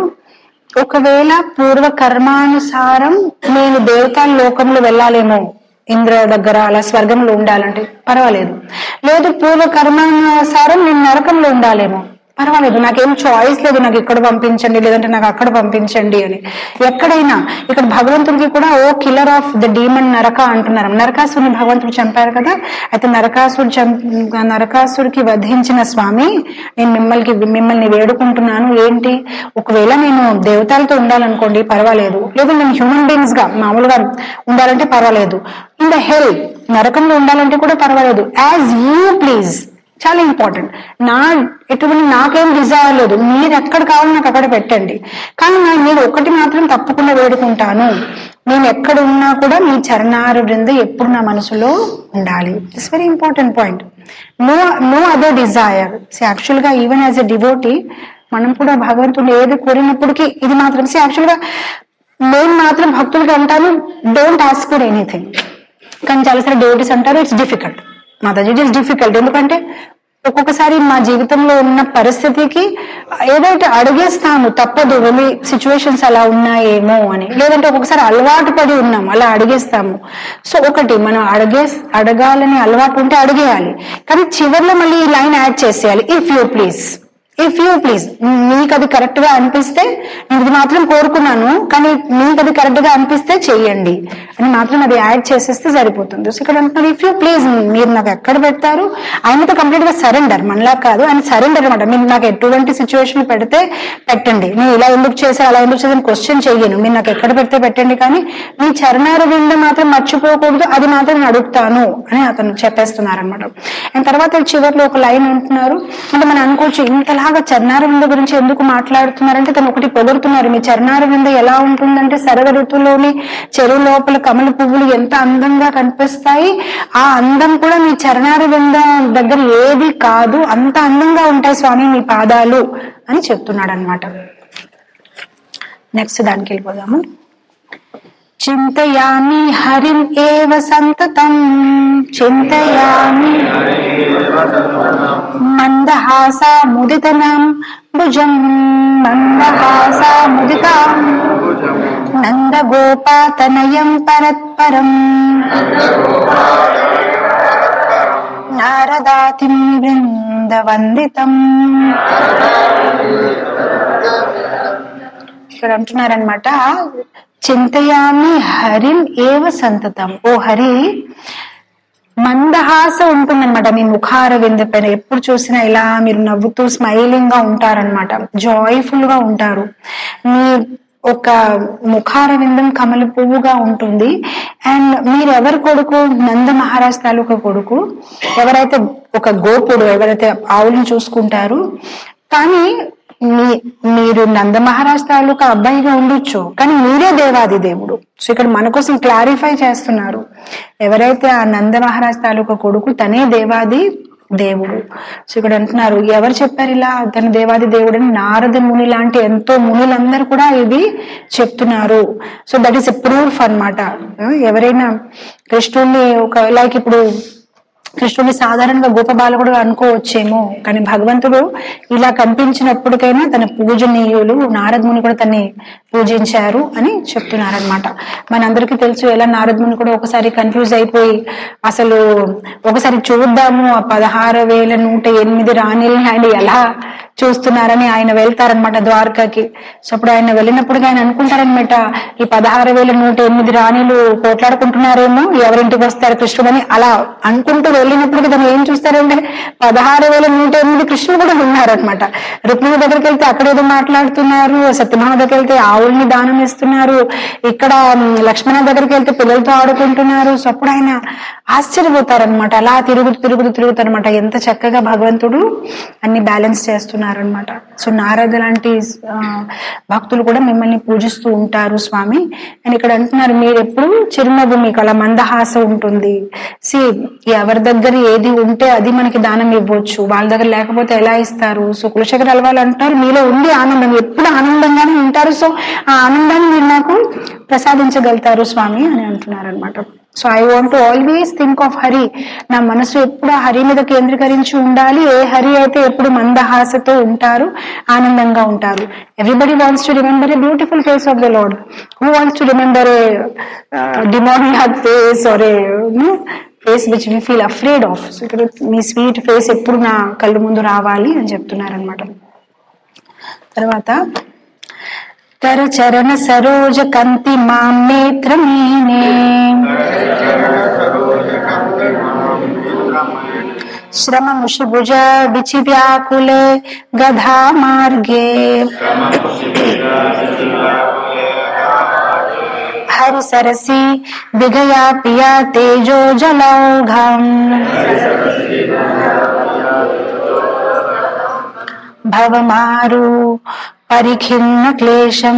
ఒకవేళ పూర్వ కర్మానుసారం నేను దేవతల లోకంలో వెళ్ళాలేమో ఇంద్ర దగ్గర అలా స్వర్గంలో ఉండాలంటే పర్వాలేదు లేదు పూర్వ కర్మానుసారం నేను నరకంలో ఉండాలేమో పర్వాలేదు నాకేం చాయిస్ లేదు నాకు ఇక్కడ పంపించండి లేదంటే నాకు అక్కడ పంపించండి అని ఎక్కడైనా ఇక్కడ భగవంతుడికి కూడా O killer of the demon Naraka అంటున్నారు నరకాసుని భగవంతుడు చంపారు కదా అయితే నరకాసుడు చంప నరకాసుడికి వధించిన స్వామి నేను మిమ్మల్ని మిమ్మల్ని వేడుకుంటున్నాను ఏంటి ఒకవేళ నేను దేవతలతో ఉండాలనుకోండి పర్వాలేదు లేదా నేను హ్యూమన్ బీయింగ్స్ గా మామూలుగా ఉండాలంటే పర్వాలేదు ఇన్ ద హెల్ నరకంలో ఉండాలంటే కూడా పర్వాలేదు యాజ్ యూ ప్లీజ్ చాలా ఇంపార్టెంట్ నా ఎటువంటి నాకేం డిజైర్ లేదు మీరు ఎక్కడ కావాలో నాకు అక్కడ పెట్టండి కానీ నా- నేను ఒకటి మాత్రం తప్పకుండా వేడుకుంటాను నేను ఎక్కడ ఉన్నా కూడా మీ చరణారు బృంద ఎప్పుడు నా మనసులో ఉండాలి it's very important point no no other desire actual గా ఈవెన్ యాజ్ ఎ డివోటీ మనం కూడా భగవంతుడు ఏది కోరినప్పటికీ ఇది మాత్రం యాక్చువల్ గా నేను మాత్రం భక్తులకి అంటాను డోంట్ ఆస్క్ ఫర్ ఎనీథింగ్ కానీ చాలాసార్లు డివోటీస్ అంటారు it's difficult Mataji it is difficult ఎందుకంటే ఒక్కొక్కసారి మా జీవితంలో ఉన్న పరిస్థితికి ఏదైతే అడిగేస్తాము తప్పదు వెళ్ళి సిచ్యువేషన్స్ అలా ఉన్నాయేమో అని లేదంటే ఒక్కొక్కసారి అలవాటు పడి ఉన్నాం అలా అడిగేస్తాము సో ఒకటి మనం అడిగే అడగాలని అలవాటు ఉంటే అడిగేయాలి కానీ చివరిలో మళ్ళీ ఈ లైన్ యాడ్ చేసేయాలి if you please if you please మీకు అది కరెక్ట్ గా అనిపిస్తే నేను ఇది మాత్రం కోరుకున్నాను కానీ మీకు అది కరెక్ట్ గా అనిపిస్తే చెయ్యండి అని మాత్రం అది యాడ్ చేసేస్తే సరిపోతుంది సో ఇక్కడ అంటున్నారు ఇఫ్ యూ ప్లీజ్ మీరు నాకు ఎక్కడ పెడతారు ఆయనతో కంప్లీట్ గా సరెండర్ మనలా కాదు ఆయన సరెండర్ అనమాట మీరు నాకు ఎటువంటి సిచ్యువేషన్ పెడితే పెట్టండి నేను ఇలా ఎందుకు చేసా అలా ఎందుకు చేసాను క్వశ్చన్ చెయ్యను మీరు నాకు ఎక్కడ పెడితే పెట్టండి కానీ మీ చరణార వింద మాత్రం మర్చిపోకూడదు అది మాత్రం నేను అడుగుతాను అని అతను చెప్పేస్తున్నారు అనమాట అండ్ తర్వాత చివరిలో ఒక లైన్ అంటున్నారు అంటే మనం అనుకోవచ్చు ఇంతలాగా చరణార వింద గురించి ఎందుకు మాట్లాడుతున్నారంటే తను ఒకటి పొగుడుతున్నారు మీ చరణార వింద ఎలా ఉంటుందంటే శరద ఋతువులోని చెరువు లోపల కమల పువ్వులు ఎంత అందంగా కనిపిస్తాయి ఆ అందం కూడా మీ చరణార వింద దగ్గర ఏది కాదు అంత అందంగా ఉంటాయి స్వామి మీ పాదాలు అని చెప్తున్నాడు అనమాట నెక్స్ట్ దానికి వెళ్ళిపోదాము చింతయామి హరిం ఏవ సంతతం చింతయామి మందహాస ముదితనం భుజం మందహాస ముదితాం నందగోపాతనయం పరత్పరం నారదాతిం బృందవందితం ఇక్కడ అంటున్నారనమాట చింతయామి హరిం ఏవ సంతతం ఓ హరి మందహాస ఉంటుందన్నమాట మీ ముఖార వింద పైన ఎప్పుడు చూసినా ఇలా మీరు నవ్వుతూ స్మైలింగ్ గా ఉంటారనమాట జాయ్ఫుల్ గా ఉంటారు మీ ఒక ముఖార విందం కమల పువ్వుగా ఉంటుంది అండ్ మీరు ఎవరి కొడుకు నంద మహారాజ్ తాలూకా కొడుకు ఎవరైతే ఒక గోపుడు ఎవరైతే ఆవులను చూసుకుంటారు కానీ మీ మీరు నంద మహారాజ్ తాలూకా అబ్బాయిగా ఉండొచ్చు కానీ మీరే దేవాది దేవుడు సో ఇక్కడ మన కోసం క్లారిఫై చేస్తున్నారు ఎవరైతే ఆ నంద మహారాజ్ తాలూకా కొడుకు తనే దేవాది దేవుడు సో ఇక్కడ అంటున్నారు ఎవరు చెప్పారు ఇలా తన దేవాది దేవుడు అని నారద ముని లాంటి ఎంతో మునులందరూ కూడా ఇది చెప్తున్నారు so that is a proof అనమాట ఎవరైనా కృష్ణుడిని ఒక లైక్ ఇప్పుడు కృష్ణుడిని సాధారణంగా గోప బాలకుడు అనుకోవచ్చేమో కానీ భగవంతుడు ఇలా కనిపించినప్పటికైనా తన పూజనీయులు నారదముని కూడా తన్ని పూజించారు అని చెప్తున్నారనమాట మనందరికీ తెలుసు ఎలా నారదముని కూడా ఒకసారి కన్ఫ్యూజ్ అయిపోయి అసలు ఒకసారి చూద్దాము ఆ పదహారు వేల నూట ఎనిమిది రాణిల్ని ఆయన ఎలా చూస్తున్నారని ఆయన వెళ్తారనమాట ద్వారకాకి సో అప్పుడు ఆయన వెళ్ళినప్పుడు ఆయన అనుకుంటారనమాట ఈ పదహారు వేల నూట ఎనిమిది రాణిలు పోట్లాడుకుంటున్నారేమో ఎవరింటికి వస్తారు కృష్ణుడని అలా అనుకుంటూ వెళ్ళినప్పుడు తను ఏం చూస్తారంటే పదహారు వేల నూట ఎనిమిది కృష్ణుడు కూడా ఉన్నారనమాట రుక్మిణి దగ్గరికి వెళ్తే అక్కడ ఏదో మాట్లాడుతున్నారు సత్యభామ దగ్గరికి వెళ్తే ఆవుల్ని దానం ఇస్తున్నారు ఇక్కడ ఉమ్, లక్ష్మణ దగ్గరికి వెళ్తే పిల్లలతో ఆడుకుంటున్నారు సో అప్పుడు ఆయన ఆశ్చర్యపోతారనమాట అలా తిరుగుతూ తిరుగుతూ తిరుగుతారనమాట ఎంత చక్కగా భగవంతుడు అన్ని బ్యాలెన్స్ చేస్తున్నారనమాట సో నారద లాంటి ఆ, భక్తులు కూడా మిమ్మల్ని పూజిస్తూ ఉంటారు స్వామి అని ఇక్కడ అంటున్నారు మీరు ఎప్పుడు చిరునవ్వు మీకు అలా మందహాస ఉంటుంది సి ఎవరి దగ్గర ఏది ఉంటే అది మనకి దానం ఇవ్వచ్చు వాళ్ళ దగ్గర లేకపోతే ఎలా ఇస్తారు సో కులశేఖర్ అలవాళ్ళు అంటారు మీలో ఉంది ఆనందం ఎప్పుడు ఆనందంగానే ఉంటారు సో ఆ ఆనందాన్ని మీరు నాకు ప్రసాదించగలుగుతారు స్వామి అని అంటున్నారు అనమాట so I want to always think of Hari నా మనసు ఎప్పుడు ఆ హరి మీద కేంద్రీకరించి ఉండాలి ఏ హరి అయితే ఎప్పుడు మందహాసతో ఉంటారు ఆనందంగా ఉంటారు everybody wants to remember a beautiful face of the lord who wants to remember a demon face or a face which we feel afraid of so ఇక్కడ మీ స్వీట్ ఫేస్ ఎప్పుడు నా కళ్ళు ముందు రావాలి అని చెప్తున్నారనమాట తర్వాత కర చరణ సరోజ కంతి మాం నేత్రమీనే శ్రమ ముషిభుజ విచి వ్యాకులే గధా మార్గే హరి సరసి విగయా పియా తేజో జలౌఘం భవమారు పరిఖిన్న క్లేశం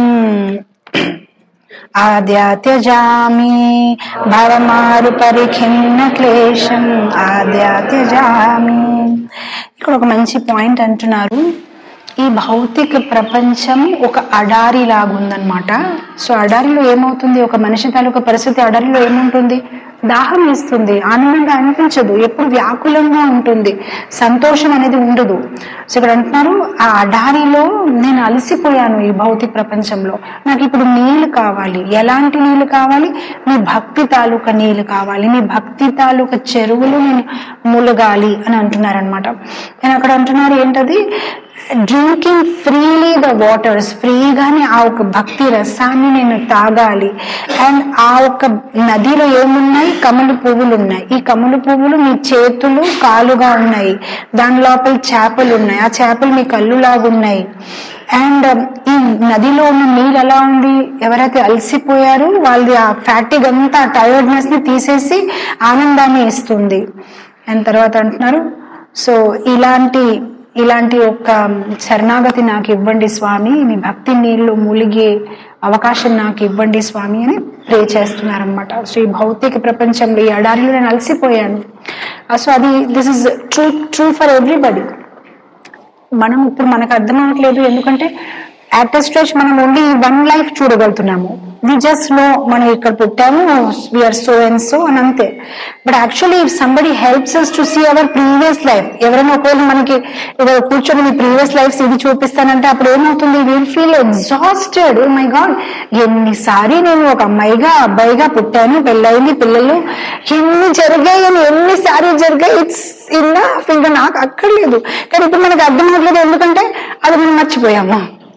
ఆద్యాత్యజామి భవమారు పరిఖిన్న క్లేశం ఆద్యాత్యజామి ఇక్కడ ఒక మంచి పాయింట్ అంటున్నారు ఈ భౌతిక ప్రపంచం ఒక అడారి లాగుందనమాట సో అడారిలో ఏమవుతుంది ఒక మనిషి తాలూకా పరిస్థితి అడారిలో ఏముంటుంది దాహం వేస్తుంది ఆనందంగా అనిపించదు ఎప్పుడు వ్యాకులంగా ఉంటుంది సంతోషం అనేది ఉండదు సో ఇక్కడ అంటున్నారు ఆ అడారిలో నేను అలసిపోయాను ఈ భౌతిక ప్రపంచంలో నాకు ఇప్పుడు నీళ్లు కావాలి ఎలాంటి నీళ్లు కావాలి మీ భక్తి తాలూకా నీళ్లు కావాలి మీ భక్తి తాలూకా చెరువులు నేను ములగాలి అని అంటున్నారనమాట నేను అక్కడ అంటున్నారు ఏంటది డ్రింకింగ్ ఫ్రీలీ ద వాటర్స్ ఫ్రీగానే ఆ ఒక భక్తి రసాన్ని నేను తాగాలి అండ్ ఆ ఒక నదిలో ఏమున్నాయి కమల పువ్వులు ఉన్నాయి ఈ కమల పువ్వులు మీ చేతులు కాలుగా ఉన్నాయి దాని లోపల చేపలు ఉన్నాయి ఆ చేపలు మీ కళ్ళులాగా ఉన్నాయి అండ్ ఈ నదిలో ఉన్న నీళ్ళు ఎలా ఉంది ఎవరైతే అలసిపోయారో వాళ్ళది ఆ ఫ్యాటిక్ అంతా టైర్డ్నెస్ ని తీసేసి ఆనందాన్ని ఇస్తుంది అండ్ తర్వాత అంటున్నారు సో ఇలాంటి ఇలాంటి ఒక శరణాగతి నాకు ఇవ్వండి స్వామి మీ భక్తి నీళ్ళు మూలిగే అవకాశం నాకు ఇవ్వండి స్వామి అని ప్రే చేస్తున్నారనమాట సో ఈ భౌతిక ప్రపంచంలో ఈ అడారిలో నేను అలసిపోయాను సో అది this is true true for everybody మనం ఇప్పుడు మనకు అర్థం అవ్వట్లేదు ఎందుకంటే అట్ స్టేజ్ మనం ఓన్లీ వన్ లైఫ్ చూడగలుగుతున్నాము వి జస్ట్ నో మనం ఇక్కడ పుట్టాము వీఆర్ సో అండ్ సో అని అంతే but actually if somebody helps us to see our previous life ఎవరైనా ఒకవేళ మనకి ఏదో కూర్చొని మీ ప్రీవియస్ లైఫ్స్ ఇది చూపిస్తానంటే అప్పుడు ఏమవుతుంది will feel exhausted my god ఎన్నిసారి నేను ఒక అమ్మాయిగా అబ్బాయిగా పుట్టాను పెళ్ళయింది పిల్లలు ఎన్ని జరిగాయి అని ఎన్నిసార్లు జరిగాయి ఇట్స్ ఇన్నా ఇంకా నాకు అక్కర్లేదు కానీ ఇప్పుడు మనకు అర్థం అవ్వట్లేదు ఎందుకంటే అది మనం మర్చిపోయాము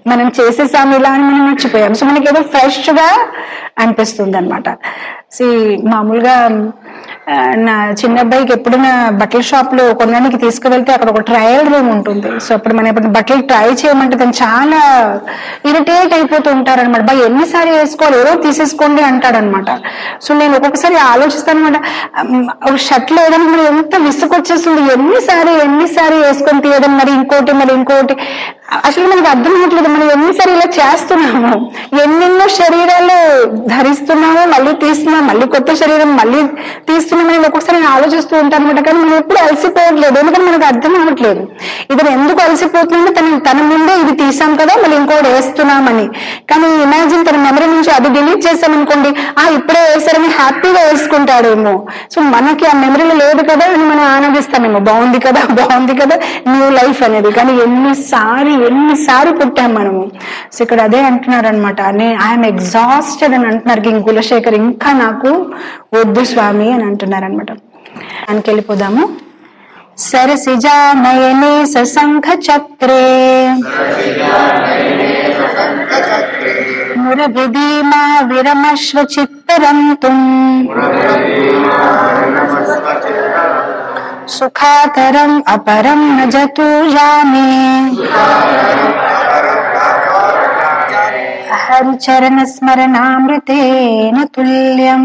మనం చేసేసాము ఇలా అని మనం మర్చిపోయాం సో మనకి ఏదో ఫ్రెష్ గా అనిపిస్తుంది అనమాట మామూలుగా ఆ, నా చిన్న అబ్బాయికి ఎప్పుడైనా బట్టల షాప్ లో కొనడానికి తీసుకువెళ్తే అక్కడ ఒక ట్రయల్ రూమ్ ఉంటుంది సో అప్పుడు మనం ఎప్పుడు బట్టలు ట్రై చేయమంటే తను చాలా ఇరిటేట్ అయిపోతూ ఉంటారు అనమాట బాయ్ ఎన్నిసారి వేసుకోవాలి ఏదో తీసేసుకోండి అంటాడనమాట సో నేను ఒక్కొక్కసారి ఆలోచిస్తాను అనమాట ఒక షర్ట్ లో ఏదైనా మరి ఎంత విసుకొచ్చేస్తుంది ఎన్నిసారి ఎన్నిసారి వేసుకొని తీయడం మరి ఇంకోటి మరి ఇంకోటి అసలు మనకి అర్థం అవ్వట్లేదు మనం ఎన్నిసారి ఇలా చేస్తున్నాము ఎన్నెన్నో శరీరాలు ధరిస్తున్నాము మళ్ళీ తీస్తున్నాం మళ్ళీ కొత్త శరీరం మళ్ళీ తీస్తున్నామని ఒక్కొక్కసారి నేను ఆలోచిస్తూ ఉంటాను అనమాట కానీ మనం ఎప్పుడు అలసిపోవట్లేదు ఎందుకంటే మనకు అర్థం అవ్వట్లేదు ఇది ఎందుకు అలసిపోతుందంటే తన తన ముందే ఇది తీసాం కదా మళ్ళీ ఇంకోటి వేస్తున్నామని కానీ ఇమాజిన్ తన మెమరీ నుంచి అది డిలీట్ చేసామనుకోండి ఆ ఇప్పుడే వేసారని హ్యాపీగా వేసుకుంటాడేమో సో మనకి ఆ మెమరీలో లేదు కదా అని మనం ఆనందిస్తామేమో బాగుంది కదా బాగుంది కదా న్యూ లైఫ్ అనేది కానీ ఎన్నిసారి ఎన్నిసారి పుట్టాం మనము సో ఇక్కడ అదే అంటున్నారు అనమాట నేను ఐఎమ్ ఎగ్జాస్టెడ్ అని అంటున్నారు కింగ్ కులశేఖర్ ఇంకా నాకు వద్దు స్వామి అని అంటున్నారు అనమాట దానికి వెళ్ళిపోదాము సరసిజా నయనే సశంఖ చక్రే మురభిధీమా విరమశ్వ చిత్తరంతుం సుఖాతరం అపరం నజతు జానే హరిచరణ స్మరణామృతేన తుల్యం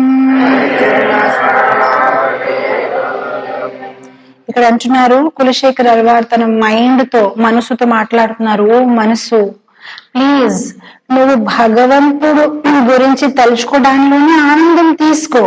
ఇక్కడ అంటున్నారు కులశేఖర్ అల్వార్ తన మైండ్ తో మనసుతో మాట్లాడుతున్నారు ఓ మనసు ప్లీజ్ నువ్వు భగవంతుడు గురించి తలుచుకోవడానిలోనే ఆనందం తీసుకో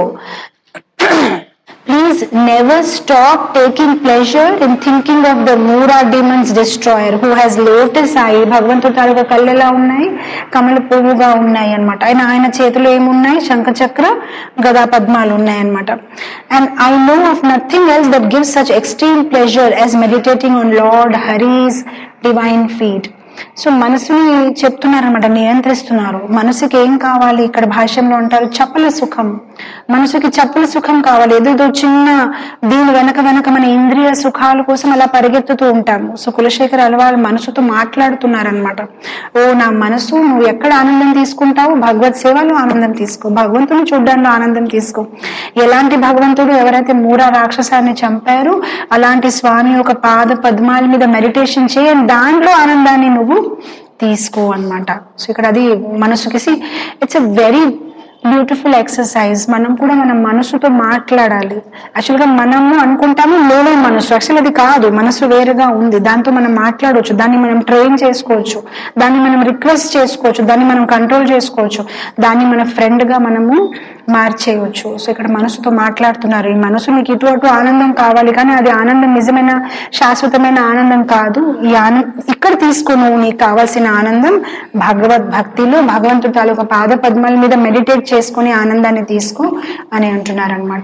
please never stop taking pleasure in thinking of the Mura demons destroyer who has lotus eye భగవంతుడు తాలూకా కళ్ళు ఎలా ఉన్నాయి కమల పువ్వుగా ఉన్నాయి అనమాట ఆయన ఆయన చేతిలో ఏమున్నాయి శంఖచక్ర గదా పద్మాలు ఉన్నాయి అనమాట and I know of nothing else that gives such extreme pleasure as meditating on lord Hari's divine feet so మనసుని చెప్తున్నారనమాట నియంత్రిస్తున్నారు మనసుకి ఏం కావాలి ఇక్కడ భాష్యంలో అంటారు చపల సుఖం మనసుకి చపల సుఖం కావాలి ఏదో చిన్న దీని వెనక వెనక మన ఇంద్రియ సుఖాల కోసం అలా పరిగెత్తుతూ ఉంటాము సో కులశేఖర్ అలవారు మనసుతో మాట్లాడుతున్నారనమాట ఓ నా మనసు నువ్వు ఎక్కడ ఆనందం తీసుకుంటావు భగవత్ సేవలో ఆనందం తీసుకో భగవంతుని చూడడంలో ఆనందం తీసుకో ఎలాంటి భగవంతుడు ఎవరైతే మూర రాక్షసాన్ని చంపారో అలాంటి స్వామి యొక్క పాద పద్మాల మీద మెడిటేషన్ చేయండి దాంట్లో ఆనందాన్ని నువ్వు తీసుకో అన్నమాట సో ఇక్కడ అది మనసుకి it's a very beautiful exercise మనం కూడా మన మనసుతో మాట్లాడాలి యాక్చువల్గా మనము అనుకుంటాము నేనే మనసు యాక్చువల్ అది కాదు మనసు వేరుగా ఉంది దాంతో మనం మాట్లాడవచ్చు దాన్ని మనం ట్రైన్ చేసుకోవచ్చు దాన్ని మనం రిక్వెస్ట్ చేసుకోవచ్చు దాన్ని మనం కంట్రోల్ చేసుకోవచ్చు దాన్ని మన ఫ్రెండ్ గా మనము మార్చేయవచ్చు సో ఇక్కడ మనసుతో మాట్లాడుతున్నారు ఈ మనసు నీకు ఇటు అటు ఆనందం కావాలి కానీ అది ఆనందం నిజమైన శాశ్వతమైన ఆనందం కాదు ఈ ఆనందం ఇక్కడ తీసుకో నువ్వు నీకు కావాల్సిన ఆనందం భగవద్ భక్తిలో భగవంతుడి తాలూకా పాద పద్మాల మీద మెడిటేట్ చేసుకుని ఆనందాన్ని తీసుకో అని అంటున్నారు అనమాట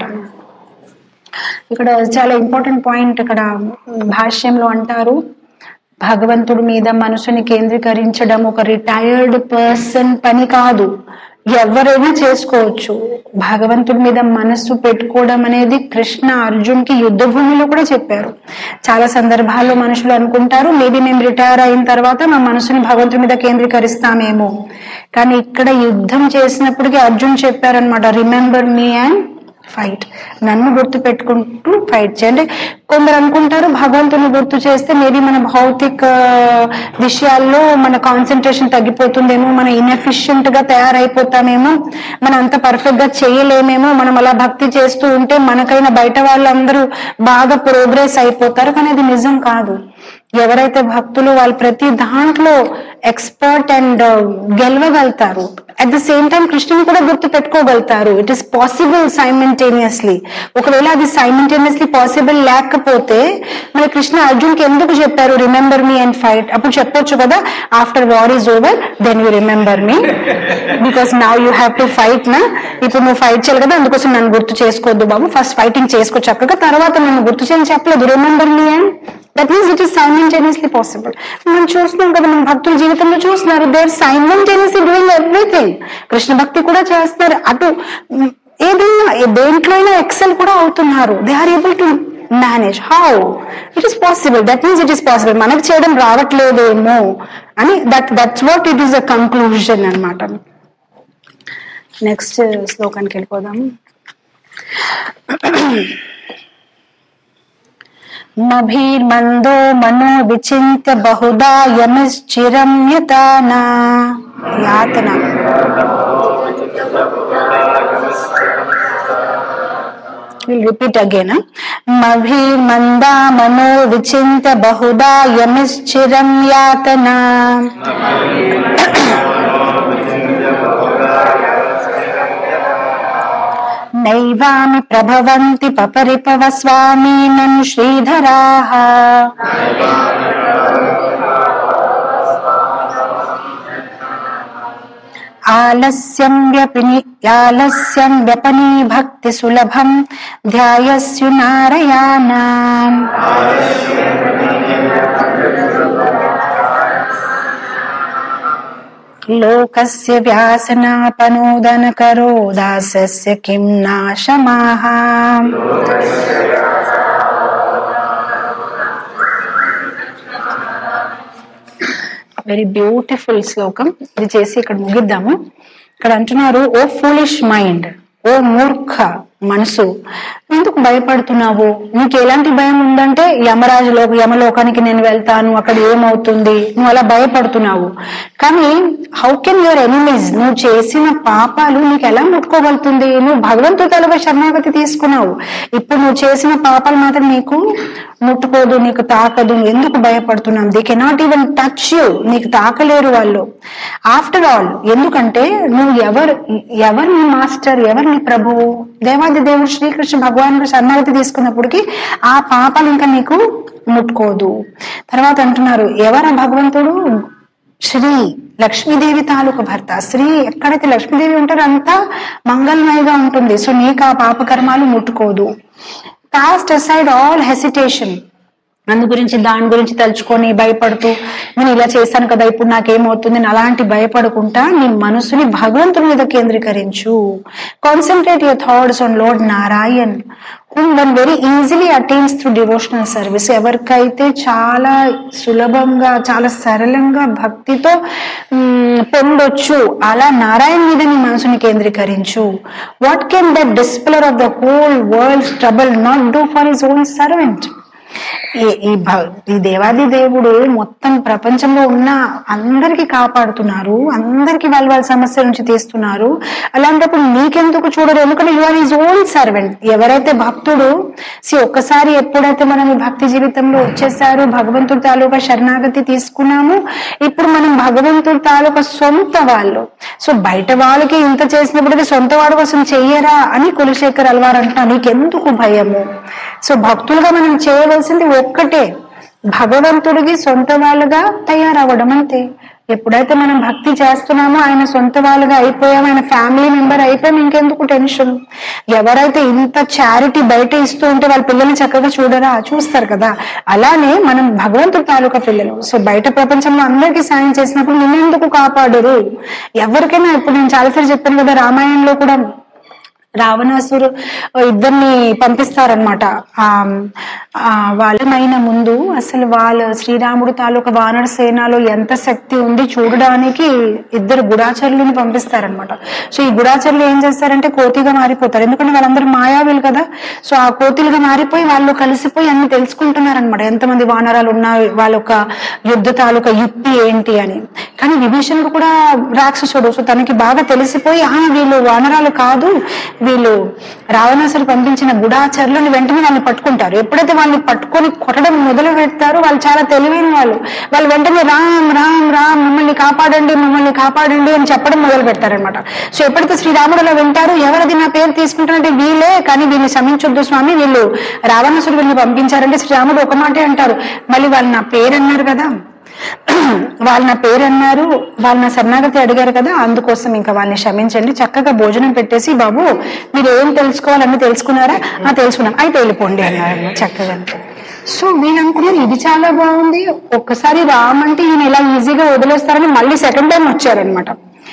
ఇక్కడ చాలా ఇంపార్టెంట్ పాయింట్ ఇక్కడ భాష్యంలో అంటారు భగవంతుడి మీద మనసుని కేంద్రీకరించడం ఒక రిటైర్డ్ పర్సన్ పని కాదు ఎవరైనా చేసుకోవచ్చు భగవంతుడి మీద మనస్సు పెట్టుకోవడం అనేది కృష్ణ అర్జున్ కి యుద్ధ భూమిలో కూడా చెప్పారు చాలా సందర్భాల్లో మనుషులు అనుకుంటారు మేబీ మేము రిటైర్ అయిన తర్వాత మా మనసుని భగవంతుడి మీద కేంద్రీకరిస్తామేమో కానీ ఇక్కడ యుద్ధం చేసినప్పటికీ అర్జున్ చెప్పారనమాట రిమెంబర్ మీ అండ్ ఫైట్ నన్ను గుర్తు పెట్టుకుంటూ ఫైట్ చేయండి కొందరు అనుకుంటారు భగవంతుని గుర్తు చేస్తే మేబీ మన భౌతిక విషయాల్లో మన కాన్సన్ట్రేషన్ తగ్గిపోతుందేమో మన ఇన్ఎఫిషియెంట్ గా తయారైపోతామేమో మనం అంత పర్ఫెక్ట్ గా చేయలేమేమో మనం అలా భక్తి చేస్తూ ఉంటే మనకైనా బయట వాళ్ళందరూ బాగా ప్రోగ్రెస్ అయిపోతారు కానీ అది నిజం కాదు ఎవరైతే భక్తులు వాళ్ళు ప్రతి దాంట్లో ఎక్స్పర్ట్ అండ్ గెలవగలుగుతారు అట్ ద సేమ్ టైం కృష్ణుని కూడా గుర్తు పెట్టుకోగలుగుతారు ఇట్ ఇస్ పాసిబుల్ సైమెంటేనియస్లీ ఒకవేళ అది సైమెంటేనియస్లీ పాసిబుల్ లేకపోతే మరి కృష్ణ అర్జున్ కి ఎందుకు చెప్పారు రిమెంబర్ మీ అండ్ ఫైట్ అప్పుడు చెప్పొచ్చు కదా after war is over then you remember me because now you have to fight నా ఇప్పుడు నువ్వు ఫైట్ చేయాలి కదా అందుకోసం నన్ను గుర్తు చేసుకోవద్దు బాబు ఫస్ట్ ఫైటింగ్ చేసుకో చక్కగా తర్వాత నన్ను గుర్తు చేయని చెప్పలేదు remember me and that means it is simultaneously possible మనం చూస్తున్నాం కదా మన భక్తుల జీవితంలో చూస్తున్నారు they are simultaneously doing everything Krishna భక్తి కూడా చేస్తారు అటు ఉమ్, ఏదైనా ఏ దేంట్లో అయినా ఎక్సెల్ కూడా అవుతున్నారు they are able to manage how it is possible that means it is possible మనకు చేయడం రావట్లేదేమో అని that that's what it is a conclusion అనమాట నెక్స్ట్ శ్లోకానికి వెళ్ళిపోదాం మభీర్మందో మనో విచింత్య బహుదా యమిశ్చిరం యతానా యాతన We'll repeat again. huh? మభీర్మందా మనో విచింత్య బహుదా యమిశ్చిరం యాతనా నైవామి ప్రభవంతి పపరిపవ స్వామీనం శ్రీధరాः ఆలస్యం వ్యపిని ఆలస్యం వ్యపనీ భక్తి సులభం ధ్యాయస్యు నారయాణాం లోకస్య వ్యాసనాపనోదనకరో దాసస్య కిం నాశమాహ వెరీ బ్యూటిఫుల్ శ్లోకం ఇది చేసి ఇక్కడ ముగిద్దాము ఇక్కడ అంటున్నారు ఓ ఫూలిష్ మైండ్ ఓ మూర్ఖ మనసు ఎందుకు భయపడుతున్నావు నీకు ఎలాంటి భయం ఉందంటే యమరాజులో యమలోకానికి నేను వెళ్తాను అక్కడ ఏమవుతుంది నువ్వు అలా భయపడుతున్నావు కానీ హౌ కెన్ యువర్ ఎనిమీస్ నువ్వు చేసిన పాపాలు నీకు ఎలా ముట్టుకోగలుగుతుంది నువ్వు భగవంతుడి తలుగా శరణాగతి తీసుకున్నావు ఇప్పుడు నువ్వు చేసిన పాపాలు మాత్రం నీకు ముట్టుకోదు నీకు తాకదు నువ్వు ఎందుకు భయపడుతున్నావు they cannot even touch you నీకు తాకలేరు వాళ్ళు ఆఫ్టర్ ఆల్ ఎందుకంటే నువ్వు ఎవరు ఎవరు నీ మాస్టర్ ఎవరు నీ ప్రభువు దేవాది దేవుడు శ్రీకృష్ణ భగవానుడు శరణాగతి తీసుకున్నప్పటికీ ఆ పాపాలు ఇంకా నీకు ముట్టుకోదు తర్వాత అంటున్నారు ఎవరా భగవంతుడు శ్రీ లక్ష్మీదేవి తాలూకు భర్త శ్రీ ఎక్కడైతే లక్ష్మీదేవి ఉంటారో అంతా మంగళమయగా ఉంటుంది సో నీకు ఆ పాపకర్మాలు ముట్టుకోదు కాస్ట్ అసైడ్ ఆల్ హెసిటేషన్ అందు గురించి దాని గురించి తలుచుకొని భయపడుతూ నేను ఇలా చేశాను కదా ఇప్పుడు నాకేమవుతుంది అని అలాంటి భయపడకుండా నీ మనసుని భగవంతుని మీద కేంద్రీకరించు concentrate your thoughts on lord Narayan whom one very easily attains through devotional service ఎవరికైతే చాలా సులభంగా చాలా సరళంగా భక్తితో మ్, పొందొచ్చు అలా నారాయణ మీద నీ మనసుని కేంద్రీకరించు what can that dispeller of the whole world trouble not do for his own servant ఈ ఈ భ- ఈ దేవాది దేవుడు మొత్తం ప్రపంచంలో ఉన్న అందరికి కాపాడుతున్నారు అందరికి వాళ్ళ వాళ్ళ సమస్య నుంచి తీస్తున్నారు అలాంటప్పుడు నీకెందుకు చూడరు ఎందుకంటే you are his own servant ఎవరైతే భక్తుడు సి ఒక్కసారి ఎప్పుడైతే మనం ఈ భక్తి జీవితంలో వచ్చేసారు భగవంతుడి తాలూకా శరణాగతి తీసుకున్నాము ఇప్పుడు మనం భగవంతుడి తాలూకా సొంత వాళ్ళు సో బయట వాళ్ళకి ఇంత చేసినప్పటికీ సొంత వాడు కోసం చెయ్యరా అని కులశేఖర్ అల్వార్ అంటున్నా నీకెందుకు భయము సో భక్తులుగా మనం చేయవలసింది ఒక్కటే భగవంతుడికి సొంత వాళ్ళుగా తయారవ్వడం అంతే ఎప్పుడైతే మనం భక్తి చేస్తున్నామో ఆయన సొంత వాళ్ళుగా అయిపోయాం ఆయన ఫ్యామిలీ మెంబర్ అయిపోయాం ఇంకెందుకు టెన్షన్ ఎవరైతే ఇంత చారిటీ బయట ఇస్తూ ఉంటే వాళ్ళ పిల్లల్ని చక్కగా చూడరా చూస్తారు కదా అలానే మనం భగవంతుడి తాలూకా పిల్లలు సో బయట ప్రపంచంలో అందరికీ సాయం చేసినప్పుడు నిన్నెందుకు కాపాడరు ఎవరికైనా ఇప్పుడు నేను చాలాసార్లు చెప్పాను కదా రామాయణంలో కూడా రావణాసురు ఇద్దరిని పంపిస్తారనమాట ఆ ఆ, వాళ్ళమైన ముందు అసలు వాళ్ళ శ్రీరాముడు తాలూకా వానర సేనలో ఎంత శక్తి ఉంది చూడడానికి ఇద్దరు గుడాచరులను పంపిస్తారనమాట సో ఈ గుడాచరులు ఏం చేస్తారంటే కోతిగా మారిపోతారు ఎందుకంటే వాళ్ళందరూ మాయావులు కదా సో ఆ కోతిలుగా మారిపోయి వాళ్ళు కలిసిపోయి అన్ని తెలుసుకుంటున్నారనమాట ఎంతమంది వానరాలు ఉన్నాయి వాళ్ళ యొక్క యుద్ధ తాలూకా యుక్తి ఏంటి అని కానీ విభీషణుడు కూడా రాక్షసుడు సో తనకి బాగా తెలిసిపోయి ఆ వీళ్ళు వానరాలు కాదు వీళ్ళు రావణాసురు పంపించిన గుడాచరులను వెంటనే వాళ్ళని పట్టుకుంటారు ఎప్పుడైతే వాళ్ళని పట్టుకొని కొట్టడం మొదలు పెడతారో వాళ్ళు చాలా తెలివైన వాళ్ళు వాళ్ళు వెంటనే రామ్ రామ్ రామ్ మమ్మల్ని కాపాడండి మమ్మల్ని కాపాడండి అని చెప్పడం మొదలు పెడతారనమాట సో ఎప్పుడైతే శ్రీరాముడు అలా వింటారు ఎవరది నా పేరు తీసుకుంటారంటే వీళ్ళే కానీ వీళ్ళని క్షమించొద్దు స్వామి వీళ్ళు రావణాసురు వీళ్ళని పంపించారంటే శ్రీరాముడు ఒక మాటే అంటారు మళ్ళీ వాళ్ళు నా పేరు అన్నారు కదా వాళ్ళు నా పేరు అన్నారు వాళ్ళు నా శరణాగతి అడిగారు కదా అందుకోసం ఇంకా వాళ్ళని క్షమించండి చక్కగా భోజనం పెట్టేసి బాబు మీరు ఏం తెలుసుకోవాలని తెలుసుకున్నారా ఆ తెలుసుకున్నాం అయితే వెళ్ళిపోండి అన్నారు చక్కగా సో వీళ్ళు అనుకున్నారు ఇది చాలా బాగుంది ఒక్కసారి రామంటే ఈయన ఇలా ఈజీగా వదిలేస్తారని మళ్ళీ సెకండ్ టైం వచ్చారనమాట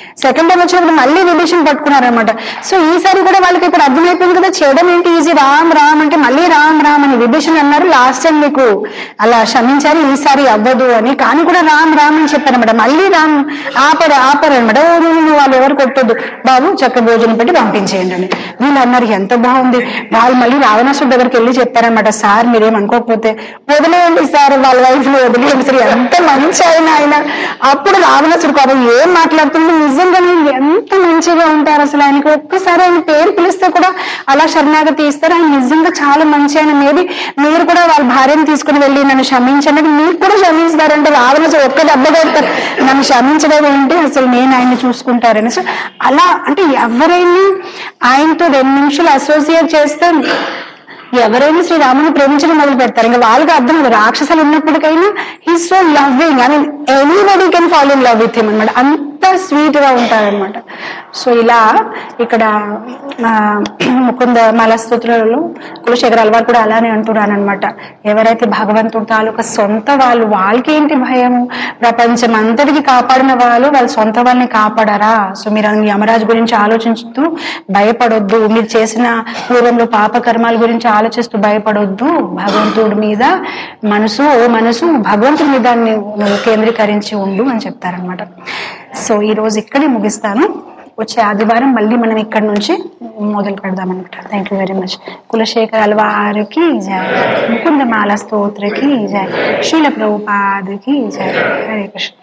సెకండ్ టైం వచ్చినప్పుడు మళ్ళీ విభీషణ్ పట్టుకున్నారనమాట సో ఈసారి కూడా వాళ్ళకి ఇప్పుడు అర్థమైపోయింది కదా చేయడం ఏంటి ఈజీ రామ్ రామ్ అంటే మళ్ళీ రామ్ రామ్ అని విభీషణ్ అన్నారు లాస్ట్ టైం మీకు అలా క్షమించారు ఈసారి అవ్వదు అని కానీ కూడా రామ్ రామ్ అని చెప్పారనమాట మళ్ళీ రామ్ ఆపరు ఆపరు అనమాట ఓ నువ్వు వాళ్ళు ఎవరు కొట్టొద్దు బాబు చక్క భోజనం పెట్టి పంపించేయండి అని వీళ్ళు అన్నారు ఎంత బాగుంది వాళ్ళు మళ్ళీ రావణాసుడు దగ్గరికి వెళ్ళి చెప్పారనమాట సార్ మీరేం అనుకోకపోతే వదిలేయండి సార్ వాళ్ళ వైఫ్ ని వదిలేయండి సార్ ఎంత మంచి ఆయన ఆయన అప్పుడు రావణాసుడు కోపం ఏం మాట్లాడుతుంది నిజంగా మీరు ఎంత మంచిగా ఉంటారు అసలు ఆయనకి ఒక్కసారి ఆయన పేరు పిలిస్తే కూడా అలా శరణాగతి ఇస్తారు ఆయన నిజంగా చాలా మంచి ఆయన మేబీ మీరు కూడా వాళ్ళ భార్యను తీసుకుని వెళ్ళి నన్ను క్షమించండి మీకు కూడా క్షమిస్తారంటే రావణాసుడు ఒక్క దెబ్బ కొడతారు నన్ను క్షమించడం ఏంటి అసలు నేను ఆయన్ని చూసుకుంటారని సో అలా అంటే ఎవరైనా ఆయనతో రెండు నిమిషాలు అసోసియేట్ చేస్తే ఎవరైనా శ్రీరాముని ప్రేమించడం మొదలు పెడతారు ఇంకా వాళ్ళకి అర్థం కాదు రాక్షసులు ఉన్నప్పటికైనా he so loving I mean anybody can fall in love with him అనమాట అంత స్వీట్ గా ఉంటారనమాట సో ఇలా ఇక్కడ ఆ, ముకుంద మలస్తోత్రులలో కులశేఖర్ అల్వార్ కూడా అలానే అంటున్నాను అనమాట ఎవరైతే భగవంతుడు తాలూకా సొంత వాళ్ళు వాళ్ళకి ఏంటి భయము ప్రపంచం అంతటికి కాపాడిన వాళ్ళు వాళ్ళ సొంత వాళ్ళని కాపాడరా సో మీరు ఆ యమరాజు గురించి ఆలోచించుతూ భయపడొద్దు మీరు చేసిన పూర్వంలో పాప కర్మాల గురించి ఆలోచిస్తూ భయపడొద్దు భగవంతుడి మీద మనసు ఓ మనసు భగవంతుడి మీద నువ్వు కేంద్రీకరించి ఉండు అని చెప్తారనమాట సో ఈ రోజు ఇక్కడే ముగిస్తాను వచ్చే ఆదివారం మళ్ళీ మనం ఇక్కడ నుంచి మొదలు పెడదాం అనమాట thank you very much Kulashekhar అల్వారికి జయ ముకుంద మాల స్తోత్రకి జయ శీల ప్రభుపాదకి జయ హరే కృష్ణ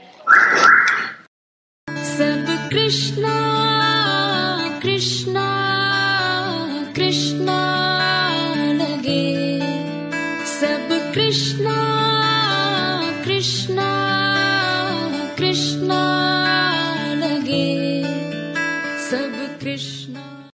सब कृष्णा कृष्णा कृष्णा लगे सब कृष्णा कृष्णा कृष्णा लगे सब कृष्णा